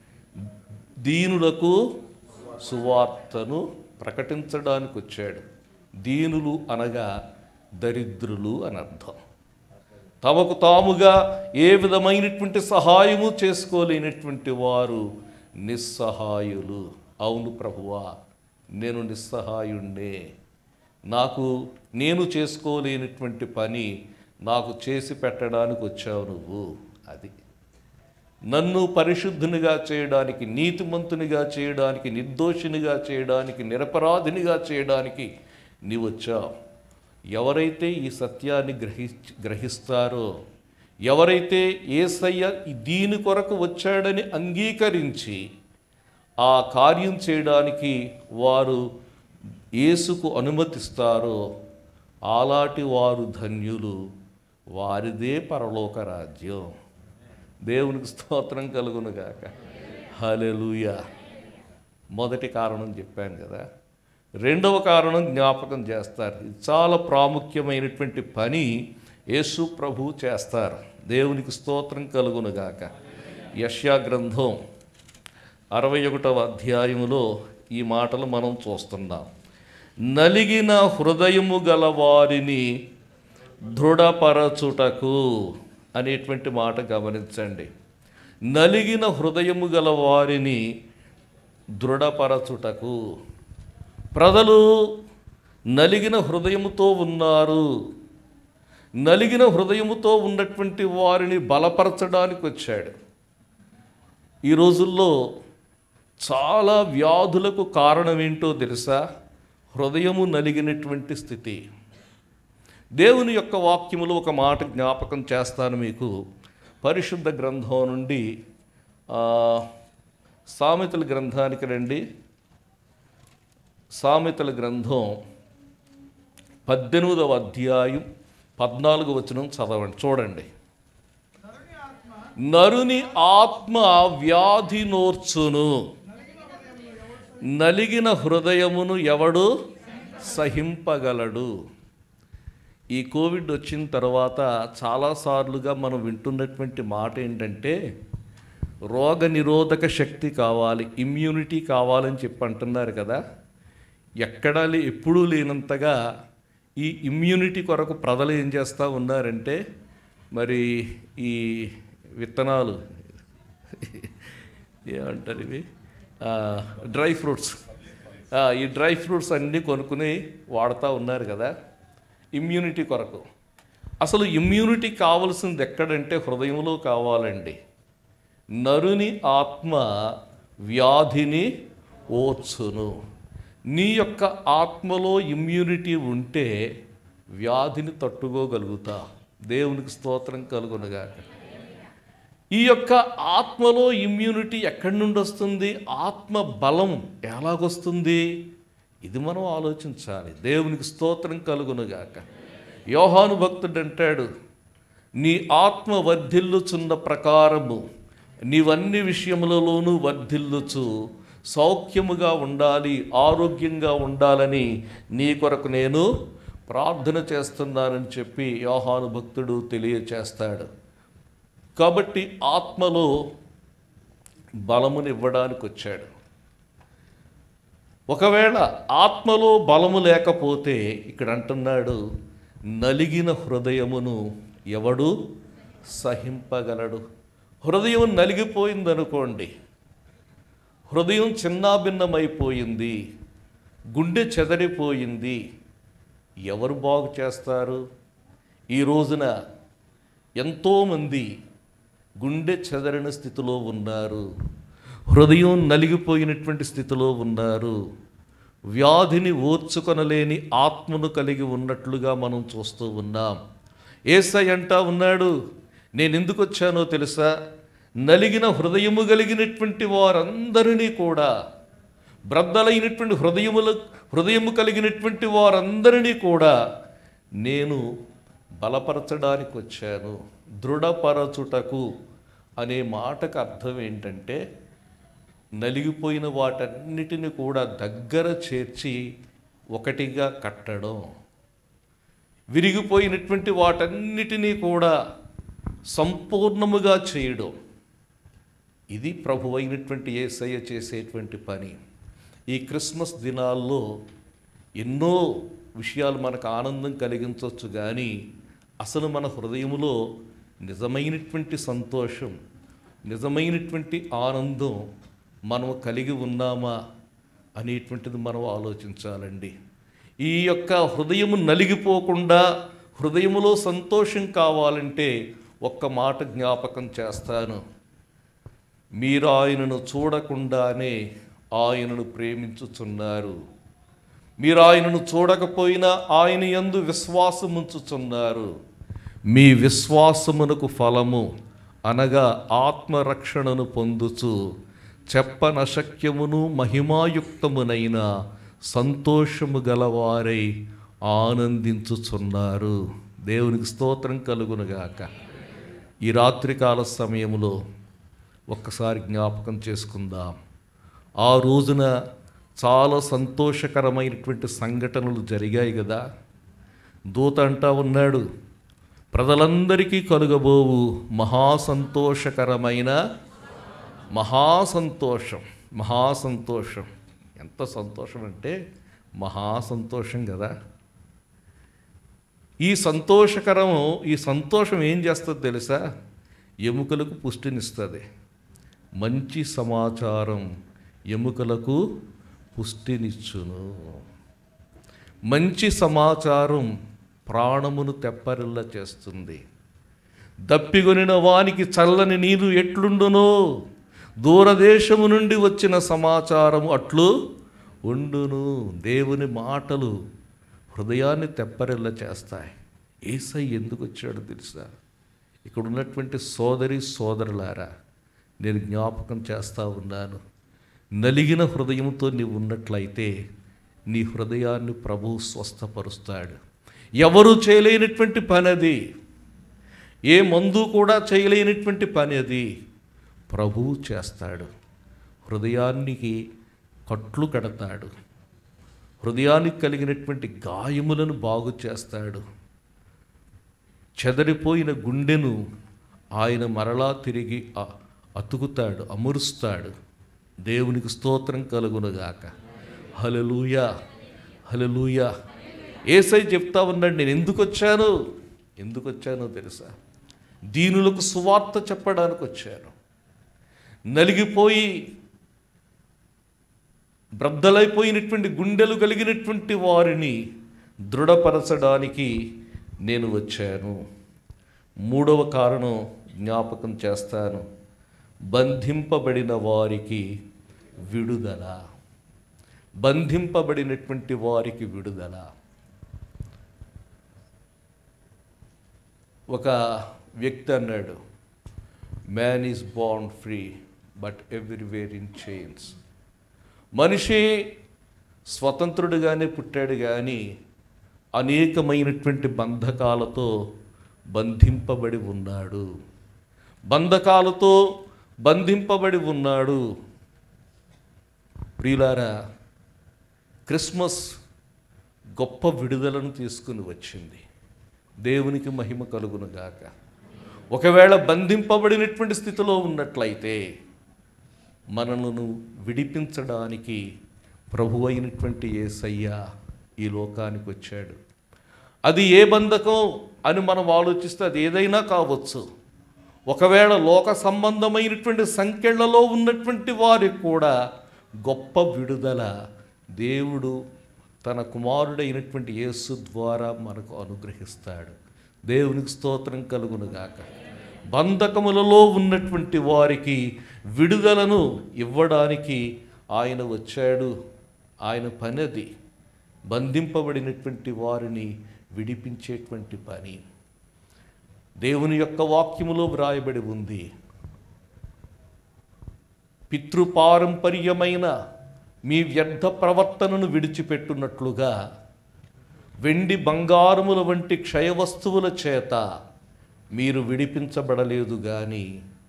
దీనులకు సువార్తను ప్రకటించడానికి వచ్చాడు దీనులు అనగా దరిద్రులు అని అర్థం తమకు తాముగా ఏ విధమైనటువంటి సహాయము చేసుకోలేనటువంటి వారు నిస్సహాయులు అవును ప్రభువా నేను నిస్సహాయుణ్ణే నాకు నేను చేసుకోలేనటువంటి పని నాకు చేసి పెట్టడానికి వచ్చావు నువ్వు అది నన్ను పరిశుద్ధునిగా చేయడానికి నీతిమంతునిగా చేయడానికి నిర్దోషినిగా చేయడానికి నిరపరాధినిగా చేయడానికి నీవు వచ్చావు ఎవరైతే ఈ సత్యాన్ని గ్రహి గ్రహిస్తారో ఎవరైతే ఏసయ్య ఈ దీని కొరకు వచ్చాడని అంగీకరించి ఆ కార్యం చేయడానికి వారు యేసుకు అనుమతిస్తారో అలాంటి వారు ధన్యులు వారిదే పరలోక రాజ్యం దేవునికి స్తోత్రం కలుగునుగాక హలెలుయా మొదటి కారణం చెప్పాను కదా రెండవ కారణం జ్ఞాపకం చేస్తారు ఇది చాలా ప్రాముఖ్యమైనటువంటి పని యేసు ప్రభు చేస్తారు దేవునికి స్తోత్రం కలుగునుగాక యష్యా గ్రంథం అరవై ఒకటవ అధ్యాయములో ఈ మాటలు మనం చూస్తున్నాం నలిగిన హృదయము గల వారిని దృఢపరచుటకు అనేటువంటి మాట గమనించండి నలిగిన హృదయము గల వారిని దృఢపరచుటకు ప్రజలు నలిగిన హృదయముతో ఉన్నారు నలిగిన హృదయముతో ఉన్నటువంటి వారిని బలపరచడానికి వచ్చాడు ఈ రోజుల్లో చాలా వ్యాధులకు కారణం ఏంటో తెలుసా హృదయము నలిగినటువంటి స్థితి దేవుని యొక్క వాక్యములు ఒక మాట జ్ఞాపకం చేస్తాను మీకు పరిశుద్ధ గ్రంథం నుండి ఆ, సామెతల గ్రంథానికి రండి సామెతల గ్రంథం పద్దెనిమిదవ అధ్యాయం పద్నాలుగు వచనం చదవండి చూడండి నరుని ఆత్మ వ్యాధి నోర్చును నలిగిన హృదయమును ఎవడు సహింపగలడు ఈ కోవిడ్ వచ్చిన తర్వాత చాలాసార్లుగా మనం వింటున్నటువంటి మాట ఏంటంటే రోగ నిరోధక శక్తి కావాలి ఇమ్యూనిటీ కావాలని చెప్పి అంటున్నారు కదా ఎక్కడా లే ఎప్పుడూ లేనంతగా ఈ ఇమ్యూనిటీ కొరకు ప్రజలు ఏం చేస్తూ ఉన్నారంటే మరి ఈ విత్తనాలు ఏమంటారు ఇవి ఆ, డ్రై ఫ్రూట్స్ ఆ, ఈ డ్రై ఫ్రూట్స్ అన్నీ కొనుక్కుని వాడుతూ ఉన్నారు కదా ఇమ్యూనిటీ కొరకు అసలు ఇమ్యూనిటీ కావలసింది ఎక్కడంటే హృదయంలో కావాలండి నరుని ఆత్మ వ్యాధిని ఓర్చును నీ యొక్క ఆత్మలో ఇమ్యూనిటీ ఉంటే వ్యాధిని తట్టుకోగలుగుతా దేవునికి స్తోత్రం కలుగునగాక ఈ యొక్క ఆత్మలో ఇమ్యూనిటీ ఎక్కడి నుండి వస్తుంది ఆత్మ బలం ఎలాగొస్తుంది ఇది మనం ఆలోచించాలి దేవునికి స్తోత్రం కలుగునుగాక యోహాను భక్తుడు అంటాడు నీ ఆత్మ వర్ధిల్లుచున్న ప్రకారము నీవన్ని విషయములలోనూ వర్ధిల్లుచు సౌఖ్యముగా ఉండాలి ఆరోగ్యంగా ఉండాలని నీ కొరకు నేను ప్రార్థన చేస్తున్నానని చెప్పి యోహాను భక్తుడు తెలియచేస్తాడు కాబట్టి ఆత్మలో బలమునివ్వడానికి వచ్చాడు ఒకవేళ ఆత్మలో బలము లేకపోతే ఇక్కడ అంటున్నాడు నలిగిన హృదయమును ఎవడు సహింపగలడు హృదయం నలిగిపోయిందనుకోండి హృదయం చిన్నాభిన్నమైపోయింది గుండె చెదరిపోయింది ఎవరు బాగు చేస్తారు ఈ రోజున ఎంతోమంది గుండె చెదరిన స్థితిలో ఉన్నారు హృదయం నలిగిపోయినటువంటి స్థితిలో ఉన్నారు వ్యాధిని ఓర్చుకొనలేని ఆత్మను కలిగి ఉన్నట్లుగా మనం చూస్తూ ఉన్నాం ఏసై అంటా ఉన్నాడు నేను ఎందుకు వచ్చానో తెలుసా నలిగిన హృదయము కలిగినటువంటి వారందరినీ కూడా బ్రద్దలైనటువంటి హృదయముల హృదయము కలిగినటువంటి వారందరినీ కూడా నేను బలపరచడానికి వచ్చాను దృఢపరచుటకు అనే మాటకు అర్థం ఏంటంటే నలిగిపోయిన వాటన్నిటిని కూడా దగ్గర చేర్చి ఒకటిగా కట్టడం విరిగిపోయినటువంటి వాటన్నిటినీ కూడా సంపూర్ణముగా చేయడం ఇది ప్రభు అయినటువంటి ఏసయ్య చేసేటువంటి పని ఈ క్రిస్మస్ దినాల్లో ఎన్నో విషయాలు మనకు ఆనందం కలిగించవచ్చు కానీ అసలు మన హృదయములో నిజమైనటువంటి సంతోషం నిజమైనటువంటి ఆనందం మనం కలిగి ఉన్నామా అనేటువంటిది మనం ఆలోచించాలండి ఈ యొక్క హృదయము నలిగిపోకుండా హృదయములో సంతోషం కావాలంటే ఒక్క మాట జ్ఞాపకం చేస్తాను మీరు ఆయనను చూడకుండానే ఆయనను ప్రేమించుచున్నారు మీరు ఆయనను చూడకపోయినా ఆయన యందు విశ్వాసముంచుచున్నారు మీ విశ్వాసమునకు ఫలము అనగా ఆత్మరక్షణను పొందుచు చెప్పనశక్యమును మహిమాయుక్తమునైన సంతోషము గలవారై ఆనందించుచున్నారు దేవునికి స్తోత్రం కలుగునుగాక ఈ రాత్రికాల సమయంలో ఒక్కసారి జ్ఞాపకం చేసుకుందాం ఆ రోజున చాలా సంతోషకరమైనటువంటి సంఘటనలు జరిగాయి కదా దూత అంటా ఉన్నాడు ప్రజలందరికీ కలుగబోవు మహాసంతోషకరమైన మహాసంతోషం మహాసంతోషం ఎంత సంతోషం అంటే మహాసంతోషం కదా ఈ సంతోషకరం ఈ సంతోషం ఏం చేస్తుంది తెలుసా ఎముకలకు పుష్టినిస్తుంది మంచి సమాచారం ఎముకలకు పుష్టినిచ్చును మంచి సమాచారం ప్రాణమును తెప్పరిల్ల చేస్తుంది దప్పిగొనిన వానికి చల్లని నీరు ఎట్లుండునో దూరదేశము నుండి వచ్చిన సమాచారం అట్లు ఉండును దేవుని మాటలు హృదయాన్ని తెప్పరిల్ల చేస్తాయి ఏసై ఎందుకు వచ్చాడో తెలుసా ఇక్కడ ఉన్నటువంటి సోదరి సోదరులారా నేను జ్ఞాపకం చేస్తూ ఉన్నాను నలిగిన హృదయంతో నీవు ఉన్నట్లయితే నీ హృదయాన్ని ప్రభు స్వస్థపరుస్తాడు ఎవరు చేయలేనటువంటి పని అది ఏ మందు కూడా చేయలేనటువంటి పని అది ప్రభువు చేస్తాడు హృదయానికి కట్లు కడతాడు హృదయానికి కలిగినటువంటి గాయములను బాగు చేస్తాడు చెదరిపోయిన గుండెను ఆయన మరలా తిరిగి అ- అతుకుతాడు అమురుస్తాడు దేవునికి స్తోత్రం కలుగునుగాక హలలుయా హలలుయా ఏసై చెప్తా ఉన్నాడు నేను ఎందుకు వచ్చాను ఎందుకు వచ్చానో తెలుసా దీనులకు సువార్త చెప్పడానికి వచ్చాను నలిగిపోయి బ్రద్దలైపోయినటువంటి గుండెలు కలిగినటువంటి వారిని దృఢపరచడానికి నేను వచ్చాను మూడవ కారణం జ్ఞాపకం చేస్తాను బంధింపబడిన వారికి విడుదల బంధింపబడినటువంటి వారికి విడుదల ఒక వ్యక్తి అన్నాడు man is born free but everywhere in chains మనిషి స్వతంత్రుడుగానే పుట్టాడు కానీ అనేకమైనటువంటి బంధకాలతో బంధింపబడి ఉన్నాడు బంధకాలతో బంధింపబడి ఉన్నాడు ప్రియులారా క్రిస్మస్ గొప్ప విడుదలను తీసుకుని వచ్చింది దేవునికి మహిమ కలుగును గాక ఒకవేళ బంధింపబడినటువంటి స్థితిలో ఉన్నట్లయితే మనలను విడిపించడానికి ప్రభు అయినటువంటి ఏసయ్య ఈ లోకానికి వచ్చాడు అది ఏ బంధకం అని మనం ఆలోచిస్తే అది ఏదైనా కావచ్చు ఒకవేళ లోక సంబంధమైనటువంటి సంఖ్యలలో ఉన్నటువంటి వారికి కూడా గొప్ప విడుదల దేవుడు తన కుమారుడైనటువంటి యేసు ద్వారా మనకు అనుగ్రహిస్తాడు దేవునికి స్తోత్రం కలుగునుగాక బంధకములలో ఉన్నటువంటి వారికి విడుదలను ఇవ్వడానికి ఆయన వచ్చాడు ఆయన పని అది బంధింపబడినటువంటి వారిని విడిపించేటువంటి పని దేవుని యొక్క వాక్యములో వ్రాయబడి ఉంది పితృపారంపర్యమైన మీ వ్యర్థ ప్రవర్తనను విడిచిపెట్టున్నట్లుగా వెండి బంగారముల వంటి క్షయవస్తువుల చేత మీరు విడిపించబడలేదు కానీ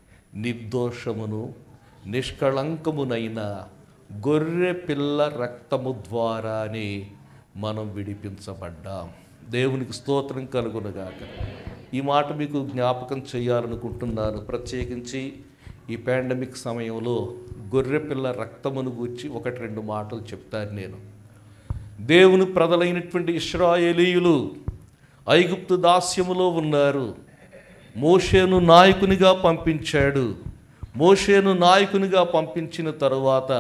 నిర్దోషమును నిష్కళంకమునైన గొర్రె పిల్ల రక్తము ద్వారానే మనం విడిపించబడ్డాం దేవునికి స్తోత్రం కలుగునుగాక ఈ మాట మీకు జ్ఞాపకం చేయాలనుకుంటున్నాను ప్రత్యేకించి ఈ పాండమిక్ సమయంలో గొర్రెపిల్ల రక్తమును గూర్చి ఒకటి రెండు మాటలు చెప్తాను నేను దేవుని ప్రజలైనటువంటి ఇస్రాయేలీయులు ఐగుప్తు దాస్యములో ఉన్నారు మోషేను నాయకునిగా పంపించాడు మోషేను నాయకునిగా పంపించిన తరువాత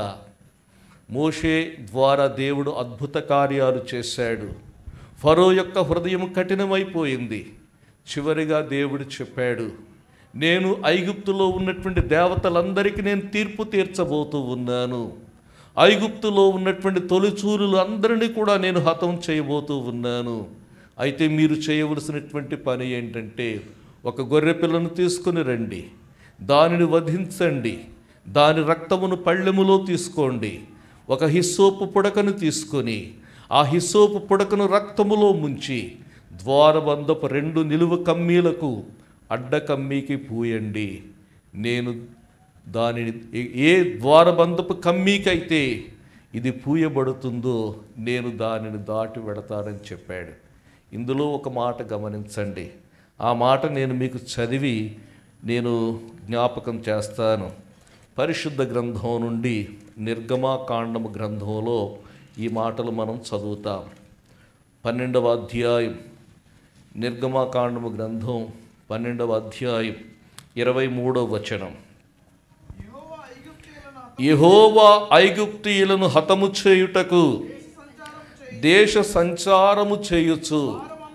మోషే ద్వారా దేవుడు అద్భుత కార్యాలు చేశాడు ఫరో యొక్క హృదయం కఠినమైపోయింది చివరిగా దేవుడు చెప్పాడు నేను ఐగుప్తులో ఉన్నటువంటి దేవతలందరికీ నేను తీర్పు తీర్చబోతూ ఉన్నాను ఐగుప్తులో ఉన్నటువంటి తొలిచూరులు అందరినీ కూడా నేను హతం చేయబోతూ ఉన్నాను అయితే మీరు చేయవలసినటువంటి పని ఏంటంటే ఒక గొర్రె పిల్లను తీసుకుని రండి దానిని వధించండి దాని రక్తమును పళ్ళెములో తీసుకోండి ఒక హిస్సోపు పుడకను తీసుకొని ఆ హిస్సోపు పుడకను రక్తములో ముంచి ద్వారబంధపు రెండు నిలువ కమ్మీలకు అడ్డ కమ్మీకి పూయండి నేను దానిని ఏ- ఏ ద్వారబంధపు కమ్మీకైతే ఇది పూయబడుతుందో నేను దానిని దాటి వెడతానని చెప్పాడు ఇందులో ఒక మాట గమనించండి ఆ మాట నేను మీకు చదివి నేను జ్ఞాపకం చేస్తాను పరిశుద్ధ గ్రంథం నుండి నిర్గమాకాండము గ్రంథంలో ఈ మాటలు మనం చదువుతాం పన్నెండవ అధ్యాయం నిర్గమాకాండము గ్రంథం పన్నెండవ అధ్యాయం ఇరవై మూడవ వచనం యెహోవా ఐగుప్తీయులను హతము చేయుటకు దేశ సంచారము చేయుచు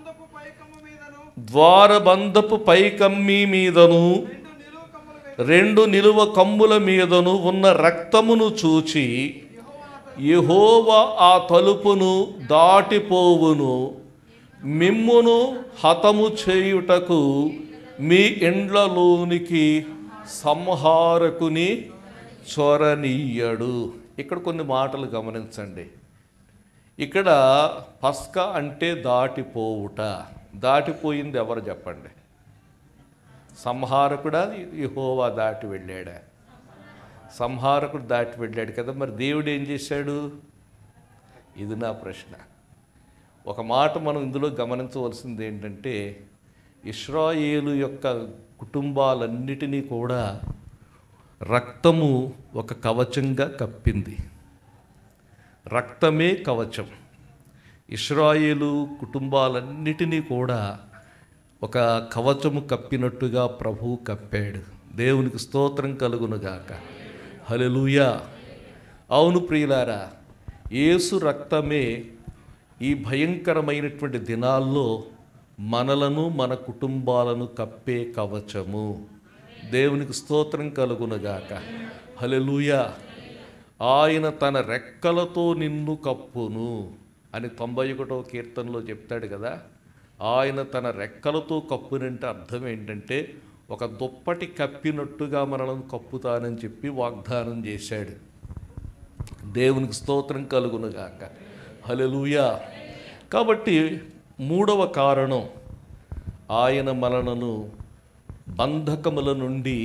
ద్వారబంధపు పైకమ్మి మీదను రెండు నిలువ కమ్ముల మీదను ఉన్న రక్తమును చూచి యెహోవా ఆ తలుపును దాటిపోవును మిమ్మును హతము చేయుటకు మీ ఇండ్లలోనికి సంహారకుని చొరనీయడు ఇక్కడ కొన్ని మాటలు గమనించండి ఇక్కడ పస్కా అంటే దాటిపోవుట దాటిపోయింది ఎవరు చెప్పండి సంహారకుడా యెహోవా దాటి వెళ్ళాడా సంహారకుడు దాటి వెళ్ళాడు కదా మరి దేవుడు ఏం చేశాడు ఇది నా ప్రశ్న ఒక మాట మనం ఇందులో గమనించవలసింది ఏంటంటే ఇస్రాయేలు యొక్క కుటుంబాలన్నిటినీ కూడా రక్తము ఒక కవచంగా కప్పింది రక్తమే కవచం ఇస్రాయేలు కుటుంబాలన్నిటినీ కూడా ఒక కవచము కప్పినట్టుగా ప్రభువు కప్పాడు దేవునికి స్తోత్రం కలుగునుగాక హల్లెలూయా అవును ప్రియులారా యేసు రక్తమే ఈ భయంకరమైనటువంటి దినాల్లో మనలను మన కుటుంబాలను కప్పే కవచము దేవునికి స్తోత్రం కలుగునుగాక హల్లెలూయా ఆయన తన రెక్కలతో నిన్ను కప్పును అని తొంభై ఒకటో కీర్తనలో చెప్తాడు కదా ఆయన తన రెక్కలతో కప్పునంటే అర్థం ఏంటంటే ఒక దుప్పటి కప్పినట్టుగా మనల్ని కప్పుతానని చెప్పి వాగ్దానం చేశాడు దేవునికి స్తోత్రం కలుగునుగాక హల్లెలూయా కాబట్టి మూడవ కారణం ఆయన మనలను బంధకముల నుండి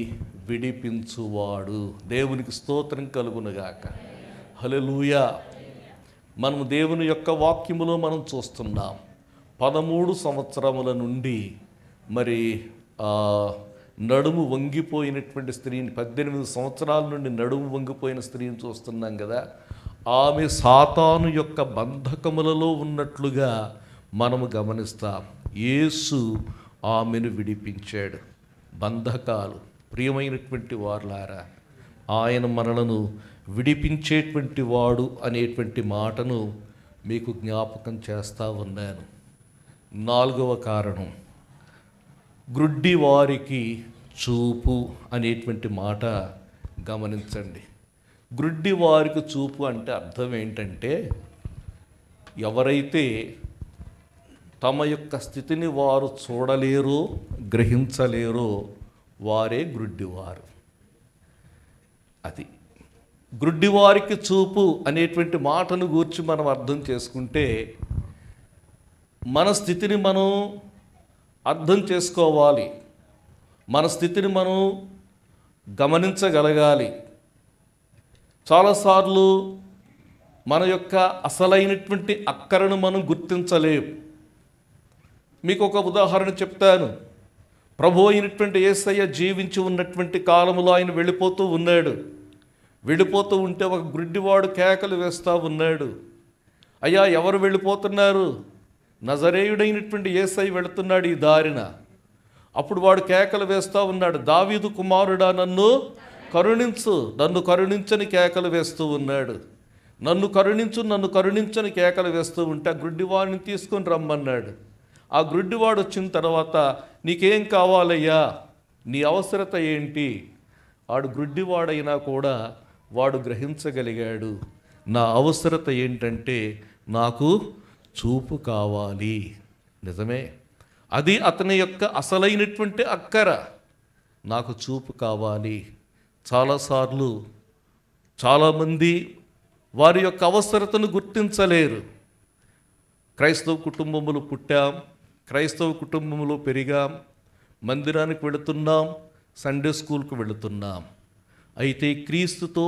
విడిపించువాడు దేవునికి స్తోత్రం కలుగునుగాక హల్లెలూయా మనము దేవుని యొక్క వాక్యములో మనం చూస్తున్నాం పదమూడు సంవత్సరముల నుండి మరి ఆ, నడుము వంగిపోయినటువంటి స్త్రీని పద్దెనిమిది సంవత్సరాల నుండి నడుము వంగిపోయిన స్త్రీని చూస్తున్నాం కదా ఆమె సాతాను యొక్క బంధకములలో ఉన్నట్లుగా మనము గమనిస్తాం యేసు ఆమెను విడిపించాడు బంధకాలు ప్రియమైనటువంటి వారులారా ఆయన మనలను విడిపించేటువంటి వాడు అనేటువంటి మాటను మీకు జ్ఞాపకం చేస్తా ఉన్నాను నాలుగవ కారణం గ్రుడ్డి వారికి చూపు అనేటువంటి మాట గమనించండి గ్రుడ్డి వారికి చూపు అంటే అర్థం ఏంటంటే ఎవరైతే తమ యొక్క స్థితిని వారు చూడలేరో గ్రహించలేరో వారే గ్రుడ్డివారు అది గ్రుడ్డివారికి చూపు అనేటువంటి మాటను గూర్చి మనం అర్థం చేసుకుంటే మన స్థితిని మనం అర్థం చేసుకోవాలి మన స్థితిని మనం గమనించగలగాలి చాలాసార్లు మన యొక్క అసలైనటువంటి అక్కరను మనం గుర్తించలేం మీకు ఒక ఉదాహరణ చెప్తాను ప్రభు అయినటువంటి ఏసయ్య జీవించి ఉన్నటువంటి కాలంలో ఆయన వెళ్ళిపోతూ ఉన్నాడు వెళ్ళిపోతూ ఉంటే ఒక గుడ్డివాడు కేకలు వేస్తూ ఉన్నాడు అయ్యా ఎవరు వెళ్ళిపోతున్నారు నజరేయుడైనటువంటి ఏసై వెళుతున్నాడు ఈ దారిన అప్పుడు వాడు కేకలు వేస్తూ ఉన్నాడు దావీదు కుమారుడా నన్ను కరుణించు నన్ను కరుణించని కేకలు వేస్తూ ఉన్నాడు నన్ను కరుణించు నన్ను కరుణించని కేకలు వేస్తూ ఉంటే ఆ గుడ్డివాడిని తీసుకొని రమ్మన్నాడు ఆ గుడ్డివాడు వచ్చిన తర్వాత నీకేం కావాలయ్యా నీ అవసరత ఏంటి వాడు గుడ్డివాడైనా కూడా వాడు గ్రహించగలిగాడు నా అవసరత ఏంటంటే నాకు చూపు కావాలి నిజమే అది అతని యొక్క అసలైనటువంటి అక్కర నాకు చూపు కావాలి చాలాసార్లు చాలామంది వారి యొక్క అవసరతను గుర్తించలేరు క్రైస్తవ కుటుంబములు పుట్టాం క్రైస్తవ కుటుంబంలో పెరిగాం మందిరానికి వెళుతున్నాం సండే స్కూల్కి వెళుతున్నాం అయితే క్రీస్తుతో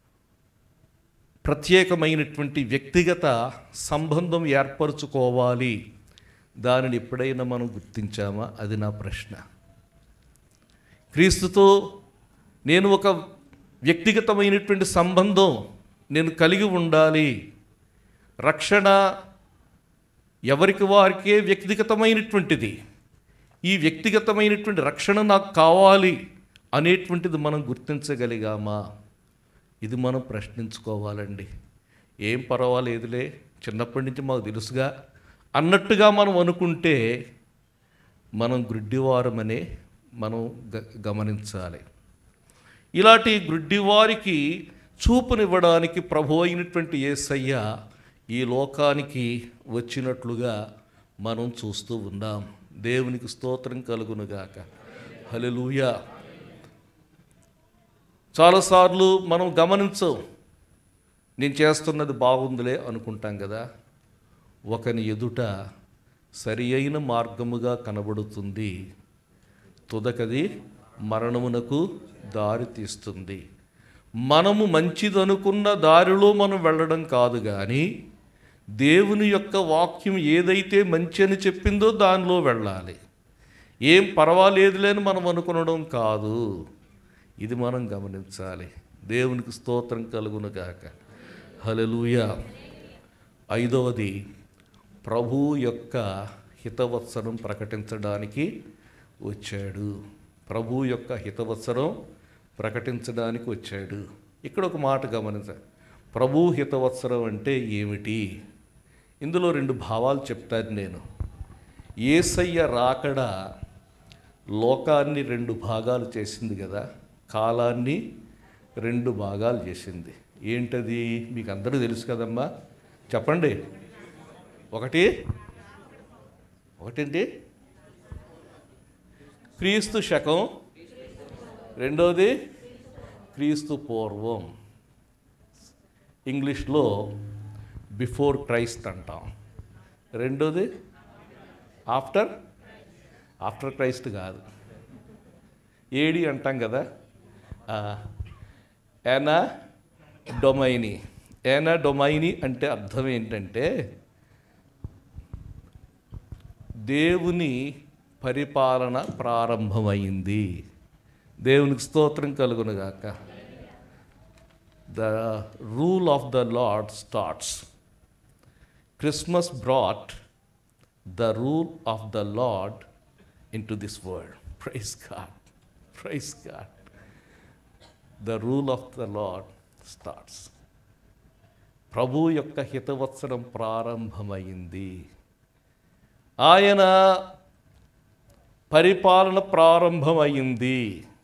ప్రత్యేకమైనటువంటి వ్యక్తిగత సంబంధం ఏర్పరచుకోవాలి దానిని ఎప్పుడైనా మనం గుర్తించామా అది నా ప్రశ్న క్రీస్తుతో నేను ఒక వ్యక్తిగతమైనటువంటి సంబంధం నేను కలిగి ఉండాలి రక్షణ ఎవరికి వారికే వ్యక్తిగతమైనటువంటిది ఈ వ్యక్తిగతమైనటువంటి రక్షణ నాకు కావాలి అనేటువంటిది మనం గుర్తించగలిగామా ఇది మనం ప్రశ్నించుకోవాలండి ఏం పర్వాలేదులే చిన్నప్పటి నుంచి మాకు తెలుసుగా అన్నట్టుగా మనం అనుకుంటే మనం గ్రుడ్డివారమనే మనం గ గమనించాలి ఇలాంటి గ్రుడ్డివారికి చూపునివ్వడానికి ప్రభు అయినటువంటి యేసయ్య ఈ లోకానికి వచ్చినట్లుగా మనం చూస్తూ ఉన్నాం దేవునికి స్తోత్రం కలుగునుగాక హల్లెలూయా చాలాసార్లు మనం గమనించం నేను చేస్తున్నది బాగుందిలే అనుకుంటాం కదా ఒకని ఎదుట సరి అయిన మార్గముగా కనబడుతుంది తుదకది మరణమునకు దారి తీస్తుంది మనము మంచిదనుకున్న దారిలో మనం వెళ్ళడం కాదు కానీ దేవుని యొక్క వాక్యం ఏదైతే మంచి అని చెప్పిందో దానిలో వెళ్ళాలి ఏం పర్వాలేదులే అని మనం అనుకునడం కాదు ఇది మనం గమనించాలి దేవునికి స్తోత్రం కలుగును గాక హలలుయ ఐదవది ప్రభు యొక్క హితవత్సరం ప్రకటించడానికి వచ్చాడు ప్రభు యొక్క హితవత్సరం ప్రకటించడానికి వచ్చాడు ఇక్కడ ఒక మాట గమనించాలి ప్రభు హితవత్సరం అంటే ఏమిటి ఇందులో రెండు భావాలు చెప్తాను నేను ఏసయ్య రాకడ లోకాన్ని రెండు భాగాలు చేసింది కదా కాలాన్ని రెండు భాగాలు చేసింది ఏంటది మీకు అందరూ తెలుసు కదమ్మా చెప్పండి ఒకటి ఒకటేంటి క్రీస్తు శకం రెండోది క్రీస్తు పూర్వం ఇంగ్లీష్లో బిఫోర్ క్రైస్ట్ అంటాం రెండోది ఆఫ్టర్ ఆఫ్టర్ క్రైస్ట్ కాదు ఏడి అంటాం కదా ఎనా డొమైని ఏనాడొమైని అంటే అర్థం ఏంటంటే దేవుని పరిపాలన ప్రారంభమైంది దేవునికి స్తోత్రం కలుగునుగాక the rule of the lord starts Christmas brought the rule of the lord into this world praise God praise God the rule of the lord starts ప్రభు యొక్క హితవత్సరం ప్రారంభమైంది ఆయన పరిపాలన ప్రారంభమైంది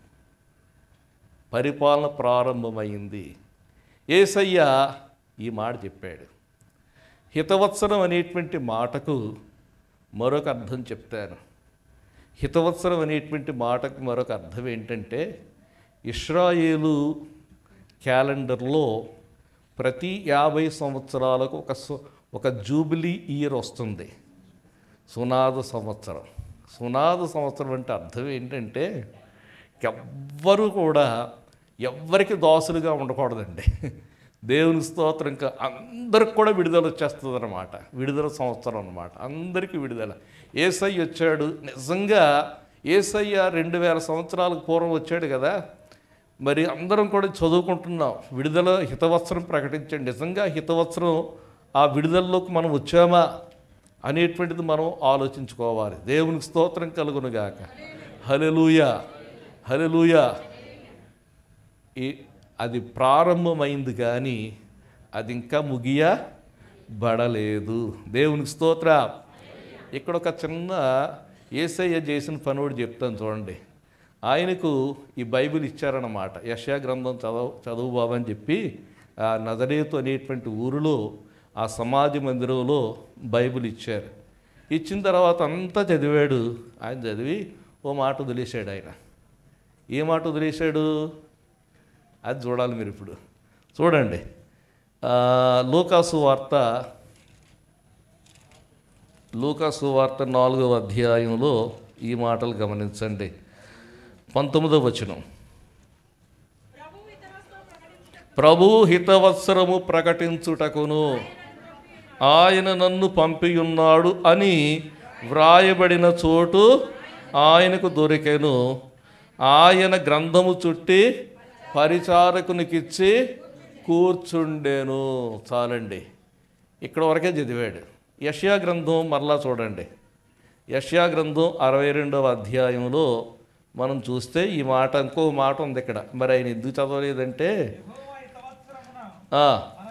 పరిపాలన ప్రారంభమైంది ఏసయ్య ఈ మాట చెప్పాడు హితవత్సరం అనేటువంటి మాటకు మరొక అర్థం చెప్తాను హితవత్సరం అనేటువంటి మాటకు మరొక అర్థం ఏంటంటే ఇస్రాయేలు క్యాలెండర్లో ప్రతి యాభై సంవత్సరాలకు ఒక సు- ఒక జూబిలీ ఇయర్ వస్తుంది సునాద సంవత్సరం సునాద సంవత్సరం అంటే అర్థం ఏంటంటే ఎవ్వరూ కూడా ఎవ్వరికి దాసులుగా ఉండకూడదండి దేవుని స్తోత్రం ఇంకా అందరికి కూడా విడుదల వచ్చేస్తుంది అనమాట విడుదల సంవత్సరం అనమాట అందరికీ విడుదల ఏసై వచ్చాడు నిజంగా ఏసయ్య రెండు వేల సంవత్సరాలకు పూర్వం వచ్చాడు కదా మరి అందరం కూడా చదువుకుంటున్నాం విడుదల హితవత్సరం ప్రకటించండి నిజంగా హితవత్సరం ఆ విడుదలలోకి మనం వచ్చామా అనేటువంటిది మనం ఆలోచించుకోవాలి దేవునికి స్తోత్రం కలుగునుగాక హలెలూయా హలెలూయా ఈ అది ప్రారంభమైంది కానీ అది ఇంకా ముగియబడలేదు దేవునికి స్తోత్ర ఇక్కడ ఒక చిన్న ఏసయ్య చేసిన పని కూడా చెప్తాను చూడండి ఆయనకు ఈ బైబిల్ ఇచ్చారన్నమాట యశా గ్రంథం చదవ చదువు బాబు అని చెప్పి ఆ నజరేతు అనేటువంటి ఊరిలో ఆ సమాధి మందిరంలో బైబిల్ ఇచ్చారు ఇచ్చిన తర్వాత అంతా చదివాడు ఆయన చదివి ఓ మాట వదిలేశాడు ఆయన ఏ మాట వదిలేశాడు అది చూడాలి మీరు ఇప్పుడు చూడండి ఆ, లూకాసు వార్త లూకాసు వార్త నాలుగవ అధ్యాయంలో ఈ మాటలు గమనించండి పంతొమ్మిదవ వచనం ప్రభు హితవత్సరము ప్రకటించుటకును ఆయన నన్ను పంపియున్నాడు అని వ్రాయబడిన చోటు ఆయనకు దొరికెను ఆయన గ్రంథము చుట్టి పరిచారకునికిచ్చి కూర్చుండెను చాలండి ఇక్కడ వరకే చదివాడు యష్యా గ్రంథం మరలా చూడండి యష్యా గ్రంథం అరవై రెండవ అధ్యాయంలో మనం చూస్తే ఈ మాట ఇంకో మాట ఉంది ఇక్కడ మరి ఆయన ఎందుకు చదవలేదంటే ఆ.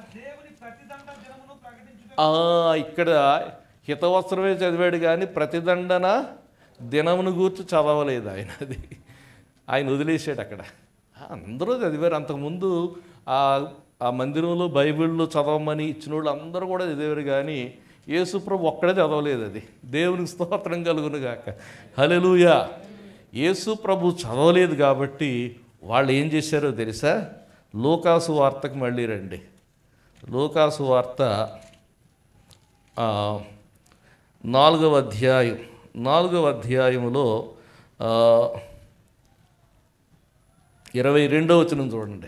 ఆ, ఇక్కడ హితవస్త్రమే చదివాడు కానీ ప్రతిదండన దినమును గూర్చి చదవలేదు ఆయన అది ఆయన వదిలేసాడు అక్కడ అందరూ చదివారు అంతకుముందు ఆ ఆ మందిరంలో బైబిల్లో చదవమని ఇచ్చిన వాళ్ళు అందరూ కూడా చదివారు కానీ యేసుప్రభు ఒక్కడే చదవలేదు అది దేవునికి స్తోత్రం కలుగును గాక హలెలూయా యేసు ప్రభు చదవలేదు కాబట్టి వాళ్ళు ఏం చేశారో తెలుసా లోకాసు వార్తకు మళ్ళీ రండి లోకాసు వార్త ఆ, నాలుగవ అధ్యాయం నాలుగవ అధ్యాయంలో ఆ, ఇరవై రెండవ వచనం చూడండి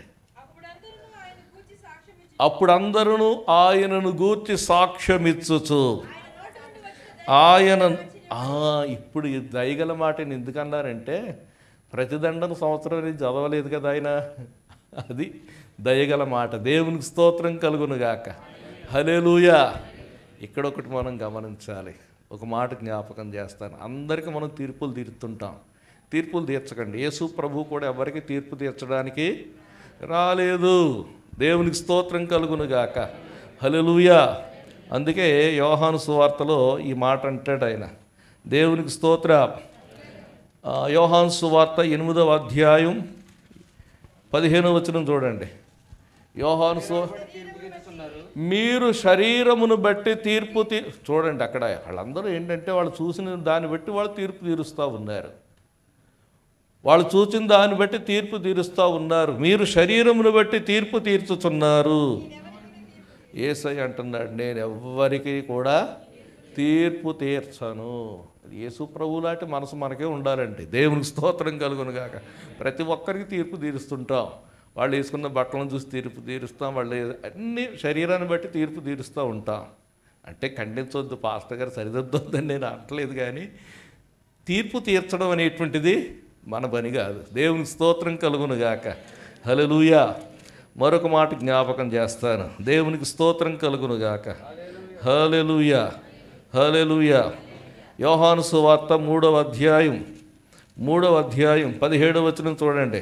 అప్పుడు అందరూ ఆయనను గూర్చి సాక్ష్యమిచ్చుచు ఆయన ఆ, ఇప్పుడు ఈ దయగల మాటని ఎందుకు అన్నారంటే ప్రతిదండన సంవత్సరం అనేది చదవలేదు కదా ఆయన అది దయగల మాట దేవునికి స్తోత్రం కలుగును గాక హలేలుయా ఇక్కడ ఒకటి మనం గమనించాలి ఒక మాట జ్ఞాపకం చేస్తాను అందరికీ మనం తీర్పులు తీరుతుంటాం తీర్పులు తీర్చకండి యేసు ప్రభు కూడా ఎవరికి తీర్పు తీర్చడానికి రాలేదు దేవునికి స్తోత్రం కలుగును గాక హలెలూయా అందుకే యోహాను సువార్తలో ఈ మాట అంటాడు ఆయన దేవునికి స్తోత్ర ఆ, యోహాను సువార్త ఎనిమిదవ అధ్యాయం పదిహేనవ వచనం చూడండి యోహాను సు మీరు శరీరమును బట్టి తీర్పు తీ చూడండి అక్కడ వాళ్ళందరూ ఏంటంటే వాళ్ళు చూసిన దాన్ని బట్టి వాళ్ళు తీర్పు తీరుస్తూ ఉన్నారు వాళ్ళు చూసిన దాన్ని బట్టి తీర్పు తీరుస్తూ ఉన్నారు మీరు శరీరమును బట్టి తీర్పు తీర్చుతున్నారు ఏసై అంటున్నాడు నేను ఎవ్వరికి కూడా తీర్పు తీర్చను యేసు ప్రభు లాంటి మనసు మనకే ఉండాలండి దేవునికి స్తోత్రం కలుగును గాక ప్రతి ఒక్కరికి తీర్పు తీరుస్తుంటాం వాళ్ళు వేసుకున్న బట్టలను చూసి తీర్పు తీరుస్తాం వాళ్ళు అన్ని శరీరాన్ని బట్టి తీర్పు తీరుస్తూ ఉంటాం అంటే ఖండించవద్దు పాస్టర్ గారు సరిదిద్దొద్దని నేను అనట్లేదు కానీ తీర్పు తీర్చడం అనేటువంటిది మన పని కాదు దేవునికి స్తోత్రం కలుగును గాక హలలుయా మరొక మాట జ్ఞాపకం చేస్తాను దేవునికి స్తోత్రం కలుగును గాక హలెలుయా హలెలుయా యోహాను సువార్త మూడవ అధ్యాయం మూడవ అధ్యాయం పదిహేడవ వచనం చూడండి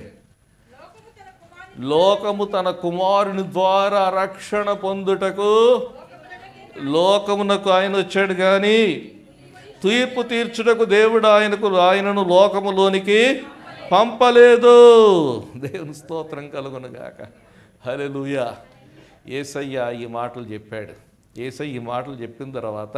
లోకము తన కుమారుని ద్వారా రక్షణ పొందుటకు లోకమునకు ఆయన వచ్చాడు కానీ తీర్పు తీర్చుటకు దేవుడు ఆయనకు ఆయనను లోకములోనికి పంపలేదు దేవుని స్తోత్రం కలుగునుగాక హల్లెలూయా ఏసయ్య ఈ మాటలు చెప్పాడు ఏసయ్య ఈ మాటలు చెప్పిన తర్వాత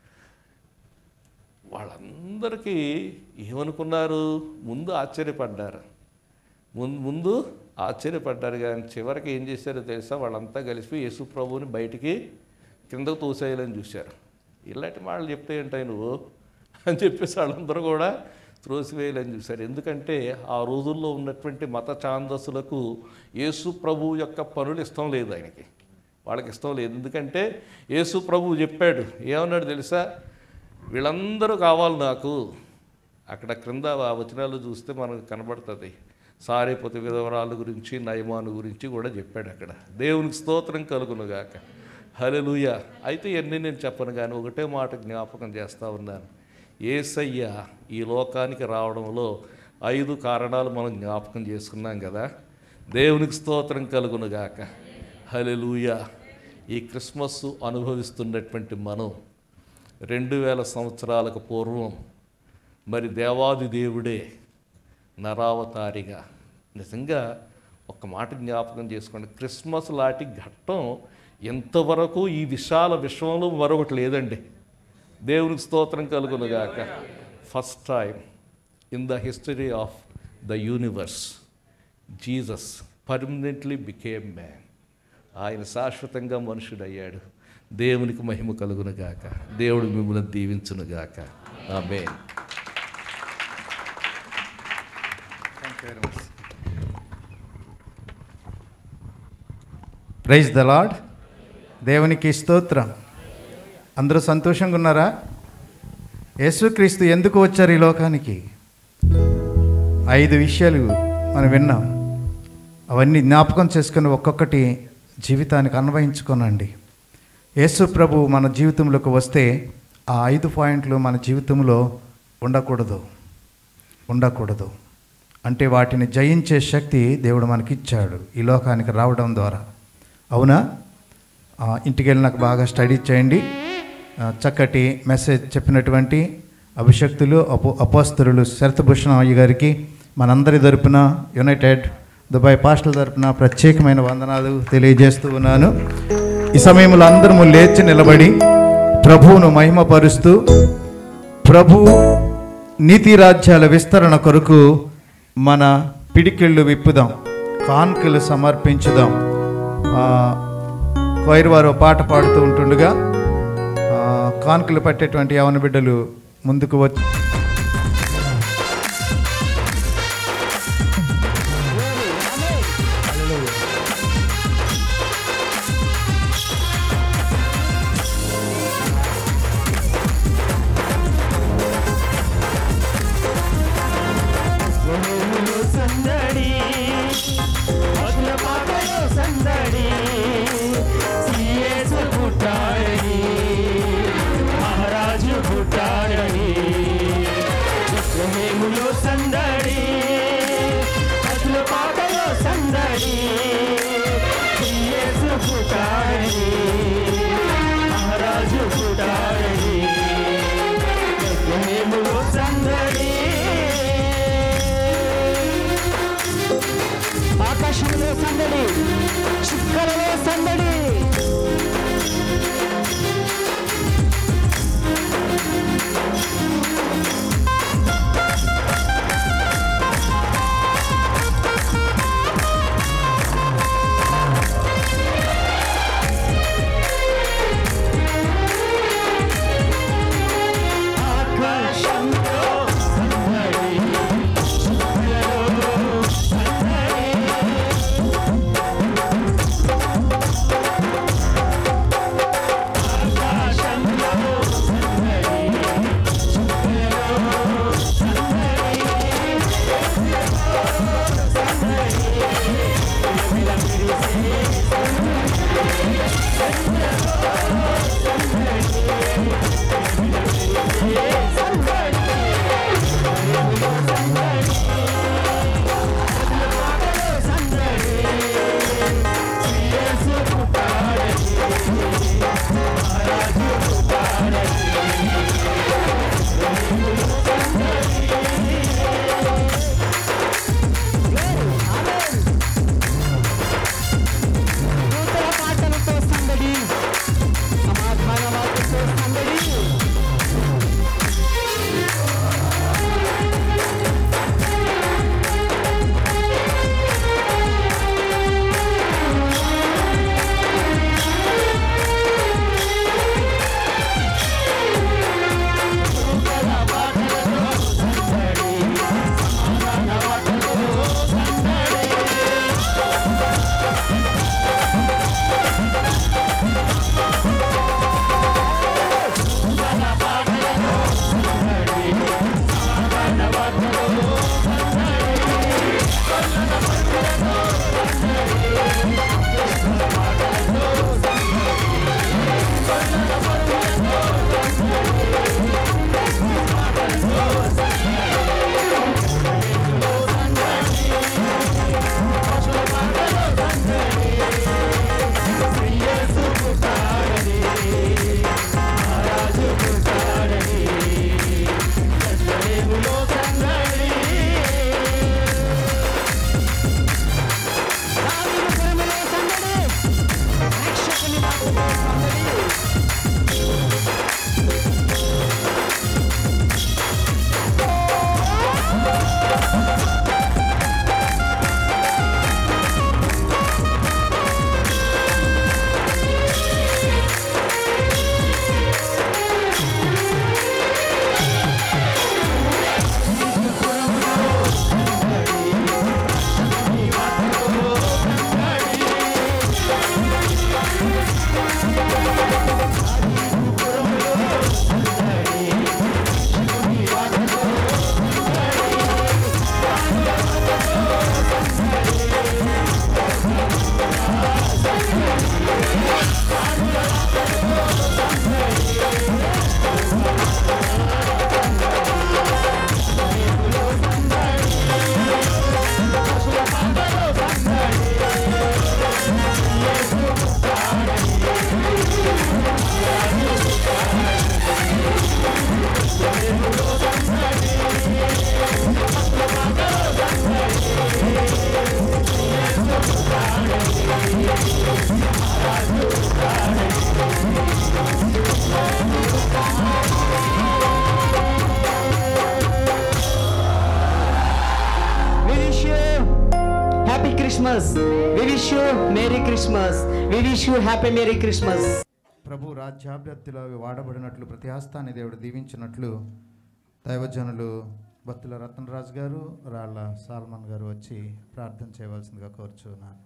వాళ్ళందరికీ ఏమనుకున్నారు ముందు ఆశ్చర్యపడ్డారు ముందు ముందు ఆశ్చర్యపడ్డారు కానీ చివరికి ఏం చేశారో తెలుసా వాళ్ళంతా కలిసి యేసు ప్రభువుని బయటికి కిందకు తోసేయాలని చూశారు ఇలాంటి మాటలు చెప్తే ఏంటాయి నువ్వు అని చెప్పేసి వాళ్ళందరూ కూడా త్రోసివేయాలని చూశారు ఎందుకంటే ఆ రోజుల్లో ఉన్నటువంటి మత ఛాందస్సులకు యేసు ప్రభు యొక్క పనులు ఇష్టం లేదు ఆయనకి వాళ్ళకి ఇష్టం లేదు ఎందుకంటే యేసు ప్రభు చెప్పాడు ఏమన్నాడు తెలుసా వీళ్ళందరూ కావాలి నాకు అక్కడ క్రింద ఆ వచనాలు చూస్తే మనకు కనబడుతుంది సారేపతి విధవరాలు గురించి నయమాను గురించి కూడా చెప్పాడు అక్కడ దేవునికి స్తోత్రం కలుగునుగాక హలెలుయ అయితే ఇవన్నీ నేను చెప్పను కానీ ఒకటే మాట జ్ఞాపకం చేస్తూ ఉన్నాను ఏసయ్య ఈ లోకానికి రావడంలో ఐదు కారణాలు మనం జ్ఞాపకం చేసుకున్నాం కదా దేవునికి స్తోత్రం కలుగునుగాక హలెలుయ ఈ క్రిస్మస్ అనుభవిస్తున్నటువంటి మనం రెండు వేల సంవత్సరాలకు పూర్వం మరి దేవాది దేవుడే నరావతారిగా నిజంగా ఒక మాట జ్ఞాపకం చేసుకోండి క్రిస్మస్ లాంటి ఘట్టం ఎంతవరకు ఈ విశాల విశ్వంలో మరొకటి లేదండి దేవునికి స్తోత్రం కలుగునుగాక first time in the history of the universe Jesus permanently became man ఆయన శాశ్వతంగా మనుషుడయ్యాడు దేవునికి మహిమ కలుగునుగాక దేవుడు మిమ్మల్ని దీవించునుగాక ఆమె ప్రైజ్ ద లాడ్ దేవునికి స్తోత్రం అందరూ సంతోషంగా ఉన్నారా యేసుక్రీస్తు ఎందుకు వచ్చారు ఈ లోకానికి ఐదు విషయాలు మనం విన్నాం అవన్నీ జ్ఞాపకం చేసుకుని ఒక్కొక్కటి జీవితానికి అన్వయించుకోనండి యేసు ప్రభు మన జీవితంలోకి వస్తే ఆ ఐదు పాయింట్లు మన జీవితంలో ఉండకూడదు ఉండకూడదు అంటే వాటిని జయించే శక్తి దేవుడు మనకిచ్చాడు ఈ లోకానికి రావడం ద్వారా అవునా ఆ, ఇంటికి వెళ్ళినాక బాగా స్టడీ చేయండి ఆ, చక్కటి మెసేజ్ చెప్పినటువంటి అభిషక్తులు అపో అపోస్తరులు శరతభూషణ అయ్య గారికి మనందరి తరపున యునైటెడ్ దుబాయ్ పాస్టల్ తరపున ప్రత్యేకమైన వందనాలు తెలియజేస్తూ ఉన్నాను ఈ సమయంలో అందరము లేచి నిలబడి ప్రభువును మహిమపరుస్తూ ప్రభు నీతి రాజ్యాల విస్తరణ కొరకు మన పిడికిళ్ళు విప్పుదాం కాన్కలు సమర్పించుదాం ఆ, కొయిర్ వారు పాట పాడుతూ ఉంటుండగా ఆ, కాన్కలు పట్టేటువంటి యవన బిడ్డలు ముందుకు వచ్చి సందడి మధుర పాటలో సందడి సీయేసు పుట్టాడని మహారాజు పుట్టాడని బెత్లెహేములో సందడి మధుర పాటలో సందడి సీయేసు పుట్టాడని మహారాజు పుట్టాడని బెత్లెహేములో సందడి ఆకాశంలో సందడి చుక్కలలో సందడి ఆకాశంలో సందడి చుక్కలలో సందడి Christmas. We wish you Merry Christmas. We wish you Happy Merry Christmas. ప్రభు రాజ్యాభ్యర్థిలో అవి వాడబడినట్లు ప్రతి హస్తాన్ని దేవుడు దీవించినట్లు దైవజనులు బత్తుల రతనరాజు గారు రాళ్ళ సాల్మన్ గారు వచ్చి ప్రార్థన చేయవలసిందిగా కోరుచున్నాను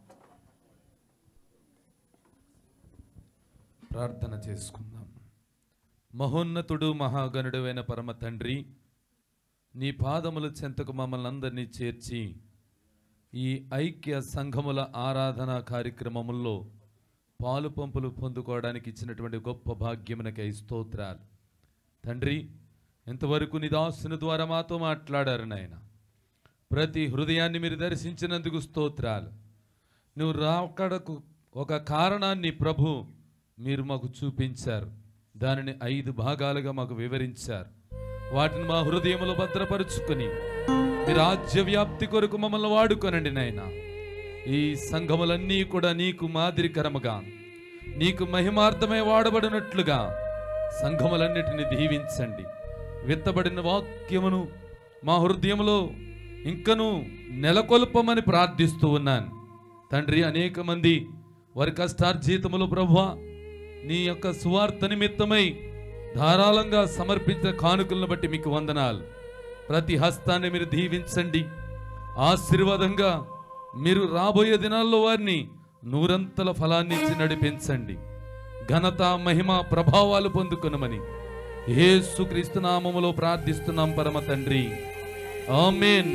ప్రార్థన చేసుకుందాం మహోన్నతుడు మహాగణుడైన పరమ తండ్రి నీ పాదముల చెంతకు మమ్మల్ని అందరినీ చేర్చి ఈ ఐక్య సంఘముల ఆరాధన కార్యక్రమముల్లో పాలు పంపులు పొందుకోవడానికి ఇచ్చినటువంటి గొప్ప భాగ్యమునకై స్తోత్రాలు తండ్రి ఇంతవరకు నీ దాసుని ద్వారా మాతో మాట్లాడారు నాయన ప్రతి హృదయాన్ని మీరు దర్శించినందుకు స్తోత్రాలు నువ్వు రాకడకు ఒక కారణాన్ని ప్రభు మీరు మాకు చూపించారు దానిని ఐదు భాగాలుగా మాకు వివరించారు వాటిని మా హృదయంలో భద్రపరుచుకొని మీ రాజ్య వ్యాప్తి కొరకు మమ్మల్ని వాడుకొనండి నాయన ఈ సంఘములన్నీ కూడా నీకు మాదిరికరముగా నీకు మహిమార్థమై వాడబడినట్లుగా సంఘములన్నిటిని దీవించండి విత్తబడిన వాక్యమును మా హృదయంలో ఇంకను నెలకొల్పమని ప్రార్థిస్తూ ఉన్నాను తండ్రి అనేక మంది వారి కష్టార్జితములు ప్రభువా నీ యొక్క సువార్త నిమిత్తమై ధారాళంగా సమర్పించిన కానుకలను బట్టి మీకు వందనాలు ప్రతి హస్తాన్ని మీరు దీవించండి ఆశీర్వాదంగా మీరు రాబోయే దినాల్లో వారిని నూరంతల ఫలాన్ని ఇచ్చి నడిపించండి ఘనత మహిమ ప్రభావాలు పొందుకొనమని యేసుక్రీస్తు నామములో ప్రార్థిస్తున్నాం పరమ తండ్రి ఆమేన్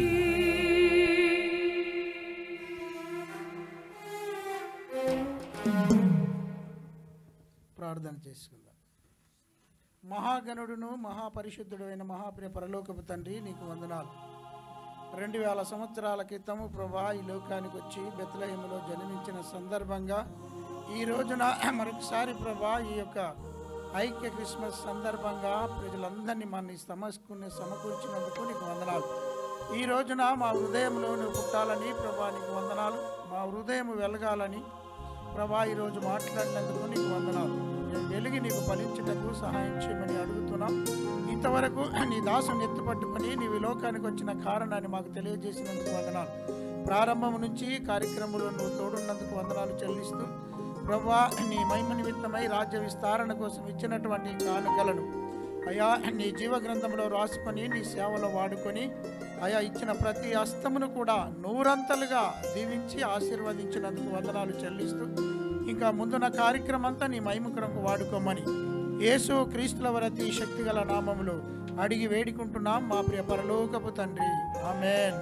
ప్రార్థన చేసుకుందాం మహాగణుడును మహాపరిశుద్ధుడు అయిన మహాప్రియ పరలోకపు తండ్రి నీకు వందనాలు రెండు వేల సంవత్సరాల క్రితము ప్రభా ఈ లోకానికి వచ్చి బెత్లహేములో జన్మించిన సందర్భంగా ఈ రోజున మరొకసారి ప్రభా ఈ యొక్క ఐక్య క్రిస్మస్ సందర్భంగా ప్రజలందరినీ మన సమస్కుని సమకూర్చినందుకు నీకు వందనాలు ఈ రోజున మా హృదయంలో నువ్వు పుట్టాలని ప్రభా నీకు వందనాలు మా హృదయం వెలగాలని ప్రభా ఈరోజు మాట్లాడినందుకు నీకు వందనాలు మేము వెలిగి నీకు ఫలించుటకు సహాయం చేయమని అడుగుతున్నాం ఇంతవరకు నీ దాసుని ఎత్తుపట్టుకొని నీవు ఈ లోకానికి వచ్చిన కారణాన్ని మాకు తెలియజేసినందుకు వందనాలు ప్రారంభం నుంచి కార్యక్రమంలో నువ్వు తోడున్నందుకు వందనాలు చెల్లిస్తూ ప్రభా నీ మహిమ నిమిత్తమై రాజ్య విస్తరణ కోసం ఇచ్చినటువంటి కానుకలను అయా నీ జీవ గ్రంథంలో రాసుకొని నీ సేవలో వాడుకొని అయా ఇచ్చిన ప్రతి హస్తమును కూడా నూరంతలుగా దీవించి ఆశీర్వదించినందుకు వందనాలు చెల్లిస్తూ ఇంకా ముందున్న కార్యక్రమం అంతా నీ మహిమకులకు వాడుకోమని యేసు క్రీస్తుల వరతి శక్తిగల నామములు అడిగి వేడుకుంటున్నాం మా ప్రియ పరలోకపు తండ్రి ఆమెన్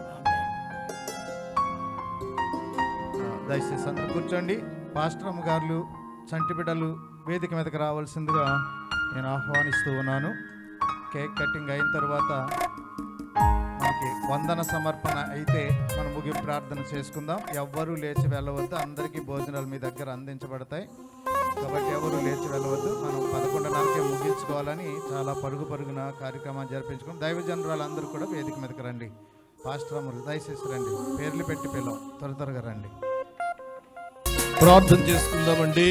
దయచేసి అందరూ కూర్చోండి పాస్టర్ అమ్మ గారు చంటి బిడ్డలు వేదిక మీదకి రావాల్సిందిగా నేను ఆహ్వానిస్తూ ఉన్నాను కేక్ కటింగ్ అయిన తర్వాత మనకి వందన సమర్పణ అయితే మనం ముగింపు ప్రార్థన చేసుకుందాం ఎవ్వరూ లేచి వెళ్ళవద్దు అందరికీ భోజనాలు మీ దగ్గర అందించబడతాయి కాబట్టి ఎవరు లేచి వెళ్ళవద్దు మనం పదకొండున్నరకే ముగించుకోవాలని చాలా పరుగు పరుగున కార్యక్రమాన్ని జరిపించుకుని దైవజనురాలు అందరూ కూడా వేదిక మీదకి రండి పాస్టర్ అమ్మలు దయచేసి రండి పేర్లు పెట్టి పిల్లలు త్వర త్వరగా రండి ప్రార్థన చేసుకుందామండి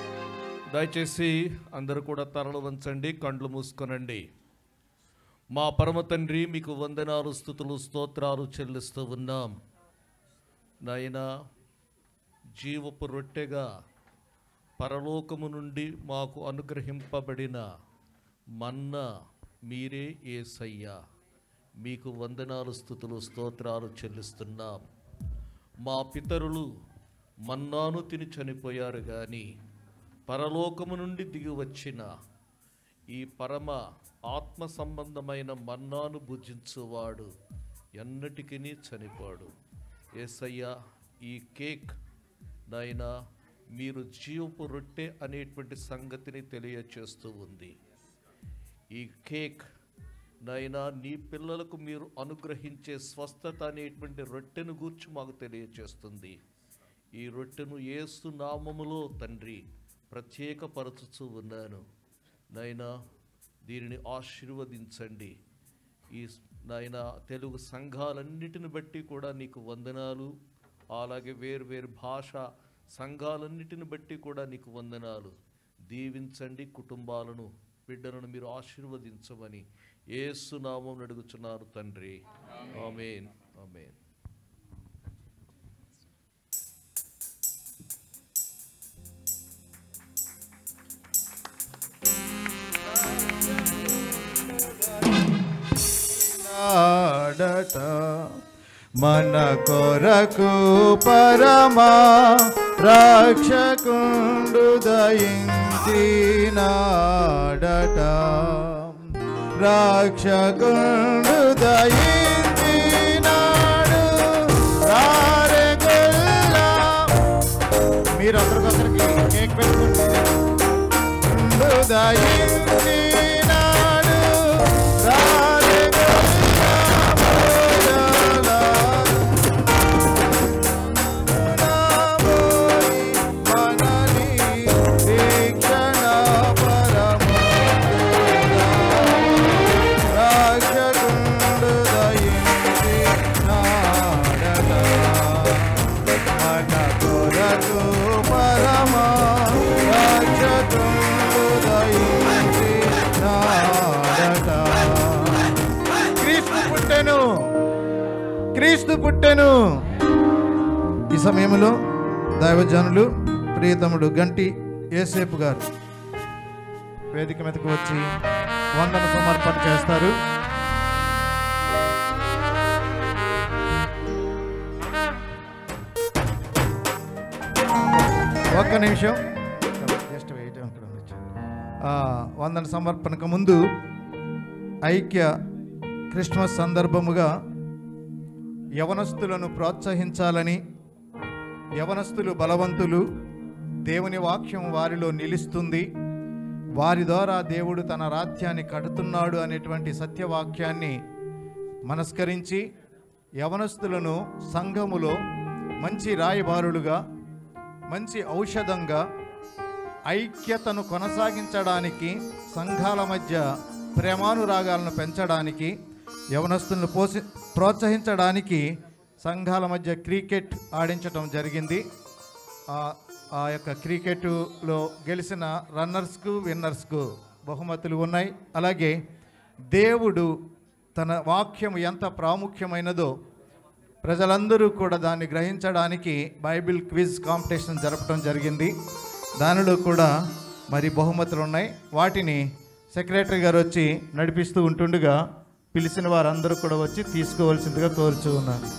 దయచేసి అందరూ కూడా తరలు వంచండి కండ్లు మూసుకొనండి మా పరమ తండ్రి మీకు వందనాలు స్థుతులు స్తోత్రాలు చెల్లిస్తూ ఉన్నాం నాయనా జీవపు రొట్టెగా పరలోకము నుండి మాకు అనుగ్రహింపబడిన మన్న మీరే ఏసయ్యా మీకు వందనాలు స్థుతులు స్తోత్రాలు చెల్లిస్తున్నాం మా పితరులు మన్నాను తిని చనిపోయారు కానీ పరలోకము నుండి దిగి వచ్చిన ఈ పరమ ఆత్మ సంబంధమైన మన్నాను భుజించువాడు ఎన్నటికీ చనిపోడు ఏసయ్య ఈ కేక్ నాయనా మీరు జీవపు రొట్టె అనేటువంటి సంగతిని తెలియచేస్తూ ఉంది ఈ కేక్ నాయనా నీ పిల్లలకు మీరు అనుగ్రహించే స్వస్థత అనేటువంటి రొట్టెను గూర్చి మాకు తెలియచేస్తుంది ఈ రొట్టెను ఏసు నామములో తండ్రి ప్రత్యేకపరచుచూ ఉన్నాను నాయనా దీనిని ఆశీర్వదించండి ఈ నాయన తెలుగు సంఘాలన్నిటిని బట్టి కూడా నీకు వందనాలు అలాగే వేరు వేరు భాష సంఘాలన్నిటిని బట్టి కూడా నీకు వందనాలు దీవించండి కుటుంబాలను బిడ్డలను మీరు ఆశీర్వదించమని ఏసునామం అడుగుచున్నారు తండ్రి ఆమెన్ ఆమెన్ నాడట మన కొరకు పరమా రక్షకుండు దయించినాడట రక్షకుండు దయించినాడు రారెగొల్లా మీరు ఒకరికొకరికి కేక్ పెట్టుకుంటే దయించినాడు రారెగొల్లా మోదలా మనని దీక్షణ పరమందునా రాక్షకుండు దయించి నాడట మన కొరకు పరమా రాక్షకుండు దయించి నాడట క్రీస్తు పుట్టెను క్రీస్తు పుట్టెను ఈ సమయంలో దైవజనులు ప్రియతముడు గంటి ఏసేపు గారు వేదిక మీదకు వచ్చి వందన సమర్పణ చేస్తారు ఒక్క నిమిషం జస్ట్ వెయిట్ అక్కడ ఉండొచ్చు. ఆ, వందన సమర్పణకు ముందు ఐక్య క్రిస్మస్ సందర్భముగా యవనస్తులను ప్రోత్సహించాలని యవనస్తులు బలవంతులు దేవుని వాక్యం వారిలో నిలుస్తుంది వారి ద్వారా దేవుడు తన రాజ్యాన్ని కడుతున్నాడు అనేటువంటి సత్యవాక్యాన్ని మనస్కరించి యవనస్తులను సంఘములో మంచి రాయబారులుగా మంచి ఔషధంగా ఐక్యతను కొనసాగించడానికి సంఘాల మధ్య ప్రేమానురాగాలను పెంచడానికి యవనస్తులను పోసి ప్రోత్సహించడానికి సంఘాల మధ్య క్రికెట్ ఆడించడం జరిగింది ఆ- ఆ యొక్క క్రికెట్లో గెలిచిన రన్నర్స్కు విన్నర్స్కు బహుమతులు ఉన్నాయి అలాగే దేవుడు తన వాక్యం ఎంత ప్రాముఖ్యమైనదో ప్రజలందరూ కూడా దాన్ని గ్రహించడానికి బైబిల్ క్విజ్ కాంపిటీషన్ జరపడం జరిగింది దానిలో కూడా మరి బహుమతులు ఉన్నాయి వాటిని సెక్రటరీ గారు వచ్చి నడిపిస్తూ ఉంటుండగా పిలిచిన వారందరూ కూడా వచ్చి తీసుకోవాల్సిందిగా కోరుచూ ఉన్నారు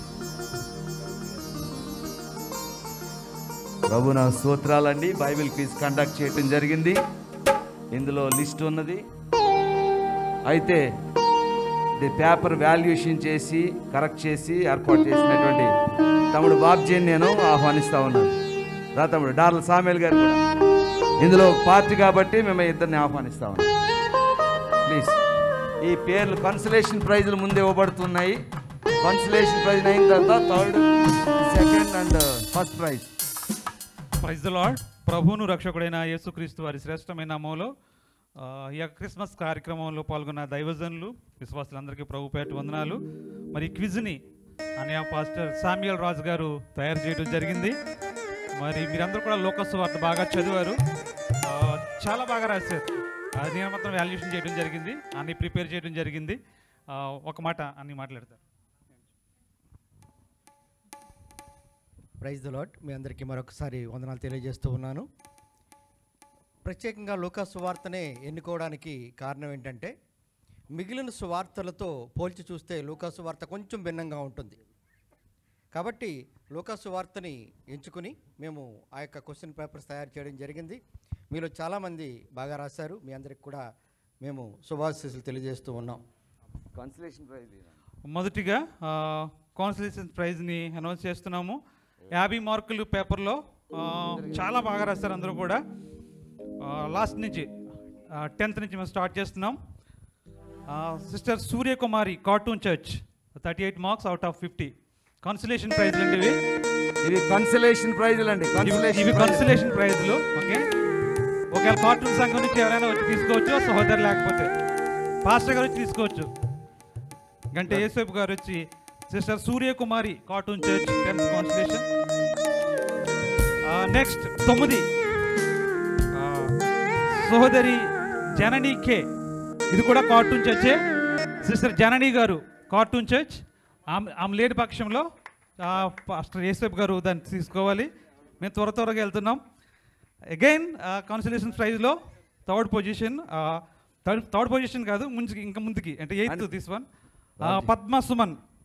ప్రభు నా స్తోత్రాలండి బైబిల్ క్విజ్ కండక్ట్ చేయటం జరిగింది ఇందులో లిస్ట్ ఉన్నది అయితే ఇది పేపర్ వాల్యుయేషన్ చేసి కరెక్ట్ చేసి ఏర్పాటు చేసినటువంటి తమ్ముడు బాబ్జీని నేను ఆహ్వానిస్తా ఉన్నాను రా తమ్ముడు డార్ల సామేల్ గారు కూడా ఇందులో ఒక పార్టీ కాబట్టి మేము ఇద్దరిని ఆహ్వానిస్తా ఉన్నాం ప్లీజ్ ఈ పేర్లు కన్సలేషన్ ప్రైజులు ముందే ఇవ్వబడుతున్నాయి కన్సలేషన్ ప్రైజ్ అయిన తర్వాత third second and first prize prize the lord ప్రభువును రక్షకుడైన యేసుక్రీస్తు వారి శ్రేష్టమైన నామంలో ఆ, ఈ యొక్క క్రిస్మస్ కార్యక్రమంలో పాల్గొన్న దైవజనులు విశ్వాసులందరికీ ప్రభు పేట వందనాలు మరి ఈ క్విజ్ని అనయా పాస్టర్ సామ్యుయల్ రాజు గారు తయారు చేయడం జరిగింది మరి మీరందరూ కూడా లోకస్ వార్త బాగా చదివారు ఆ, చాలా బాగా రాశారు అది నేను మాత్రం వాల్యుయేషన్ చేయడం జరిగింది అన్ని ప్రిపేర్ చేయడం జరిగింది ఆ, ఒక మాట అన్ని మాట్లాడతారు ప్రైజ్ ద లాట్ మీ అందరికీ మరొకసారి వందనాలు తెలియజేస్తూ ఉన్నాను ప్రత్యేకంగా లూకా సువార్తనే ఎన్నుకోవడానికి కారణం ఏంటంటే మిగిలిన సువార్తలతో పోల్చి చూస్తే లూకా సువార్త కొంచెం భిన్నంగా ఉంటుంది కాబట్టి లూకా సువార్తని ఎంచుకుని మేము ఆ యొక్క క్వశ్చన్ పేపర్స్ తయారు చేయడం జరిగింది మీలో చాలామంది బాగా రాశారు మీ అందరికి కూడా మేము శుభాశీస్సులు తెలియజేస్తూ ఉన్నాం కన్సలేషన్ ప్రైజ్ మొదటిగా కాన్సలేషన్ ప్రైజ్ని అనౌన్స్ చేస్తున్నాము యాభై మార్కులు పేపర్లో ఆ, చాలా బాగా రాస్తారు అందరూ కూడా లాస్ట్ నుంచి టెన్త్ నుంచి మేము స్టార్ట్ చేస్తున్నాం sister Suryakumari cartoon church thirty eight marks out of fifty consolation ప్రైజ్లు అండి ఇవి ఇవి కన్సలేషన్ ప్రైజులు అండి ఇవి- కన్సలేషన్ ఇవి కన్సలేషన్ ప్రైజ్లు ఓకే ఒకవేళ కార్టూన్ సంఘం నుంచి ఎవరైనా వచ్చి తీసుకోవచ్చు సహోదరు లేకపోతే పాస్టర్ గారు వచ్చి తీసుకోవచ్చు గంటే యేసేపు గారు వచ్చి sister Suryakumari cartoon church tenth consolation next తొమ్మిది ఆ, సహోదరి జననీ కే ఇది కూడా కార్టూన్ చర్చే సిస్టర్ జననీ గారు కార్టూన్ చర్చ్ ఆమె ఆమె లేని పక్షంలో ఆ, పాస్టర్ యేసేపు గారు దాన్ని తీసుకోవాలి మేము త్వర త్వరగా వెళ్తున్నాం అగైన్ కాన్సలేషన్ ప్రైజ్లో third position third third position కాదు ముందుకి ఇంకా ముందుకి అంటే eighth this one Padma Suman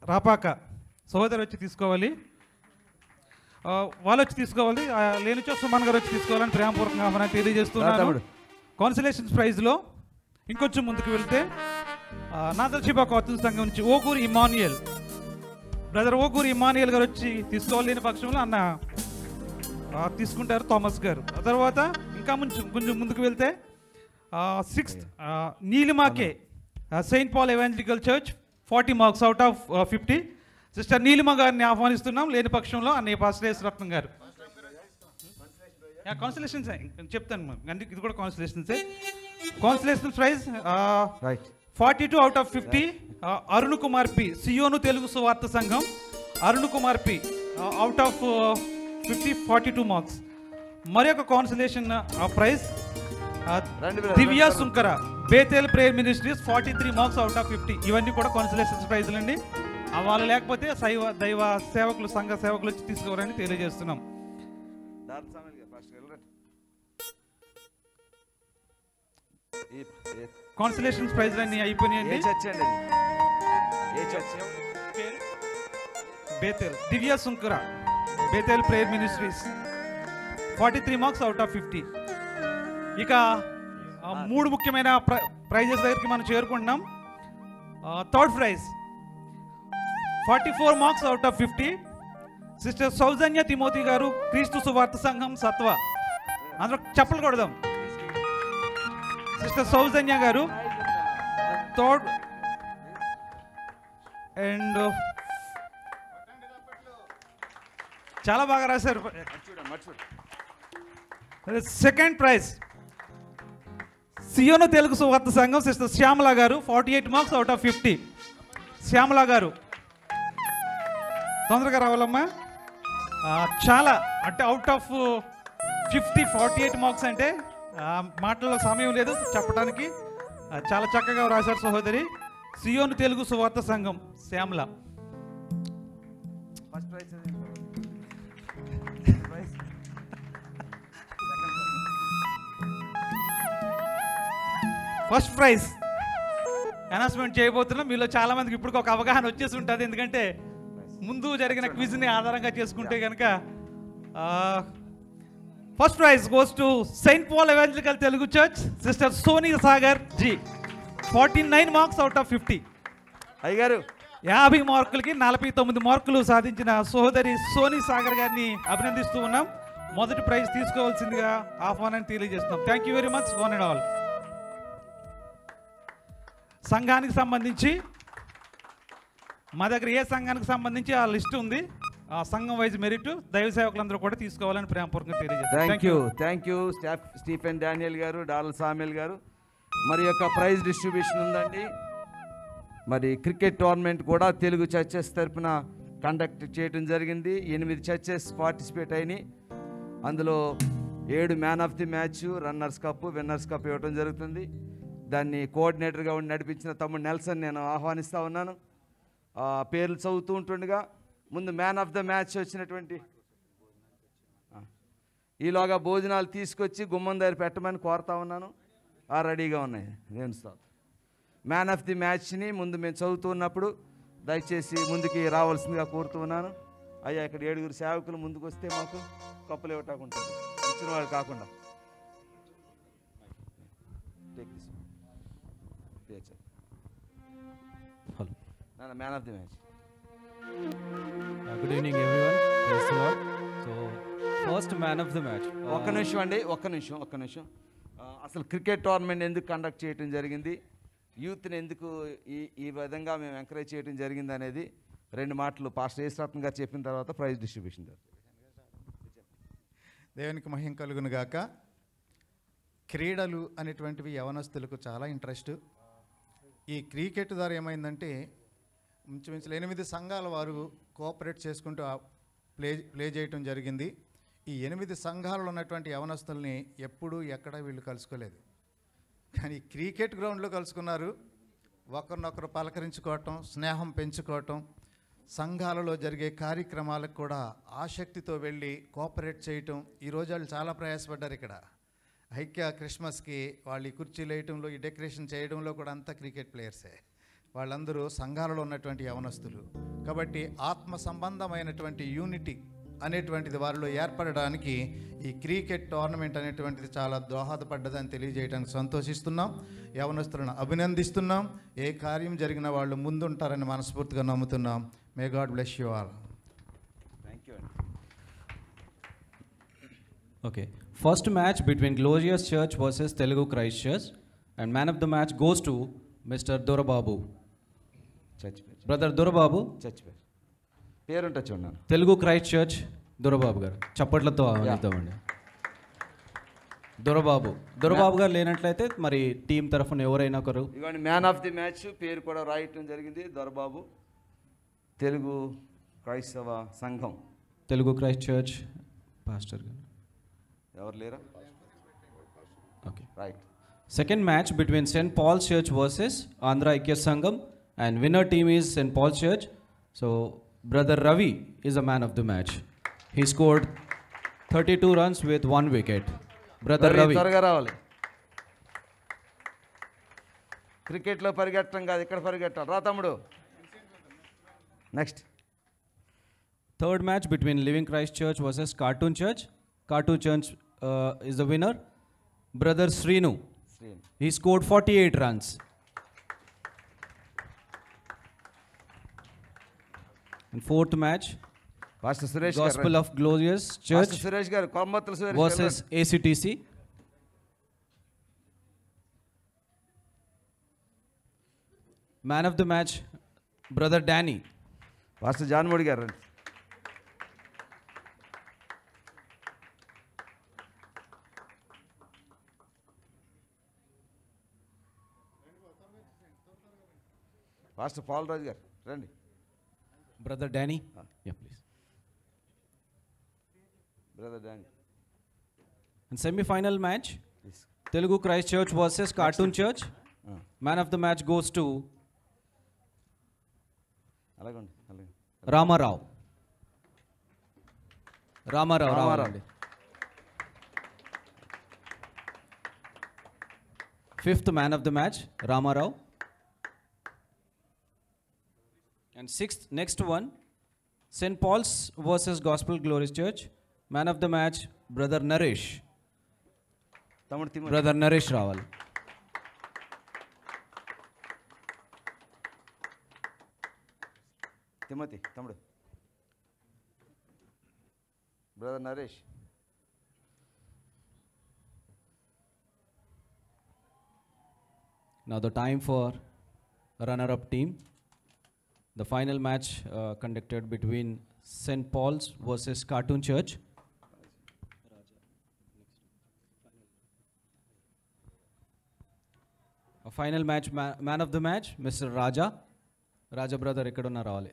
Rapaka సహోదరు వచ్చి తీసుకోవాలి ఆ, వాళ్ళు వచ్చి తీసుకోవాలి ఆ, లేనిచో సుమన్ గారు వచ్చి తీసుకోవాలని ప్రేమపూర్వకంగా మనం రా తెలియజేస్తున్నాను తమ్ముడు. కాన్సలేషన్స్ ప్రైజ్లో ఇంకొంచెం ముందుకు వెళ్తే నాదర్శిబా కౌతుల సంఘం నుంచి Oguru Emmanuel brother Oguru Emmanuel గారు వచ్చి తీసుకోవాలి లేని పక్షంలో అన్న ఆ, తీసుకుంటారు థామస్ గారు ఆ తర్వాత ఇంకా కొంచెం కొంచెం ముందుకు వెళ్తే సిక్స్త్ నీలిమాకే Saint Paul evangelical church forty marks out of fifty sister Neelima గారిని ఆహ్వానిస్తున్నాం లేని పక్షంలో అన్నయ్య పాస్టరేస్ రత్నం గారు కాన్సలేషన్స్ చెప్తాను మ్యామ్. అందుకే ఇది కూడా కాన్సలేషన్సే consolation prize forty two out of fifty Arun Kumar P Zion Telugu సువార్త సంఘం Arun Kumar P out of fifty forty two marks మరి ఒక consolation prize Divya Sunkara Bethel prayer ministries forty three marks out of fifty ఇవన్నీ కూడా కాన్సలేషన్స్ ప్రైజ్లు అండి ఆ వాళ్ళు లేకపోతే శైవ దైవ సేవకులు సంఘ సేవకులు వచ్చి తీసుకోవాలని తెలియజేస్తున్నాం కాన్సలేషన్స్ ప్రైజ్లు అన్ని అయిపోయినాయండి ఏ చర్చ్ అండి ఏ church Bethel Divya Sunkara Bethel prayer ministries forty three marks out of fifty ఇక ఆ, మూడు ముఖ్యమైన ప్రైజెస్ దగ్గరికి మనం చేరుకుంటున్నాం third prize forty four marks out of fifty sister Soujanya Timothy గారు క్రీస్తు సువార్త సంఘం సత్వ అందరూ చెప్పలు కొడదాం సిస్టర్ సౌజన్య గారు థర్డ్ అండ్ చాలా బాగా రాశారు సెకండ్ ప్రైజ్ సియోను తెలుగు సువార్త సంఘం సిస్టర్ శ్యామల గారు forty eight marks out of fifty Shyamala గారు తొందరగా రావాలమ్మా ఆ, చాలా అంటే out of fifty forty eight marks అంటే ఆ, మాటల్లో సమయం లేదు చెప్పడానికి ఆ, చాలా చక్కగా రాశారు సహోదరి సియోను తెలుగు సువార్త సంఘం Shyamala first prize first prize announcement చేయబోతున్నాం మీలో చాలా మందికి ఇప్పుడు ఒక అవగాహన వచ్చేసి ఉంటుంది ఎందుకంటే ముందు జరిగిన క్విజ్ని ఆధారంగా చేసుకుంటే కనుక first prize goes to Saint Paul evangelical Telugu church sister Soni Sagar ji forty nine marks out of fifty అయ్యగారు యాభై మార్కులకి నలభై తొమ్మిది మార్కులు సాధించిన సోదరి సోనీ సాగర్ గారిని అభినందిస్తూ ఉన్నాం మొదటి ప్రైజ్ తీసుకోవాల్సిందిగా ఆహ్వానాన్ని తెలియజేస్తున్నాం thank you very much one and all సంఘానికి సంబంధించి మా దగ్గర ఏ సంఘానికి సంబంధించి ఆ లిస్ట్ ఉంది ఆ సంఘం వైజ్ మెరిట్ దైవ సేవకులందరూ కూడా తీసుకోవాలని ప్రేమపూర్వకంగా తెలియజేస్తాం thank you thank you staff Stephen Daniel గారు డాలర్ సామ్యుల్ గారు మరి యొక్క ప్రైజ్ డిస్ట్రిబ్యూషన్ ఉందండి మరి క్రికెట్ టోర్నమెంట్ కూడా తెలుగు చర్చెస్ తరపున కండక్ట్ చేయడం జరిగింది ఎనిమిది చర్చెస్ పార్టిసిపేట్ అయినాయి అందులో ఏడు man of the match runners cup winners cup ఇవ్వడం జరుగుతుంది దాన్ని కోఆర్డినేటర్గా ఉండి నడిపించిన తమ్ముడు నెల్సన్ నేను ఆహ్వానిస్తూ ఉన్నాను ఆ, పేర్లు చదువుతూ ఉంటుండగా ముందు మ్యాన్ ఆఫ్ ద మ్యాచ్ వచ్చినటువంటి ఆ, ఈలోగా భోజనాలు తీసుకొచ్చి గుమ్మం దగ్గర పెట్టమని కోరుతా ఉన్నాను ఆ రెడీగా ఉన్నాయి నేను సార్ మ్యాన్ ఆఫ్ ది మ్యాచ్ని ముందు మేము చదువుతూ ఉన్నప్పుడు దయచేసి ముందుకి రావాల్సిందిగా కోరుతూ ఉన్నాను అయ్యా ఇక్కడ ఏడుగురు సేవకులు ముందుకు వస్తే మాకు కప్పులు ఇవ్వటానికి ఉంటుంది ఇచ్చిన వాళ్ళు కాకుండా Take this one. Here, sir. నాన్న man of the match Uh, good evening, everyone. Praise the Lord. So, first man of the match. ఒక్క నిమిషం అండి ఒక్క నిమిషం ఒక్క నిమిషం ఆ, అసలు క్రికెట్ టోర్నమెంట్ ఎందుకు కండక్ట్ చేయడం జరిగింది యూత్ని ఎందుకు ఈ ఈ విధంగా మేము ఎంకరేజ్ చేయడం జరిగింది అనేది రెండు మాటలు పాస్టర్ యేసురత్న గారు చెప్పిన తర్వాత ప్రైజ్ డిస్ట్రిబ్యూషన్ దేవునికి మహిం కలుగును గాక క్రీడలు అనేటువంటివి యవనస్తులకు చాలా ఇంట్రెస్ట్ ఈ క్రికెట్ ద్వారా ఏమైందంటే ఇంచుమించు ఎనిమిది సంఘాల వారు కోఆపరేట్ చేసుకుంటూ ఆ ప్లే ప్లే చేయటం జరిగింది ఈ ఎనిమిది సంఘాలలో ఉన్నటువంటి యవనస్తుల్ని ఎప్పుడూ ఎక్కడ వీళ్ళు కలుసుకోలేదు కానీ క్రికెట్ గ్రౌండ్లో కలుసుకున్నారు ఒకరినొకరు పలకరించుకోవటం స్నేహం పెంచుకోవటం సంఘాలలో జరిగే కార్యక్రమాలకు కూడా ఆసక్తితో వెళ్ళి కోఆపరేట్ చేయటం ఈరోజు వాళ్ళు చాలా ప్రయాసపడ్డారు ఇక్కడ ఐక్య క్రిస్మస్కి వాళ్ళు ఈ కుర్చీలు వేయటంలో ఈ డెకరేషన్ చేయడంలో కూడా అంతా క్రికెట్ ప్లేయర్సే వాళ్ళందరూ సంఘాలలో ఉన్నటువంటి యవనస్తులు కాబట్టి ఆత్మ సంబంధమైనటువంటి యూనిటీ అనేటువంటిది వారిలో ఏర్పడడానికి ఈ క్రికెట్ టోర్నమెంట్ అనేటువంటిది చాలా దోహదపడ్డదని తెలియజేయడానికి సంతోషిస్తున్నాం యవనస్తులను అభినందిస్తున్నాం ఏ కార్యం జరిగిన వాళ్ళు ముందుంటారని మనస్ఫూర్తిగా నమ్ముతున్నాం may God bless you all thank you Okay. First match between Glorious Church versus Telugu Christ Church, and man of the match goes to Mr. Dorababu. చచ్చిపోయారు Brother Dorababu, చచ్చిపోయారు పేరుంటే చూడండి తెలుగు క్రైస్ట్ చర్చ్ దొరబాబు గారు చప్పట్లతో ఆహ్వానిద్దామండి దొరబాబు దొరబాబు గారు లేనట్లయితే మరి టీం తరఫున ఎవరైనా ఒకరు ఇవ్వండి మ్యాన్ ఆఫ్ ది మ్యాచ్ పేరు కూడా రాయటం జరిగింది దొరబాబు తెలుగు క్రైస్తవ సంఘం తెలుగు క్రైస్ట్ చర్చ్ పాస్టర్ గారు ఎవరు లేరా okay right Second match between St. Paul's Church versus Andhra Ikya Sangam, and winner team is St. Paul's Church. So, brother Ravi is a man of the match. He scored 32 runs with one wicket. Brother Ravi, Ravi. త్వరగా రావాలి క్రికెట్లో పరిగెట్టడం కాదు ఇక్కడ పరిగెట్టాలి రా తమ్ముడు next Third match between Living Christ Church versus Cartoon Church. Cartoon Church uh, is the winner. Brother Srinu. Srinu. He scored 48 runs. And fourth match. Pastor Suresh గారు Gospel రండి. of Glorious Church pastor Suresh గారు కొమ్మత్తుల సురేష్ గారు versus రండి. ACTC. Man of the match, Brother Danny. Pastor జాన్మోడి గారు రండి pastor Palaraju గారు రండి Brother Danny. Yeah, please. Brother Danny And semi-final match, Telugu Christ Church versus Cartoon Church. Man of the match goes to అలాగే ఉండి అలాగే Ramarao. Ramarao. Ramarao. రావాలండి. Fifth man of the match, Ramarao. And sixth, next one, St. Paul's versus Gospel Glorious Church. Man of the match, Brother Naresh. తమ్ముడు తిమ్మడి. Brother Naresh Rawal. తిమ్మతి తమ్ముడు brother Naresh Now the time for runner-up team. The final match uh, conducted between St. Paul's versus Cartoon Church. A final match, ma- man of the match, Mr. Raja. Raja brother ఇక్కడ ఉన్నా రావాలి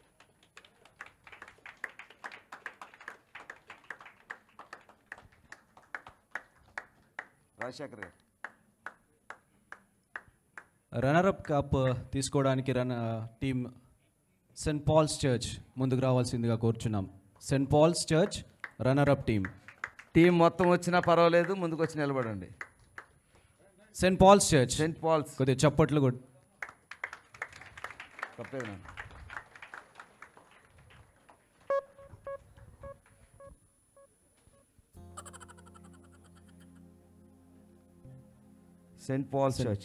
రాజశేఖర్ గారు runner up cup తీసుకోవడానికి run team Saint Paul's church ముందుకు రావాల్సిందిగా కోరుచున్నాం Saint Paul's church runner up team team మొత్తం వచ్చినా పర్వాలేదు ముందుకు వచ్చి నిలబడండి Saint Paul's church Saint Paul's కొద్దిగా చప్పట్లు కూడా తప్పేది నాన్న. సెంట్ పాల్స్ చర్చ్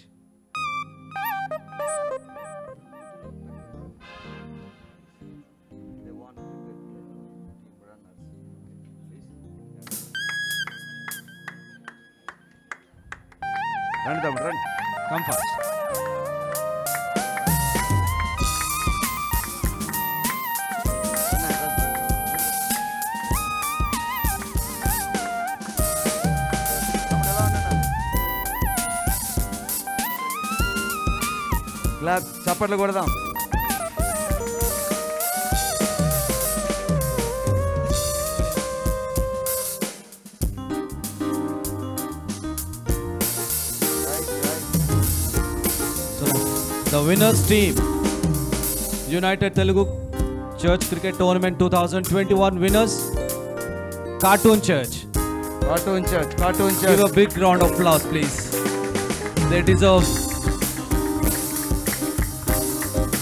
రండి తమ్ముడు రండి కమ్ ఫాస్ట్ క్లాప్ చప్పట్లు కొడదాం So the winners team, United Telugu Church Cricket Tournament 2021 winners, Cartoon Church. Cartoon Church, Cartoon Give a big round of applause, please. They deserve.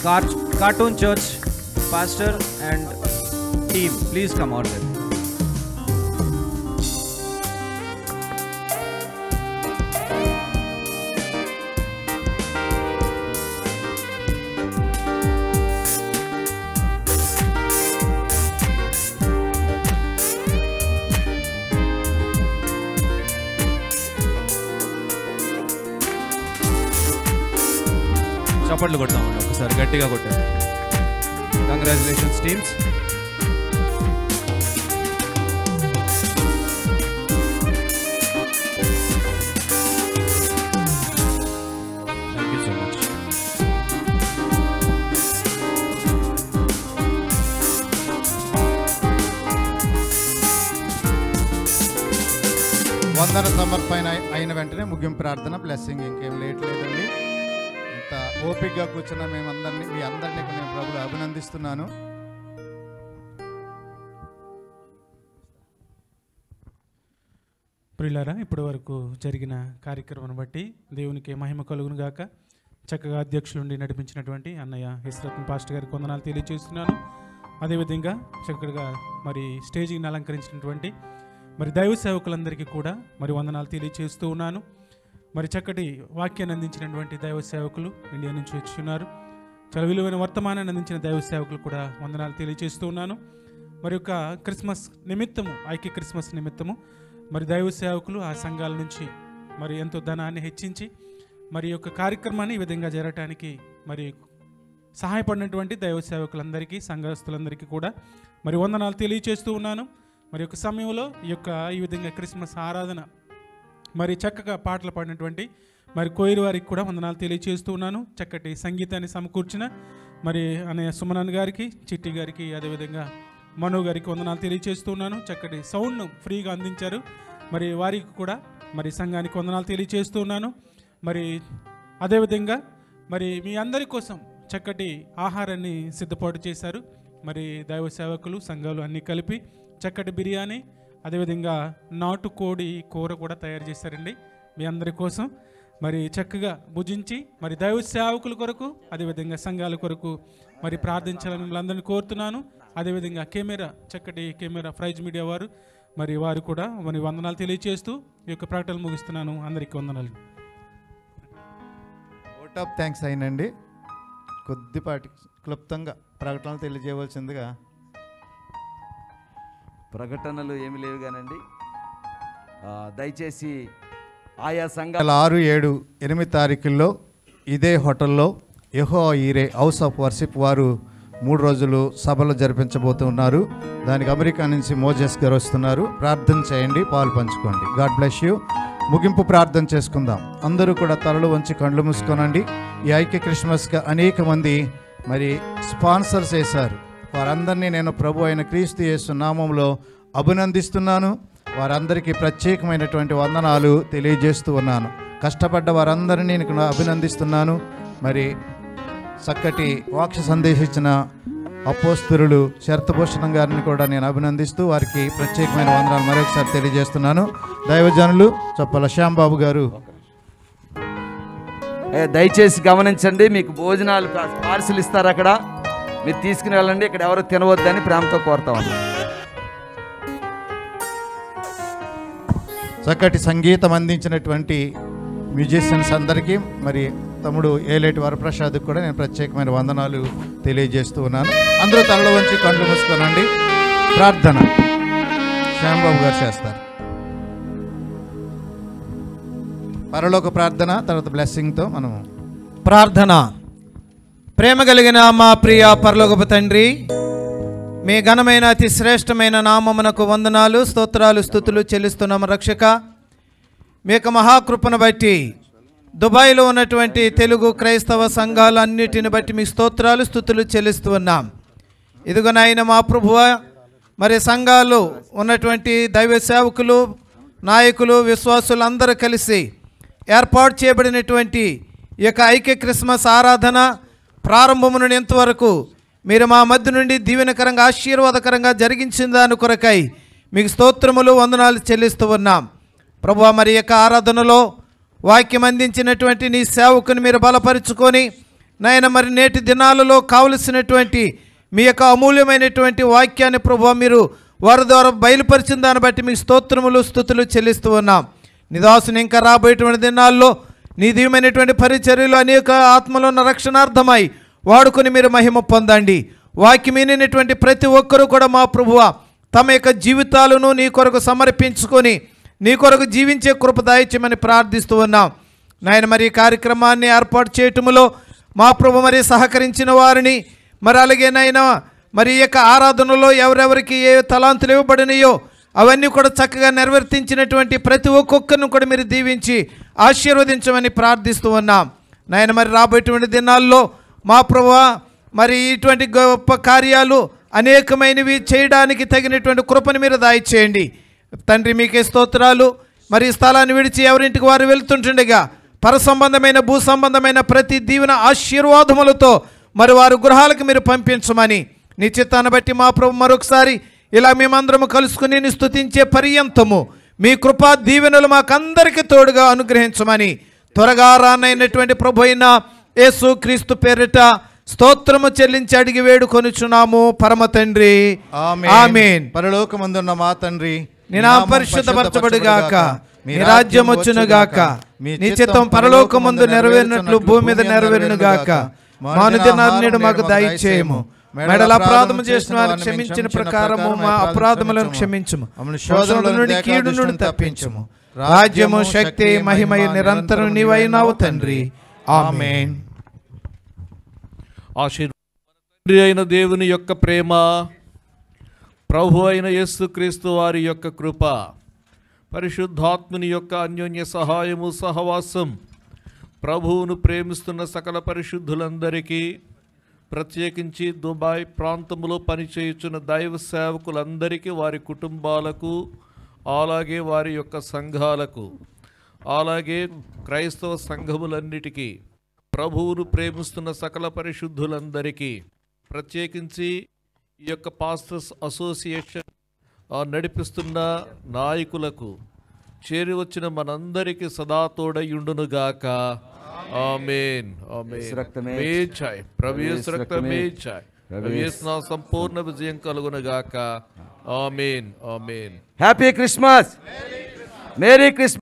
Car- Cartoon Church pastor and team, please come out there. చప్పట్లు కొడతామండి ఒకసారి గట్టిగా కొట్టారు congratulations teams thank you so much వందన సమర్పణ అయిన వెంటనే ముగింపు ప్రార్థన బ్లెస్సింగ్ ఇంకేం లేట్ లేదండి ఇంత ఓపికగా కూర్చున్న మేమందరినీ మీ అందరినీ నేను ప్రభులు అభినందిస్తున్నాను ప్రియులారా ఇప్పటి వరకు జరిగిన కార్యక్రమం బట్టి దేవునికి మహిమ కలుగును గాక చక్కగా అధ్యక్షులుండి నడిపించినటువంటి అన్నయ్య హిస్రత్న పాస్టర్ గారికి వందనాలు తెలియజేస్తున్నాను అదేవిధంగా చక్కగా మరి స్టేజిని అలంకరించినటువంటి మరి దైవ సేవకులందరికీ కూడా మరి వందనాలు తెలియజేస్తూ ఉన్నాను మరి చక్కటి వాక్యాన్ని అందించినటువంటి దైవ సేవకులు ఇండియా నుంచి వచ్చి ఉన్నారు చాలా విలువైన వర్తమానాన్ని అందించిన దైవ సేవకులు కూడా వందనాలు తెలియజేస్తూ ఉన్నాను మరి యొక్క క్రిస్మస్ నిమిత్తము ఐక్య క్రిస్మస్ నిమిత్తము మరి దైవ సేవకులు ఆ సంఘాల నుంచి మరి ఎంతో ధనాన్ని హెచ్చించి మరి యొక్క కార్యక్రమాన్ని ఈ విధంగా జరగటానికి మరి సహాయపడినటువంటి దైవ సేవకులందరికీ సంఘస్థులందరికీ కూడా మరి వందనాలు తెలియచేస్తూ ఉన్నాను మరి యొక్క సమయంలో ఈ యొక్క ఈ విధంగా క్రిస్మస్ ఆరాధన మరి చక్కగా పాటలు పాడినటువంటి మరి కోయిరు వారికి కూడా వందనాలు తెలియచేస్తూ ఉన్నాను చక్కటి సంగీతాన్ని సమకూర్చిన మరి అనే సుమనన్ గారికి చిట్టి గారికి అదేవిధంగా మనో గారికి వందనాలు తెలియచేస్తూ ఉన్నాను చక్కటి సౌండ్ను ఫ్రీగా అందించారు మరి వారికి కూడా మరి సంఘానికి వందనాలు తెలియచేస్తూ ఉన్నాను మరి అదేవిధంగా మరి మీ అందరి కోసం చక్కటి ఆహారాన్ని సిద్ధపాటు చేశారు మరి దైవ సేవకులు సంఘాలు అన్నీ కలిపి చక్కటి బిర్యానీ అదేవిధంగా నాటుకోడి కూర కూడా తయారు చేశారండి మీ అందరి కోసం మరి చక్కగా భుజించి మరి దైవ సేవకుల కొరకు అదేవిధంగా సంఘాల కొరకు మరి ప్రార్థించాలని మిమ్మల్ని అందరినీ కోరుతున్నాను అదేవిధంగా కెమెరా చక్కటి కెమెరా ప్రైజ్ మీడియా వారు మరి వారు కూడా మరి వందనాలు తెలియజేస్తూ ఈ యొక్క ప్రకటనలు ముగిస్తున్నాను అందరికీ వందనాలు ఓట్ ఆఫ్ థ్యాంక్స్ అయినండి కొద్దిపాటి క్లుప్తంగా ప్రకటనలు తెలియజేయవలసిందిగా ప్రకటనలు ఏమి లేవు కానండి ఆ, దయచేసి ఆయా సంఘ నెల ఆరు ఏడు ఎనిమిది తారీఖుల్లో ఇదే హోటల్లో యెహో ఈరే హౌస్ ఆఫ్ వర్షిప్ వారు మూడు రోజులు సభలు జరిపించబోతున్నారు దానికి అమెరికా నుంచి మోజెస్ గారు వస్తున్నారు ప్రార్థన చేయండి పాలు పంచుకోండి గాడ్ బ్లెస్ యూ ముగింపు ప్రార్థన చేసుకుందాం అందరూ కూడా తలలు వంచి కళ్ళు మూసుకోనండి ఈ ఐక్య క్రిస్మస్గా అనేక మంది మరి స్పాన్సర్స్ చేశారు వారందరినీ నేను ప్రభు అయిన క్రీస్తు యేసు నామంలో అభినందిస్తున్నాను వారందరికీ ప్రత్యేకమైనటువంటి వందనాలు తెలియజేస్తూ ఉన్నాను కష్టపడ్డ వారందరినీ నేను అభినందిస్తున్నాను మరి చక్కటి వాక్ష సందేశించిన అపోస్తురులు శరతభూషణం గారిని కూడా నేను అభినందిస్తూ వారికి ప్రత్యేకమైన వందనాలు మరొకసారి తెలియజేస్తున్నాను దైవజనులు చొప్పల శ్యాంబాబు గారు ఏ, దయచేసి గమనించండి మీకు భోజనాలు పార్సిల్ ఇస్తారు అక్కడ మీరు తీసుకుని వెళ్ళండి ఇక్కడ ఎవరు తినవద్దని ప్రేమతో కోరుతా ఉన్నాం చక్కటి సంగీతం అందించినటువంటి మ్యూజిషియన్స్ అందరికీ మరి తమ్ముడు ఏలేటి వరప్రసాద్కి కూడా నేను ప్రత్యేకమైన వందనాలు తెలియజేస్తూ ఉన్నాను అందరూ తలలో వంచి కళ్ళు మూసుకోనండి ప్రార్థన శ్యాంబాబు గారు చేస్తారు పరలోక ప్రార్థన తర్వాత బ్లెస్సింగ్తో మనం ప్రార్థన ప్రేమ కలిగిన మా ప్రియ పరలోకపు తండ్రి మీ ఘనమైన అతి శ్రేష్టమైన నామమునకు వందనాలు స్తోత్రాలు స్థుతులు చెల్లిస్తున్నాము రక్షక మీ యొక్క మహాకృపను బట్టి దుబాయ్లో ఉన్నటువంటి తెలుగు క్రైస్తవ సంఘాలన్నిటిని బట్టి మీ స్తోత్రాలు స్థుతులు చెల్లిస్తూ ఉన్నాం ఇదిగో నాయన మా ప్రభువ మరి సంఘాలు ఉన్నటువంటి దైవ సేవకులు నాయకులు విశ్వాసులు అందరూ కలిసి ఏర్పాటు చేయబడినటువంటి ఈ యొక్క ఐక్య క్రిస్మస్ ఆరాధన ప్రారంభము నుండి ఎంతవరకు మీరు మా మధ్య నుండి దీవెనకరంగా ఆశీర్వాదకరంగా జరిగించిన దాని కొరకై మీకు స్తోత్రములు వందనాలు చెల్లిస్తూ ఉన్నాం ప్రభు మరి యొక్క ఆరాధనలో వాక్యం అందించినటువంటి నీ సేవకుని మీరు బలపరుచుకొని నాయన మరి నేటి దినాలలో కావలసినటువంటి మీ యొక్క అమూల్యమైనటువంటి వాక్యాన్ని ప్రభు మీరు వారి ద్వారా బయలుపరిచిన దాన్ని బట్టి మీకు స్తోత్రములు స్థుతులు చెల్లిస్తూ ఉన్నాం నిదాసుని ఇంకా రాబోయేటువంటి దినాల్లో నీ దివ్యమైనటువంటి పరిచర్యలు అనేక ఆత్మలో రక్షణార్థమై వాడుకొని మీరు మహిమ పొందండి వాక్యమైనటువంటి ప్రతి ఒక్కరూ కూడా మా ప్రభువ తమ యొక్క జీవితాలను నీ కొరకు సమర్పించుకొని నీ కొరకు జీవించే కృప దాయిత్యమని ప్రార్థిస్తూ ఉన్నాం నాయన మరి ఈ కార్యక్రమాన్ని ఏర్పాటు చేయటంలో మా ప్రభు మరి సహకరించిన వారిని మరి అలాగే నాయన మరి ఈ యొక్క ఆరాధనలో ఎవరెవరికి ఏ తలాంతులు ఇవ్వబడినాయో అవన్నీ కూడా చక్కగా నిర్వర్తించినటువంటి ప్రతి ఒక్కొక్కరిని కూడా మీరు దీవించి ఆశీర్వదించమని ప్రార్థిస్తూ ఉన్నాం నాయన మరి రాబోయేటువంటి దినాల్లో మా ప్రభు మరి ఇటువంటి గొప్ప కార్యాలు అనేకమైనవి చేయడానికి తగినటువంటి కృపను మీరు దాయిచేయండి తండ్రి మీకే స్తోత్రాలు మరి ఈ స్థలాన్ని విడిచి ఎవరింటికి వారు వెళ్తుంటుండగా పర సంబంధమైన భూ సంబంధమైన ప్రతి దీవెన ఆశీర్వాదములతో మరి వారు గృహాలకు మీరు పంపించమని నీ చిత్తాన్ని బట్టి మా ప్రభు మరొకసారి ఇలా మేమందరము కలుసుకుని నీ స్తుతించే పర్యంతము మీ కృపా దీవెనలు మాకందరికీ తోడుగా అనుగ్రహించమని త్వరగా రానైనటువంటి ప్రభు అయిన యేసు క్రీస్తు పేరిట స్తోత్రము చెల్లించి అడిగి వేడుకొనుచున్నాము పరమ తండ్రి ఆమేన్ పరలోకమందున్న మా తండ్రి నీ నామం పరిశుద్ధపరచబడుగాక నీ రాజ్యం వచ్చునుగాక నీ చిత్తం పరలోకమందు నెరవేరినట్లు భూమి మీద నెరవేరునుగాక మాను దినాన్ని మాకు దయచేయము మెడల అపరాధము చేసిన వారిని క్షమించిన ప్రకారము మా అపరాధములను క్షమించము శోధనల నుండి కీడు నుండి తప్పించము రాజ్యము శక్తి మహిమయ నిరంతరం నీవైనావు తండ్రి ఆమేన్ ఆశీర్వాద తండ్రి అయిన దేవుని యొక్క ప్రేమ ప్రభు అయిన యేసుక్రీస్తు వారి యొక్క కృప పరిశుద్ధాత్ముని యొక్క అన్యోన్య సహాయము సహవాసం ప్రభువును ప్రేమిస్తున్న సకల పరిశుద్ధులందరికీ ప్రత్యేకించి దుబాయ్ ప్రాంతంలో పనిచేయుచున్న దైవ సేవకులందరికీ వారి కుటుంబాలకు అలాగే వారి యొక్క సంఘాలకు అలాగే క్రైస్తవ సంఘములన్నిటికీ ప్రభువును ప్రేమిస్తున్న సకల పరిశుద్ధులందరికీ ప్రత్యేకించి ఈ యొక్క పాస్టర్స్ అసోసియేషన్ ఆ, నడిపిస్తున్న నాయకులకు చేరి వచ్చిన మనందరికీ సదా తోడయుండునుగాక ఆమేన్ ఆమేన్ యేసు రక్తమే మేచాయ్ ప్రవేశ యేసు రక్తమే రక్తమే చాయ్ ప్రవేశ- ప్రవేశ నా సంపూర్ణ విజయం కలుగునుగాక amen amen happy Christmas merry Christmas